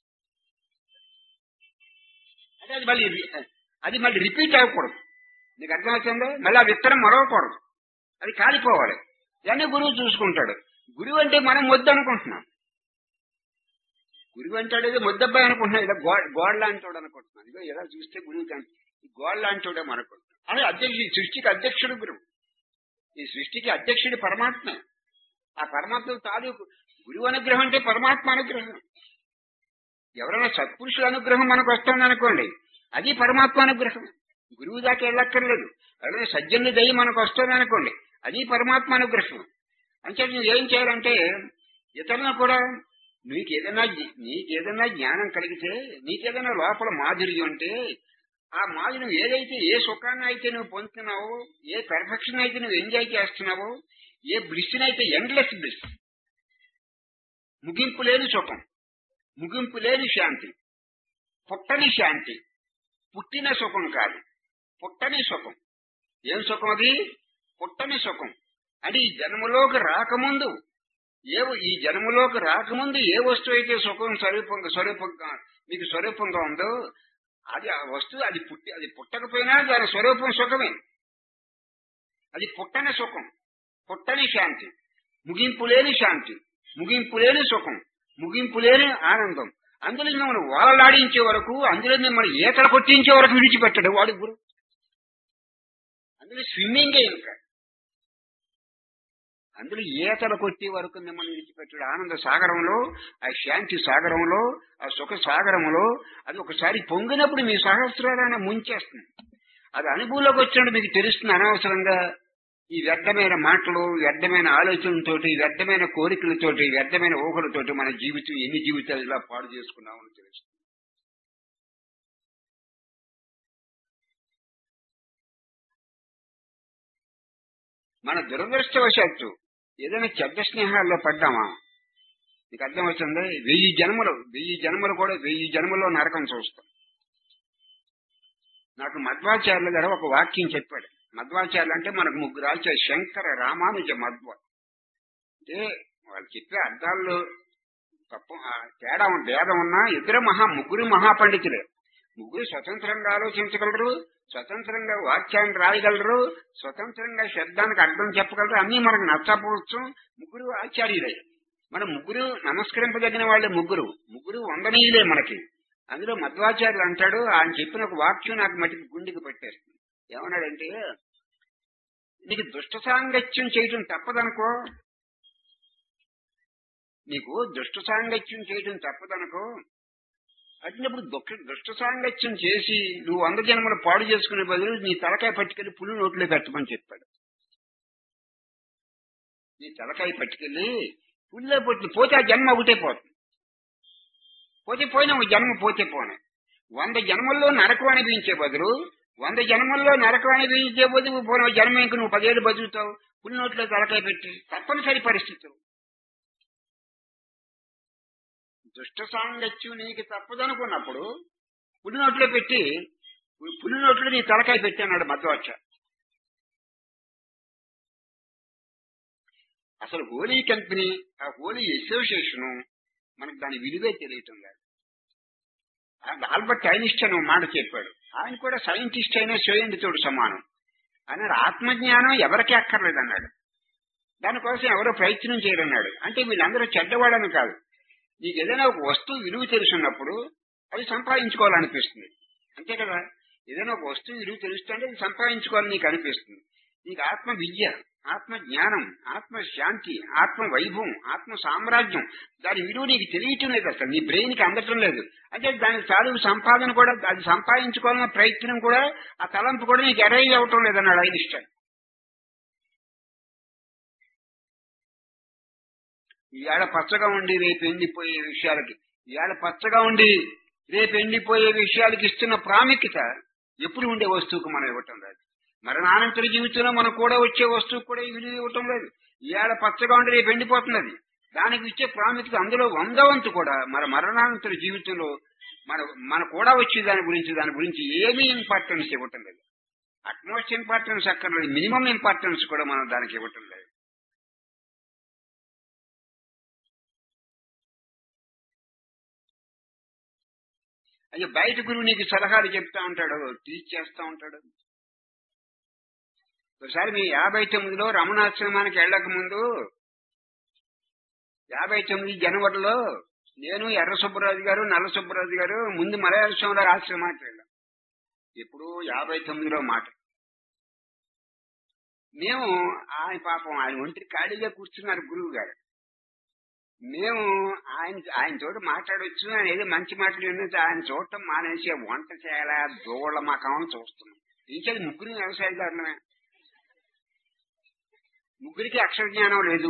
Speaker 1: అంటే అది మళ్ళీ అది మళ్ళీ రిపీట్ అవ్వకూడదు నీకు అర్థమవుతుందా మళ్ళీ ఆ విత్తనం మరవకూడదు అది కాలిపోవాలి దాన్ని గురువు చూసుకుంటాడు గురువు అంటే మనం వద్దు అనుకుంటున్నాం గురువు అంటాడు ఏదో ముద్దబ్బాయి అనుకుంటున్నాం ఇలా గోడ గోడ లాంటోడు అనుకుంటున్నాం ఇదో ఎలా చూస్తే గురువు కానీ ఈ గోడ లాంటోడే మనకుంటున్నాం అదే అధ్యక్షుడు ఈ సృష్టికి అధ్యక్షుడు గురువు ఈ సృష్టికి అధ్యక్షుడు పరమాత్మ ఆ పరమాత్మ తాలూకు గురువు అనుగ్రహం అంటే పరమాత్మ అనుగ్రహం ఎవరైనా సత్పురుషుల అనుగ్రహం మనకు వస్తుంది అనుకోండి అది పరమాత్మ అనుగ్రహం గురువు దాకా వెళ్ళక్కర్లేదు ఎవరైనా సజ్జనుడి దయ మనకు వస్తుంది అనుకోండి అది పరమాత్మ అనుగ్రహం అంటే నువ్వు ఏం చేయాలంటే ఇతరులను కూడా నీకేదైనా నీకేదైనా జ్ఞానం కలిగితే నీకేదైనా లోపల మాధుర్యం ఉంటే ఆ మాధుర్యం ఏదైతే ఏ సుఖాన్ని అయితే నువ్వు పొందుతున్నావో ఏ పెర్ఫెక్షన్ అయితే నువ్వు ఎంజాయ్ చేస్తున్నావో ఏ బ్లిస్ అయితే ఎండ్లెస్ బ్లిస్ ముగింపు లేని సుఖం ముగింపు లేని శాంతి పుట్టని శాంతి పుట్టిన సుఖం కాదు పుట్టని సుఖం ఏం సుఖం అది పుట్టని సుఖం అంటే ఈ జన్మలోకి రాకముందు ఏ ఈ జన్మలోకి రాకముందు ఏ వస్తువు అయితే సుఖం స్వరూపంగా స్వరూపంగా మీకు స్వరూపంగా ఉందో అది ఆ వస్తువు అది పుట్టి అది పుట్టకపోయినా దాని స్వరూపం సుఖమే అది పుట్టని సుఖం పుట్టని శాంతి ముగింపు లేని శాంతి ముగింపు లేని సుఖం ముగింపు లేని ఆనందం అందులో మిమ్మల్ని ఓలలాడించే వరకు అందులో మిమ్మల్ని ఈతలు కొట్టించే వరకు విడిచిపెట్టడు వాడు గురు అందులో స్విమ్మింగే ఇంకా అందులో ఈతలు కొట్టే వరకు మిమ్మల్ని విడిచిపెట్టాడు ఆనంద సాగరంలో ఆ శాంతి సాగరంలో ఆ సుఖ సాగరంలో అది ఒకసారి పొంగినప్పుడు మీ సహస్రాలను ముంచేస్తుంది అది అనుభవంలోకి వచ్చినప్పుడు మీకు తెలుస్తుంది అనవసరంగా ఈ వ్యర్థమైన మాటలు వ్యర్థమైన ఆలోచనలతోటి వ్యర్థమైన కోరికలతోటి వ్యర్థమైన ఊహలతోటి మన జీవితం ఎన్ని జీవితాలు ఇలా పాడు చేసుకున్నామని తెలుస్తుంది మన దురదృష్టవశాత్తు ఏదైనా చెడ్డ స్నేహాల్లో పడ్డామా నీకు అర్థమవుతుంది వెయ్యి జన్మలు వెయ్యి జన్మలు కూడా వెయ్యి జన్మలో నరకం చూస్తాం నాకు మధ్వాచార్యులు గారు ఒక వాక్యం చెప్పాడు మధ్వాచార్యులు అంటే మనకు ముగ్గురు ఆచార్య శంకర రామానుజ మధ్వ అంటే వాళ్ళు చెప్పే అర్థాల్లో తప్ప ఆ తేడా ఉన్న- భేదం ఉన్నా ఇద్దరు మహా ముగ్గురు మహాపండితులే ముగ్గురు స్వతంత్రంగా ఆలోచించగలరు స్వతంత్రంగా వాక్యాన్ని రాయగలరు స్వతంత్రంగా శబ్దానికి అర్థం చెప్పగలరు అన్ని మనకు నచ్చపోవచ్చు ముగ్గురు ఆచార్యులే మన ముగ్గురు నమస్కరింపదగిన వాళ్ళే ముగ్గురు ముగ్గురు వందనీయులే మనకి అందులో మధ్వాచార్యులు అంటాడు ఆయన చెప్పిన ఒక వాక్యం నాకు మటుకు గుండెకి పెట్టేస్తుంది ఏమన్నాడంటే నీకు దుష్ట సాంగత్యం చేయటం తప్పదనుకో నీకు దుష్ట సాంగత్యం చేయటం తప్పదనుకో అట్టినప్పుడు దుఃఖ దుష్ట సాంగత్యం చేసి నువ్వు వంద జన్మలు పాడు చేసుకునే బదులు నీ తలకాయ పట్టుకెళ్ళి పులి నోట్లో పెట్టమని చెప్పాడు నీ తలకాయ పట్టుకెళ్ళి పులిలో పట్టి పోతే ఆ జన్మ ఒకటే పోతుంది పోతే పోయినా ఒక జన్మ పోతే పోనే వంద జన్మల్లో నరకం అనిపించే బదులు వంద జన్మల్లో నరకం అనిపించే బదులు పోయిన జన్మ ఇంక నువ్వు పదేళ్ళు బతుకుతావు పులి నోట్లో తలకాయ పెట్టి తప్పనిసరి పరిస్థితులు దుష్ట సాంగత్యం నీకు తప్పదనుకున్నప్పుడు పులి నోట్లో పెట్టి పులి నోట్లో నీ తలకాయ పెట్టి అన్నాడు మధ్వాచ అసలు హోలీ కంపెనీ ఆ హోలీ అసోసియేషన్ మనకు దాని విలువే తెలియటం లేదు ఆ ఆల్బర్ట్ ఐన్స్టైన్ ఓ మాట చెప్పాడు ఆయన కూడా సైంటిస్ట్ అయినా తోడు సమానం అన్నాడు ఆత్మజ్ఞానం ఎవరికీ అక్కర్లేదన్నాడు దానికోసం ఎవరో ప్రయత్నం చేయరన్నాడు అంటే వీళ్ళందరూ చెడ్డవాడని కాదు నీకు ఏదైనా ఒక వస్తువు విలువ తెలుసున్నప్పుడు అది సంపాదించుకోవాలనిపిస్తుంది అంతే కదా ఏదైనా ఒక వస్తువు విలువ తెలుస్తుంటే అది సంపాదించుకోవాలని నీకు అనిపిస్తుంది నీకు ఆత్మ విద్య ఆత్మ జ్ఞానం ఆత్మ శాంతి ఆత్మ వైభవం ఆత్మ సామ్రాజ్యం దాని విలువ నీకు తెలియటం లేదు అసలు నీ బ్రెయిన్ కి అందటం లేదు అంటే దాని చాలు సంపాదన కూడా అది సంపాదించుకోవాలన్న ప్రయత్నం కూడా ఆ తలంపు కూడా నీకు అరైజ్ అవటం లేదన్నాడు ఐన్స్టైన్ ఇవాళ పచ్చగా ఉండి రేపు ఎండిపోయే విషయాలకి ఇవాళ పచ్చగా ఉండి రేపు ఎండిపోయే విషయాలకి ఇస్తున్న ప్రాముఖ్యత ఎప్పుడు ఉండే వస్తువుకు మనం ఇవ్వటం లేదు మరణానంతర జీవితంలో మనం కూడా వచ్చే వస్తువుకు కూడా ఈ విలువ ఇవ్వటం లేదు ఇవాళ పచ్చగా ఉండి రేపు ఎండిపోతున్నది దానికి ఇచ్చే ప్రాముఖ్యత అందులో వంద వంతు కూడా మన మరణానంతర జీవితంలో మన మన కూడా వచ్చే దాని గురించి దాని గురించి ఏమీ ఇంపార్టెన్స్ ఇవ్వటం లేదు అట్మోస్ట్ ఇంపార్టెన్స్ అక్కర్లేదు మినిమం ఇంపార్టెన్స్ కూడా మనం దానికి ఇవ్వటం లేదు అయ్యో బయట గురువు నీకు సలహాలు చెప్తా ఉంటాడు టీచ్ చేస్తా ఉంటాడు ఒకసారి మీ యాభై తొమ్మిదిలో రమణాశ్రమానికి వెళ్ళక ముందు యాభై తొమ్మిది జనవరిలో నేను ఎర్ర సుబ్బరాజు గారు నల్ల సుబ్బరాజు గారు ముందు మలయాళ స్వామివారి ఆశ్రమానికి వెళ్ళాం ఎప్పుడు యాభై తొమ్మిదిలో మాట మేము ఆయన పాపం ఆయన ఒంటరి ఖాళీగా కూర్చున్నారు గురువు గారు మేము ఆయన ఆయన తోటి మాట్లాడవచ్చు ఆయన ఏదో మంచి మాటలు విన్నది ఆయన చూడటం మానేసి వంట చేయాలా దోళ్ళ మకామని చూస్తున్నాం ఇంకేది ముగ్గురు వ్యవసాయదారులమే ముగ్గురికి అక్షర జ్ఞానం లేదు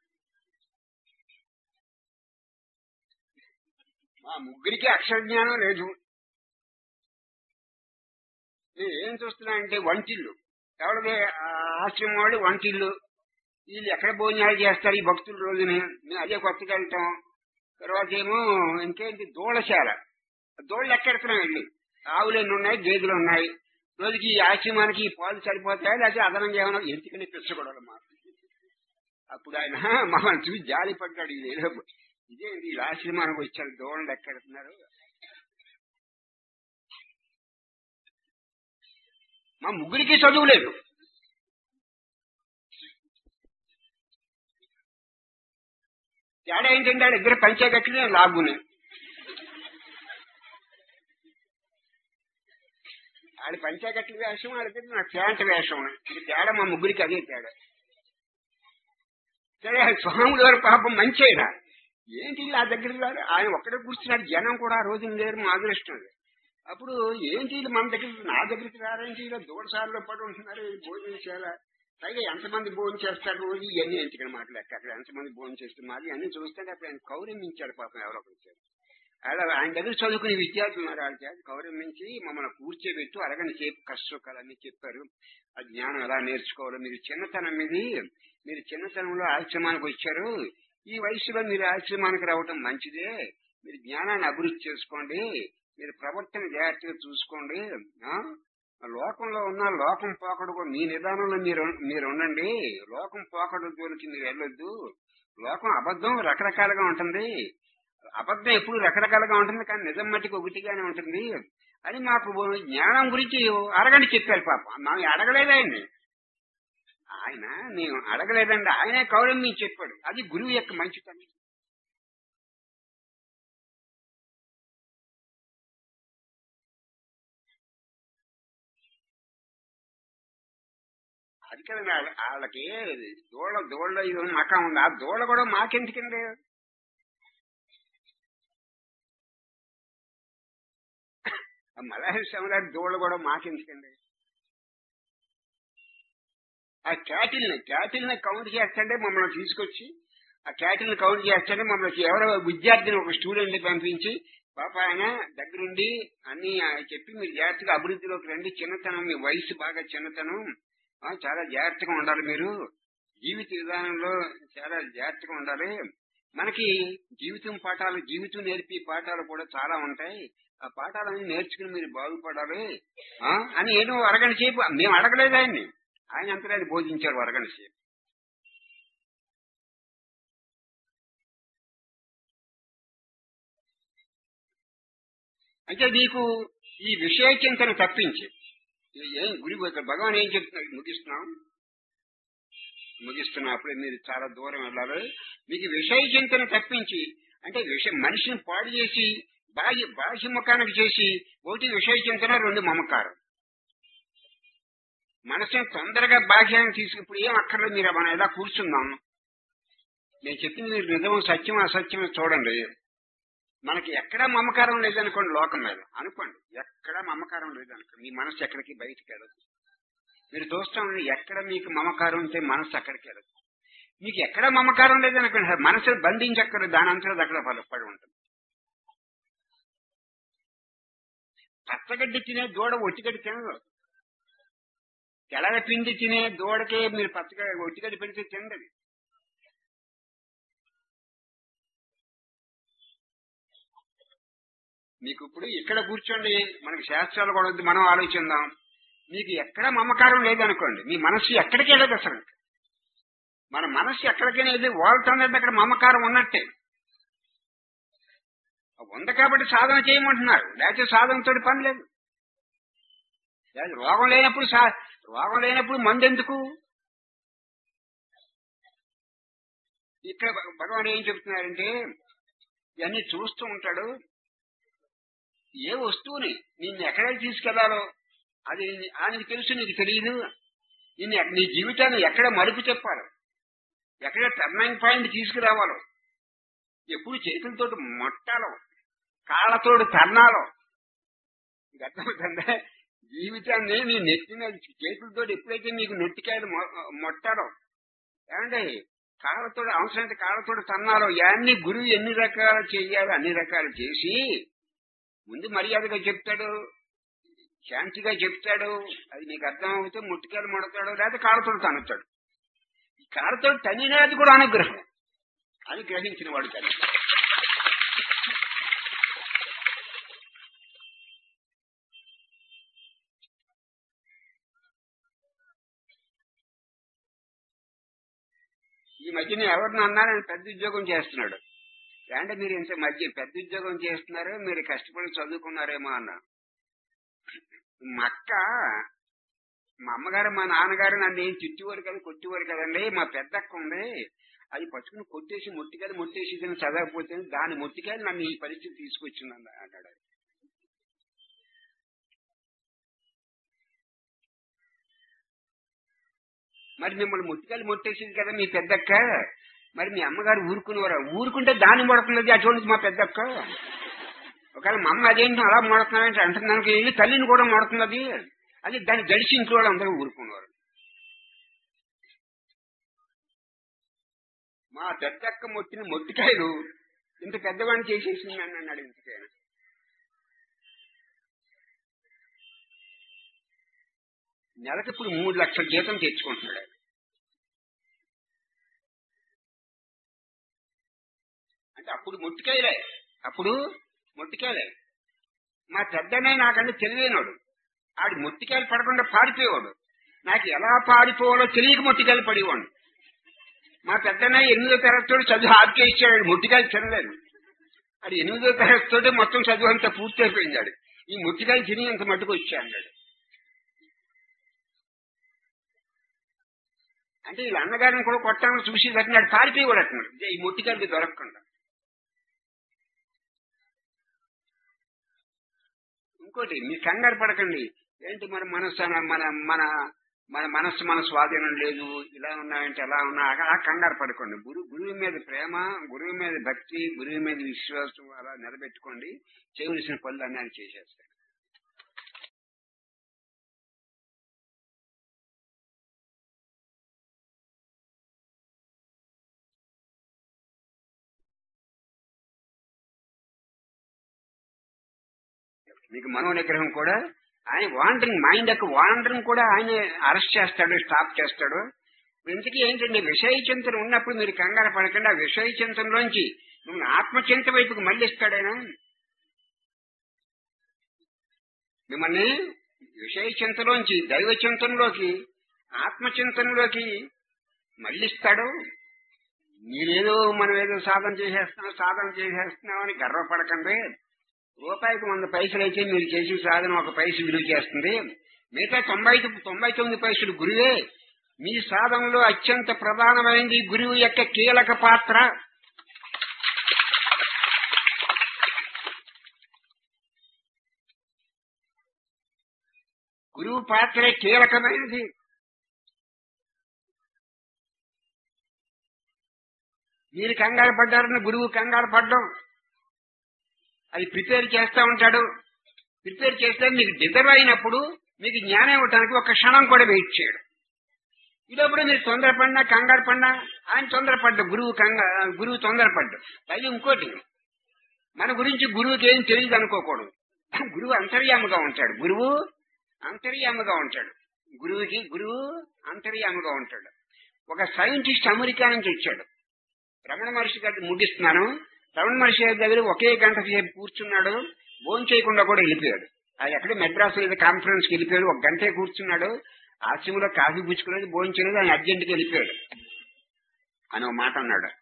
Speaker 1: మా ముగ్గురికి అక్షర జ్ఞానం లేదు నేను ఏం చూస్తున్నా అంటే వంటిల్లు ఎవరిది ఆ ఆశ్రమం వాళ్ళు వంటిల్లు వీళ్ళు ఎక్కడ భోజనాలు చేస్తారు ఈ భక్తుల రోజుని మేము అదే కొత్తగా వెళ్తాం తర్వాత ఏమో ఇంకేంటి దూడశాల దూడలు ఎక్కెడుతున్నాం వెళ్ళి ఆవులు ఎన్ని ఉన్నాయి గేదెలు ఉన్నాయి రోజుకి ఈ ఆశ్రమానికి ఈ పాలు సరిపోతాయి లేకపోతే అదనంగా ఏమైనా ఎందుకని పెంచకూడదు మాకు అప్పుడు ఆయన మమ్మల్ని చూసి జాలి పడ్డాడు ఇది ఏదో ఇదేంటి ఈ ఆశ్రమానికి వచ్చారు దూడలు ఎక్కెడుతున్నారు మా ముగ్గురికి చదువు లేదు తేడా ఏంటంటే ఆడ ఇద్దరు పంచాగట్లే లాగునే ఆడి పంచాగట్ల వేషం ఆడితే నా ప్యాంట్ వేషం ఇది తేడా మా ముగ్గురికి అదే తేడా సరే స్వాముల వారి పాపం మంచి అయినా ఏంటి ఆ దగ్గరికి రారు ఆయన ఒక్కడే కూర్చున్నాడు జనం కూడా ఆ రోజు లేరు మా అదృష్టం అప్పుడు ఏంటి వీళ్ళు మన దగ్గరికి నా దగ్గరికి రారేంటి ఇలా దూడసార్లో పడి ఉంటున్నారు వీళ్ళు భోజనం చేయాలా పైగా ఎంతమంది భోజనం చేస్తారు రోజు ఇవన్నీ ఎందుకని మాట్లాడక అక్కడ ఎంతమంది భోజనం చేస్తున్నారు అన్ని చూస్తుంటే అప్పుడు ఆయన కౌరమించాడు పాపం ఎవరో ఒకరు వచ్చారు అలా ఆయన దగ్గర చదువుకునే విద్యార్థులు ఉన్నారు వాళ్ళ చేత గౌరవించి మమ్మల్ని కూర్చోబెట్టు అరగని సేపు కష్టసుఖాలన్నీ చెప్పారు ఆ జ్ఞానం ఎలా నేర్చుకోవాలో మీరు చిన్నతనం మీది మీరు చిన్నతనంలో ఆశ్రమానికి వచ్చారు ఈ వయసులో మీరు ఆశ్రమానికి రావటం మంచిదే మీరు జ్ఞానాన్ని అభివృద్ధి చేసుకోండి మీరు ప్రవర్తన జాగ్రత్తగా చూసుకోండి ఆ లోకంలో ఉన్న లోకం పోకడు కూడా మీ నిదానంలో మీరు మీరు ఉండండి లోకం పోకడు జోలికి మీరు వెళ్ళొద్దు లోకం అబద్ధం రకరకాలుగా ఉంటుంది అబద్ధం ఎప్పుడు రకరకాలుగా ఉంటుంది కానీ నిజం మట్టికి ఒకటిగానే ఉంటుంది అని మాకు జ్ఞానం గురించి అడగండి చెప్పారు పాప మేము అడగలేదు ఆయన్ని ఆయన మేము అడగలేదండి ఆయనే కౌరం మీకు చెప్పాడు అది గురువు యొక్క మంచితనం అది కదండి వాళ్ళ- వాళ్ళకి దూడ దూడ ఇది మకా ఉంది ఆ దూడ కూడా మాకెందుకండి ఆ మలయాళ సముదాయ దూడ కూడా మాకెందుకండి ఆ క్యాటిల్ని క్యాటిల్ని కౌంట్ చేస్తుంటే మమ్మల్ని తీసుకొచ్చి ఆ క్యాటిల్ని కౌంట్ చేస్తుంటే మమ్మల్ని ఎవరో విద్యార్థిని ఒక స్టూడెంట్ పంపించి పాప ఆయన దగ్గరుండి అన్ని ఆ చెప్పి మీరు జాగ్రత్తగా అభివృద్ధిలోకి రండి చిన్నతనం మీ వయసు బాగా చిన్నతనం ఆ, చాలా జాగ్రత్తగా ఉండాలి మీరు జీవిత విధానంలో చాలా జాగ్రత్తగా ఉండాలి మనకి జీవితం పాఠాలు జీవితం నేర్పి పాఠాలు కూడా చాలా ఉంటాయి ఆ పాఠాలన్నీ నేర్చుకుని మీరు బాగుపడాలి ఆ, అని ఏదో అరగంట సేపు మేము అడగలేదు ఆయన్ని ఆయన అంతా ఆయన బోధించారు అరగంట సేపు అంటే నీకు ఈ విషయ చింతన తప్పించి ఏ- ఏం గురి ఇక్కడ భగవాన్ ఏం చెప్తున్నారు ముగిస్తున్నాం ముగిస్తున్నా అప్పుడే మీరు చాలా దూరం వెళ్ళాలి మీకు విషయ చింతన తప్పించి అంటే విషయం మనిషిని పాడు చేసి బాహ్య బాహ్య ముఖానికి చేసి ఒకటి విషయ చింతన రెండు మమకారం మనసుని తొందరగా బాహ్యాన్ని తీసుకు ఇప్పుడు ఏం అక్కర్లేదు మీరు మనం ఎలా కూర్చుందాం నేను చెప్పింది మీరు నిజం సత్యం అసత్యం చూడండి మనకి ఎక్కడా మమకారం లేదనుకోండి లోకం మీద అనుకోండి ఎక్కడా మమకారం లేదనుకోండి మీ మనసు ఎక్కడికి బయటికి వెళ్ళదు మీరు చూస్తాం ఎక్కడ మీకు మమకారం ఉంటే మనసు అక్కడికి వెళ్ళదు మీకు ఎక్కడ మమకారం లేదనుకోండి మనసు బంధించక్కరు దాని అంతా అక్కడ పడి ఉంటుంది పచ్చగడ్డి తినే దూడ ఒట్టిగడ్డి తినదు తెల్లగ పిండి తినే దూడకే మీరు పచ్చగా ఒట్టిగడ్డి పెడితే తినదు మీకు ఇప్పుడు ఇక్కడ కూర్చోండి మనకి శాస్త్రాలు కూడా వద్దు మనం ఆలోచిద్దాం మీకు ఎక్కడ మమకారం లేదనుకోండి మీ మనస్సు ఎక్కడికి వెళ్ళదు అసలు మన మనస్సు ఎక్కడికైనా వెళ్ళి వాళ్తుందంటే అక్కడ మమకారం ఉన్నట్టే ఉంది కాబట్టి సాధన చేయమంటున్నారు లేకపోతే సాధనతో పని లేదు లేదు రోగం లేనప్పుడు సా రోగం లేనప్పుడు మందు ఎందుకు ఇక్కడ భగ- భగవాన్ ఏం చెప్తున్నారంటే ఇవన్నీ చూస్తూ ఉంటాడు ఏ వస్తువుని నిన్ను ఎక్కడికి తీసుకెళ్లాలో అది ఆయనకి తెలుసు నీకు తెలియదు నిన్ను ఎక్- నీ జీవితాన్ని ఎక్కడ మలుపు చెప్పాలి ఎక్కడ టర్నింగ్ పాయింట్ తీసుకురావాలో ఎప్పుడు చేతులతో మొట్టాలో కాళ్ళతోడు తన్నాలో ఇది అర్థమవుతుందా జీవితాన్ని నీ నెత్తి మీద చేతులతో ఎప్పుడైతే మీకు నెట్టికాయలు మొ- మొట్టాలో ఏమంటే కాళ్ళతో అవసరమైతే కాళ్ళతోడు తన్నాలో ఇవన్నీ గురువు ఎన్ని రకాలు చేయాలో అన్ని రకాలు చేసి ముందు మర్యాదగా చెప్తాడు శాంతిగా చెప్తాడు అది నీకు అర్థం అవుతే ముట్టికాయలు ముడతాడు లేదా కాళ్ళతో తన్నుతాడు ఈ కాళ్ళతో తన్నినది కూడా అనుగ్రహం అని గ్రహించిన వాడు తల్లి ఈ మధ్యన ఎవరిని అన్నారని పెద్ద ఉద్యోగం చేస్తున్నాడు అంటే మీరు ఇంత మధ్య పెద్ద ఉద్యోగం చేస్తున్నారు మీరు కష్టపడి చదువుకున్నారేమో అన్నా మా అక్క మా అమ్మగారు మా నాన్నగారు నన్ను ఏం తిట్టేవారు కదా కొట్టేవారు కదండి మా పెద్ద అక్క ఉంది అది పట్టుకుని కొట్టేసి మొట్టికాయలు మొట్టేసి ఇది చదవకపోతే దాని మొట్టికాయలు నన్ను ఈ పరిస్థితి తీసుకొచ్చింది అన్న- అన్నాడు ఆయన. మరి మిమ్మల్ని మొట్టికాయలు మొట్టేసింది కదా మీ పెద్దక్క మరి మీ అమ్మగారు ఊరుకునేవారు ఊరుకుంటే దాన్ని మొడకలేదు అటువంటి మా పెద్దక్క ఒకవేళ మా అమ్మ అదేంటి అలా మొడుతున్నారంటే అంటున్నాను వెళ్ళి తల్లిని కూడా మొడుతున్నది అది దాన్ని గడిచి ఇంట్లో వాళ్ళు అందరూ ఊరుకునేవారు మా పెద్దక్క మొట్టిన మొట్టికాయలు ఇంత పెద్దవాడిని చేసేసింది అని అన్నాడు ఇంతకైనా నెలకి ఇప్పుడు మూడు లక్షల జీతం తెచ్చుకుంటున్నాడు ఆయన. అంటే అప్పుడు మొట్టికాయలే అప్పుడు మొట్టికాయలే మా పెద్దనే నాకంటే తెలివైనోడు ఆడి మొట్టికాయలు పడకుండా పారిపోయేవాడు నాకు ఎలా పారిపోవాలో తెలియక మొట్టికాయలు పడేవాడు మా పెద్దనే ఎనిమిదో తరగతితో చదువు ఆర్కే ఇచ్చాడు మొట్టికాయలు తినలేదు అది ఎనిమిదో తరగతితో మొత్తం చదువు అంతా పూర్తి అయిపోయింది ఆడు. ఈ మొట్టికాయలు తిని అంత మట్టుకు వచ్చా అన్నాడు అంటే వీళ్ళ అన్నగారిని కూడా కొట్టాలని చూసి కట్టినాడు పారిపోయేవాడు అంటున్నాడు ఈ మొట్టికాయలకి దొరకకుండా ఇంకోటి మీరు కంగారు పడకండి ఏంటి మన మనస్సు అన- మన మన మన మనస్సు మన స్వాధీనం లేదు ఇలా ఉన్నాయంటే ఎలా ఉన్నా అలా కంగారు పడకండి గురు గురువు మీద ప్రేమ గురువు మీద భక్తి గురువు మీద విశ్వాసం అలా నిలబెట్టుకోండి చేయవలసిన పనులు అన్నీ ఆయన చేసేస్తాడు మీకు మనో నిగ్రహం కూడా ఆయన వాండరింగ్ మైండ్ యొక్క వాండరింగ్ కూడా ఆయన అరెస్ట్ చేస్తాడు స్టాప్ చేస్తాడు ఇంతకీ ఏంటండి విషయ చింతన ఉన్నప్పుడు మీరు కంగారు పడకండి ఆ విషయ చింతనలోంచి మిమ్మల్ని ఆత్మచింత వైపుకి మళ్ళిస్తాడు ఆయన మిమ్మల్ని విషయ చింతలోంచి దైవ చింతనలోకి ఆత్మచింతనలోకి మళ్ళిస్తాడు మీరేదో మనం ఏదో సాధన చేసేస్తున్నాం సాధన చేసేస్తున్నాం అని గర్వపడకండి రూపాయికి వంద పైసలు అయితే మీరు చేసిన సాధన ఒక పైస విలువ చేస్తుంది మిగతా తొంభై తొంభై తొమ్మిది పైసలు గురువే మీ సాధనలో అత్యంత ప్రధానమైనది గురువు యొక్క కీలక పాత్ర గురువు పాత్రే కీలకమైనది మీరు కంగారు పడ్డారని గురువు కంగారు పడ్డం అది ప్రిపేర్ చేస్తా ఉంటాడు ప్రిపేర్ చేస్తే మీకు డిజర్వ్ అయినప్పుడు మీకు జ్ఞానం ఇవ్వటానికి ఒక క్షణం కూడా వెయిట్ చేయడు ఇదప్పుడు మీరు తొందరపడినా కంగారు పడినా ఆయన తొందరపడ్డ గురువు కంగా గురువు తొందరపడ్డు పైగా ఇంకోటి మన గురించి గురువుకి ఏం తెలియదు అనుకోకూడదు గురువు అంతర్యాముగా ఉంటాడు గురువు అంతర్యాముగా ఉంటాడు గురువుకి గురువు అంతర్యాముగా ఉంటాడు ఒక సైంటిస్ట్ అమెరికా నుంచి వచ్చాడు రమణ మహర్షి గారి ముగిస్తున్నాను రమణ మహర్షి గారి దగ్గర ఒకే గంట సేపు కూర్చున్నాడు భోజనం చేయకుండా కూడా వెళ్ళిపోయాడు అది ఎక్కడ మెడ్రాస్ ఏదో కాన్ఫరెన్స్ కి వెళ్ళిపోయాడు ఒక గంటే కూర్చున్నాడు ఆశ్రమంలో కాఫీ పుచ్చుకునేది భోజనం చేయలేదు ఆయన అర్జెంట్కి వెళ్ళిపోయాడు అని ఒక మాట అన్నాడు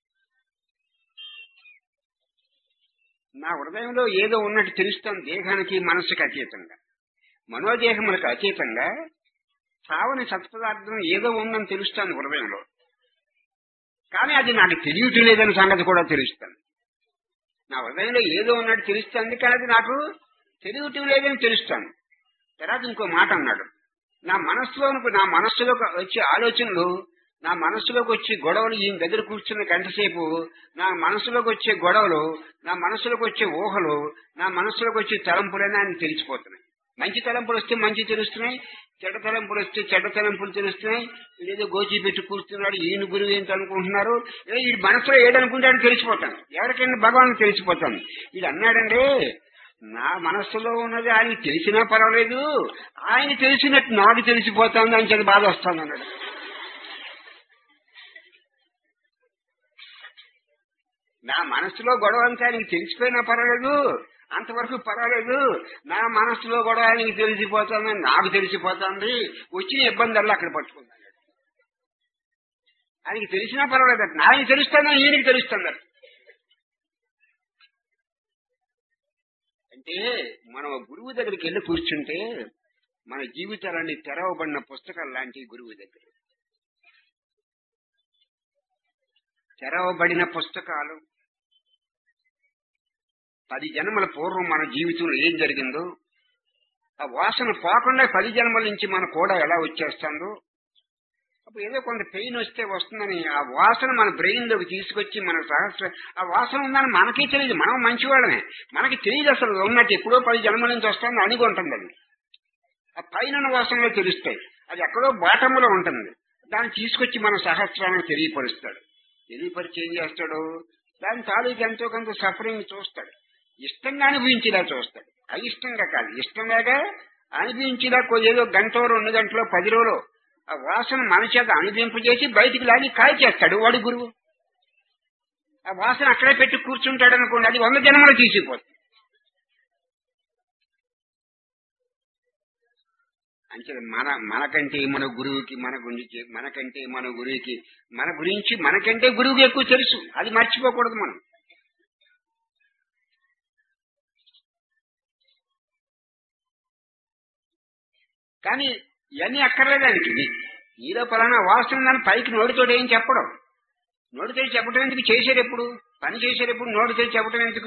Speaker 1: నా హృదయంలో ఏదో ఉన్నట్టు తెలుస్తాను దేహానికి మనస్సుకి అతీతంగా మనోదేహములకు అతీతంగా సావని సత్పదార్థం ఏదో ఉందని తెలుస్తాను హృదయంలో కానీ అది నాకు తెలియటం లేదని సంగతి కూడా తెలుస్తాను నా హృదయంలో ఏదో ఉన్నట్టు తెలుస్తుంది కానీ అది నాకు తెలియటం లేదని తెలుస్తాను తర్వాత ఇంకో మాట అన్నాడు నా మనస్సులో నా మనస్సులోకి వచ్చే ఆలోచనలు నా మనస్సులోకి వచ్చే గొడవలు ఈయన దగ్గర కూర్చున్న గంటసేపు నా మనసులోకి వచ్చే గొడవలు నా మనసులోకి వచ్చే ఊహలు నా మనసులోకి వచ్చే తలంపులైనా ఆయన తెలిసిపోతున్నాయి మంచి తలంపులు వస్తే మంచి తెలుస్తున్నాయి చెడ్డ తలంపులు వస్తే చెడ్డ తలంపులు తెలుస్తున్నాయి ఏదో గోచి పెట్టి కూర్చున్నాడు ఈయన గురువు ఏంటి అనుకుంటున్నారు ఏదో ఈ మనసులో ఏడనుకుంటాడో తెలిసిపోతాను ఎవరికైనా భగవాన్ తెలిసిపోతాను ఇది అన్నాడండి నా మనస్సులో ఉన్నది ఆయనకి తెలిసినా పర్వాలేదు ఆయన తెలిసినట్టు నాకు తెలిసిపోతుంది అని చెప్పి బాధ వస్తుంది అన్నాడు నా మనసులో గొడవ అంతా ఆయనకి తెలిసిపోయినా పర్వాలేదు అంతవరకు పర్వాలేదు నా మనసులో గొడవ ఆయనకి తెలిసిపోతుంది నాకు తెలిసిపోతుంది వచ్చిన ఇబ్బందుల్లో అక్కడ పట్టుకున్నాడు ఆయనకి తెలిసినా పర్వాలేదు ఆయనకి తెలుస్తుందని ఈయనకి తెలుస్తుంది అంటే మనం గురువు దగ్గరికి వెళ్ళి కూర్చుంటే మన జీవితాలన్నీ తెరవబడిన పుస్తకాలు లాంటి గురువు దగ్గర తెరవబడిన పుస్తకాలు పది జన్మల పూర్వం మన జీవితంలో ఏం జరిగిందో ఆ వాసన పోకుండా పది జన్మల నుంచి మన కూడా ఎలా వచ్చేస్తుందో అప్పుడు ఏదో కొంత పెయిన్ వస్తే వస్తుందని ఆ వాసన మన బ్రెయిన్ లోకి తీసుకొచ్చి మన సహస్ర ఆ వాసన ఉందని మనకే తెలియదు మనం మంచివాళ్ళమే మనకి తెలియదు అసలు ఉన్నట్టు ఎప్పుడో పది జన్మల నుంచి వస్తుంది అనుకుంటుంది అది ఆ పైన వాసనలో తెలుస్తాయి అది ఎక్కడో బాటంలో ఉంటుంది దాన్ని తీసుకొచ్చి మన సహస్రానికి తెలియపరుస్తాడు తెలియపరిచి ఏం చేస్తాడు దాని తాలూకు ఎంతో కొంత సఫరింగ్ చూస్తాడు ఇష్టంగా అనుభవించేలా చూస్తాడు అయిష్టంగా కాదు ఇష్టంగా అనుభవించేలా ఏదో గంట రెండు గంటలో పది రోజులు ఆ వాసన మన చేత అనుభవింపజేసి బయటికి లాగి కాయ చేస్తాడు వాడు గురువు ఆ వాసన అక్కడే పెట్టి కూర్చుంటాడు అనుకోండి అది వంద జన్మలు తీసిపోతుంది అంటే మన మనకంటే మన గురువుకి మన గురించి మనకంటే మన గురువుకి మన గురించి మనకంటే గురువుకి ఎక్కువ తెలుసు అది మర్చిపోకూడదు మనం కానీ ఇవన్నీ అక్కర్లేదానికి నీలో పలానా వాసన ఉందని పైకి నోటితోటి ఏం చెప్పడం నోటితో చెప్పడం ఎందుకు చేసేది ఎప్పుడు పని చేసేది ఎప్పుడు నోటితో చెప్పడం ఎందుకు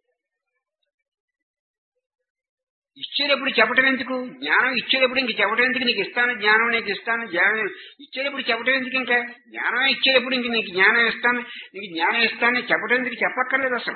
Speaker 1: ఇచ్చేటప్పుడు చెప్పడం ఎందుకు జ్ఞానం ఇచ్చేటప్పుడు ఇంక చెప్పడం ఎందుకు నీకు ఇస్తాను జ్ఞానం నీకు ఇస్తాను జ్ఞానం ఇచ్చేటప్పుడు చెప్పడం ఎందుకు ఇంకా జ్ఞానం ఇచ్చేటప్పుడు ఇంక నీకు జ్ఞానం ఇస్తాను నీకు జ్ఞానం ఇస్తాను చెప్పడం ఎందుకు చెప్పక్కర్లేదు అసలు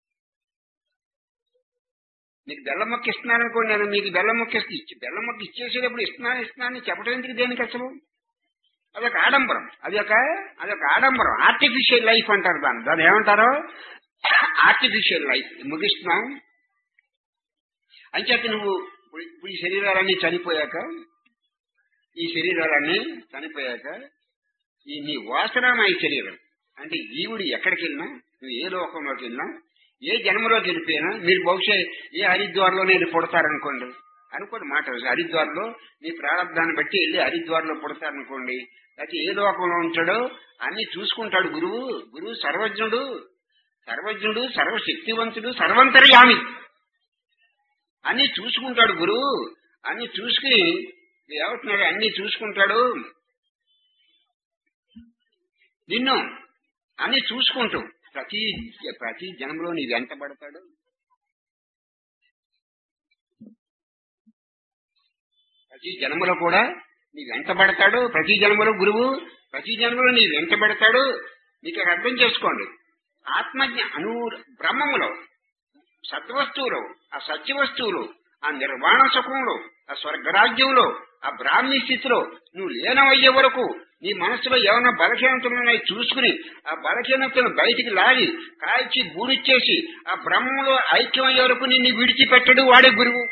Speaker 1: నీకు బెల్లం మొక్క ఇస్తున్నాను అనుకోండి నేను మీకు బెల్లం మొక్క ఇస్తే ఇచ్చి బెల్లం మొక్క ఇచ్చేసేటప్పుడు ఇస్తున్నాను ఇస్తున్నాను చెప్పడం ఎందుకు దేనికి అసలు అదొక ఆడంబరం అది ఒక అదొక ఆడంబరం ఆర్టిఫిషియల్ లైఫ్ అంటారు దాన్ని దాన్ని ఏమంటారు ఆర్టిఫిషియల్ లైఫ్ ముగిస్తున్నాం అంచేత నువ్వు ఇప్పుడు ఈ శరీరాలన్నీ చనిపోయాక ఈ శరీరాలన్నీ చనిపోయాక ఈ నీ వాసనమయ శరీరం అంటే జీవుడు ఎక్కడికి వెళ్ళినా నువ్వు ఏ లోకంలోకి వెళ్ళినా ఏ జన్మలోకి వెళ్ళిపోయినా మీరు బహుశా ఏ హరిద్వార్లోనే వెళ్ళి పుడతారనుకోండి అనుకోండి మాట హరిద్వార్లో మీ ప్రారంభాన్ని బట్టి వెళ్ళి హరిద్వార్లో పుడతారనుకోండి అయితే ఏ లోకంలో ఉంటాడో అన్ని చూసుకుంటాడు గురువు గురువు సర్వజ్ఞుడు సర్వజ్ఞుడు సర్వశక్తివంతుడు సర్వంతర్యామి అన్ని చూసుకుంటాడు గురువు అన్ని చూసుకుని ఏమంటున్నాడు అన్ని చూసుకుంటాడు నిన్ను అన్ని చూసుకుంటూ ప్రతి ప్రతి జన్మలో నీ వెంట పడతాడు ప్రతి జన్మలో కూడా నీ వెంట పడతాడు ప్రతి జన్మలో గురువు ప్రతి జన్మలో నీ వెంట పెడతాడు నీకు ఇక్కడ అర్థం చేసుకోండి ఆత్మజ్ఞ అను బ్రహ్మములో సత్వస్తువులో ఆ సత్య వస్తువులు ఆ నిర్వాణ సుఖంలో ఆ స్వర్గరాజ్యంలో ఆ బ్రాహ్మీ స్థితిలో నువ్వు లీనమయ్యే వరకు నీ మనసులో ఏమైనా బలహీనతలు ఉన్నాయి చూసుకుని ఆ బలహీనతను బయటికి లాగి కాల్చి బూడిచ్చేసి ఆ బ్రహ్మంలో ఐక్యమయ్యే వరకు నిన్ను విడిచిపెట్టడు వాడే గురువు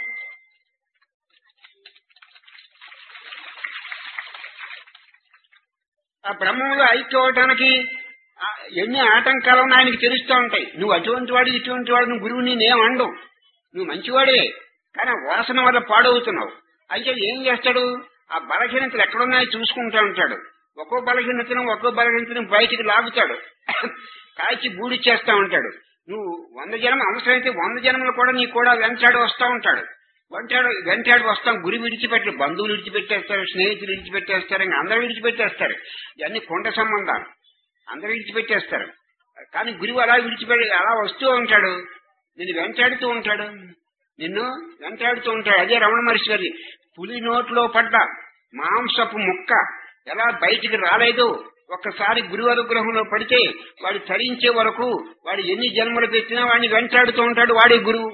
Speaker 1: ఆ బ్రహ్మంలో ఐక్యం అవటానికి ఆ ఎన్ని ఆటంకాలు ఉన్నాయి ఆయనకి తెలుస్తూ ఉంటాయి నువ్వు అటువంటి వాడు ఇటువంటి వాడు నువ్వు గురువు నేనేం అండవు నువ్వు మంచివాడే కానీ ఆ వాసన వల్ల పాడవుతున్నావు అయితే ఏం చేస్తాడు ఆ బలహీనతలు ఎక్కడున్నాయో చూసుకుంటూ ఉంటాడు ఒక్కో బలహీనతను ఒక్కో బలహీనతను బయటికి లాగుతాడు కాల్చి బూడిచ్చేస్తా ఉంటాడు నువ్వు వంద జన్మ అవసరమైతే వంద జన్మలు కూడా నీకు కూడా వెంటాడు వస్తూ ఉంటాడు వెంటాడు వెంటాడు వస్తాం గురి విడిచిపెట్టి బంధువులు విడిచిపెట్టేస్తారు స్నేహితులు విడిచిపెట్టేస్తారు ఇంకా అందరూ విడిచిపెట్టేస్తారు ఇవన్నీ కొండ సంబంధాలు అందరూ విడిచిపెట్టేస్తారు కానీ గురువు అలా విడిచిపెట్టి అలా వస్తూ ఉంటాడు నిన్ను వెంటాడుతూ ఉంటాడు నిన్ను వెంటాడుతూ ఉంటాడు అదే రమణ మహర్షి గారి పులి నోట్లో పడ్డ మాంసపు ముక్క ఎలా బయటికి రాలేదు ఒక్కసారి గురువు అనుగ్రహంలో పడితే వాడు తరించే వరకు వాడు ఎన్ని జన్మలు పెట్టినా వాడిని వెంటాడుతూ ఉంటాడు వాడే గురువు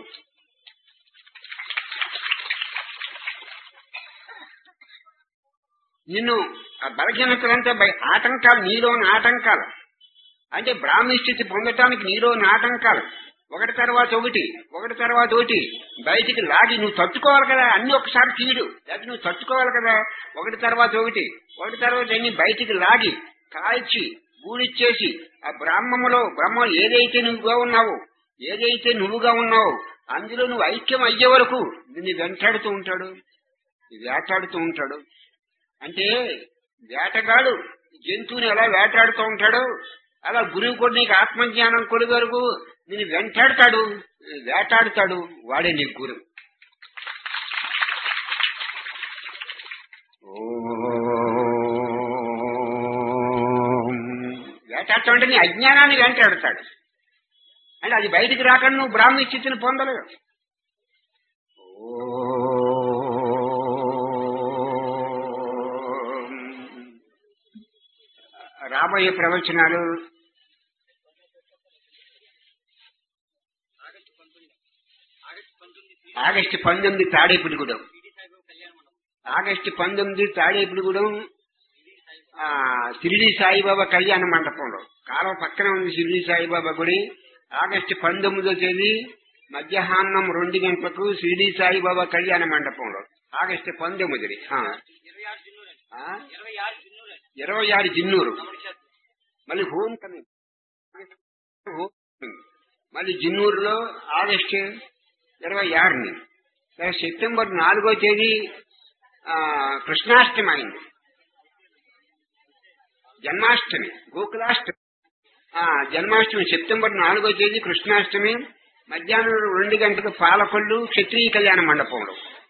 Speaker 1: నిన్ను ఆ బలహీనతలంతా బయ- ఆటంకాలు నీలోని ఆటంకాలు అంటే బ్రాహ్మీ స్థితి పొందటానికి నీలోని ఆటంకాలు ఒకటి తర్వాత ఒకటి ఒకటి తర్వాత ఒకటి బయటికి లాగి నువ్వు తట్టుకోవాలి కదా అన్ని ఒకసారి తీయడు లేకపోతే నువ్వు తట్టుకోవాలి కదా ఒకటి తర్వాత ఒకటి ఒకటి తర్వాత అన్ని బయటికి లాగి కాల్చి గూడిచ్చేసి ఆ బ్రాహ్మములో బ్రహ్మ ఏదైతే నువ్వుగా ఉన్నావో ఏదైతే నువ్వుగా ఉన్నావో అందులో నువ్వు ఐక్యం అయ్యే వరకు నిన్ను వెంటాడుతూ ఉంటాడు వేటాడుతూ ఉంటాడు అంటే వేటగాడు జంతువుని ఎలా వేటాడుతూ ఉంటాడు అలా గురువు కూడా నీకు ఆత్మజ్ఞానం కొడు వరకు నేను వెంటాడతాడు వేటాడుతాడు వాడే నీ గురువు ఓం. వేటాడతాడు అంటే నీ అజ్ఞానాన్ని వెంటాడుతాడు అంటే అది బయటికి రాకుండా నువ్వు బ్రాహ్మీ స్థితిని పొందలేవు ఓం. రాబోయే ప్రవచనాలు ఆగస్టు పంతొమ్మిది తాడేపుడిగూడెం ఆగస్టు పంతొమ్మిది తాడేపుడిగూడెం ఆ, షిరిడి సాయిబాబా కళ్యాణ మండపంలో కాలువ పక్కనే ఉంది షిరిడి సాయిబాబా గుడి ఆగస్టు పంతొమ్మిదో తేదీ మధ్యాహ్నం రెండు గంటలకు షిరిడి సాయిబాబా కళ్యాణ మండపంలో ఆగస్టు పంతొమ్మిది ఆ. ఆ? ఇరవై ఆరు జిన్నూరు మళ్ళీ హోమ్ కమింగ్ హోమ్ కమింగ్. మళ్ళీ జిన్నూరులో ఆగస్టు ఇరవై ఆరుని సరే సెప్టెంబర్ నాలుగో తేదీ ఆ, కృష్ణాష్టమి అయింది జన్మాష్టమి గోకులాష్టమి ఆ, జన్మాష్టమి సెప్టెంబర్ నాలుగో తేదీ కృష్ణాష్టమి మధ్యాహ్నం రెండు గంటలకు పాలకొల్లు క్షత్రియ కళ్యాణ మండపంలో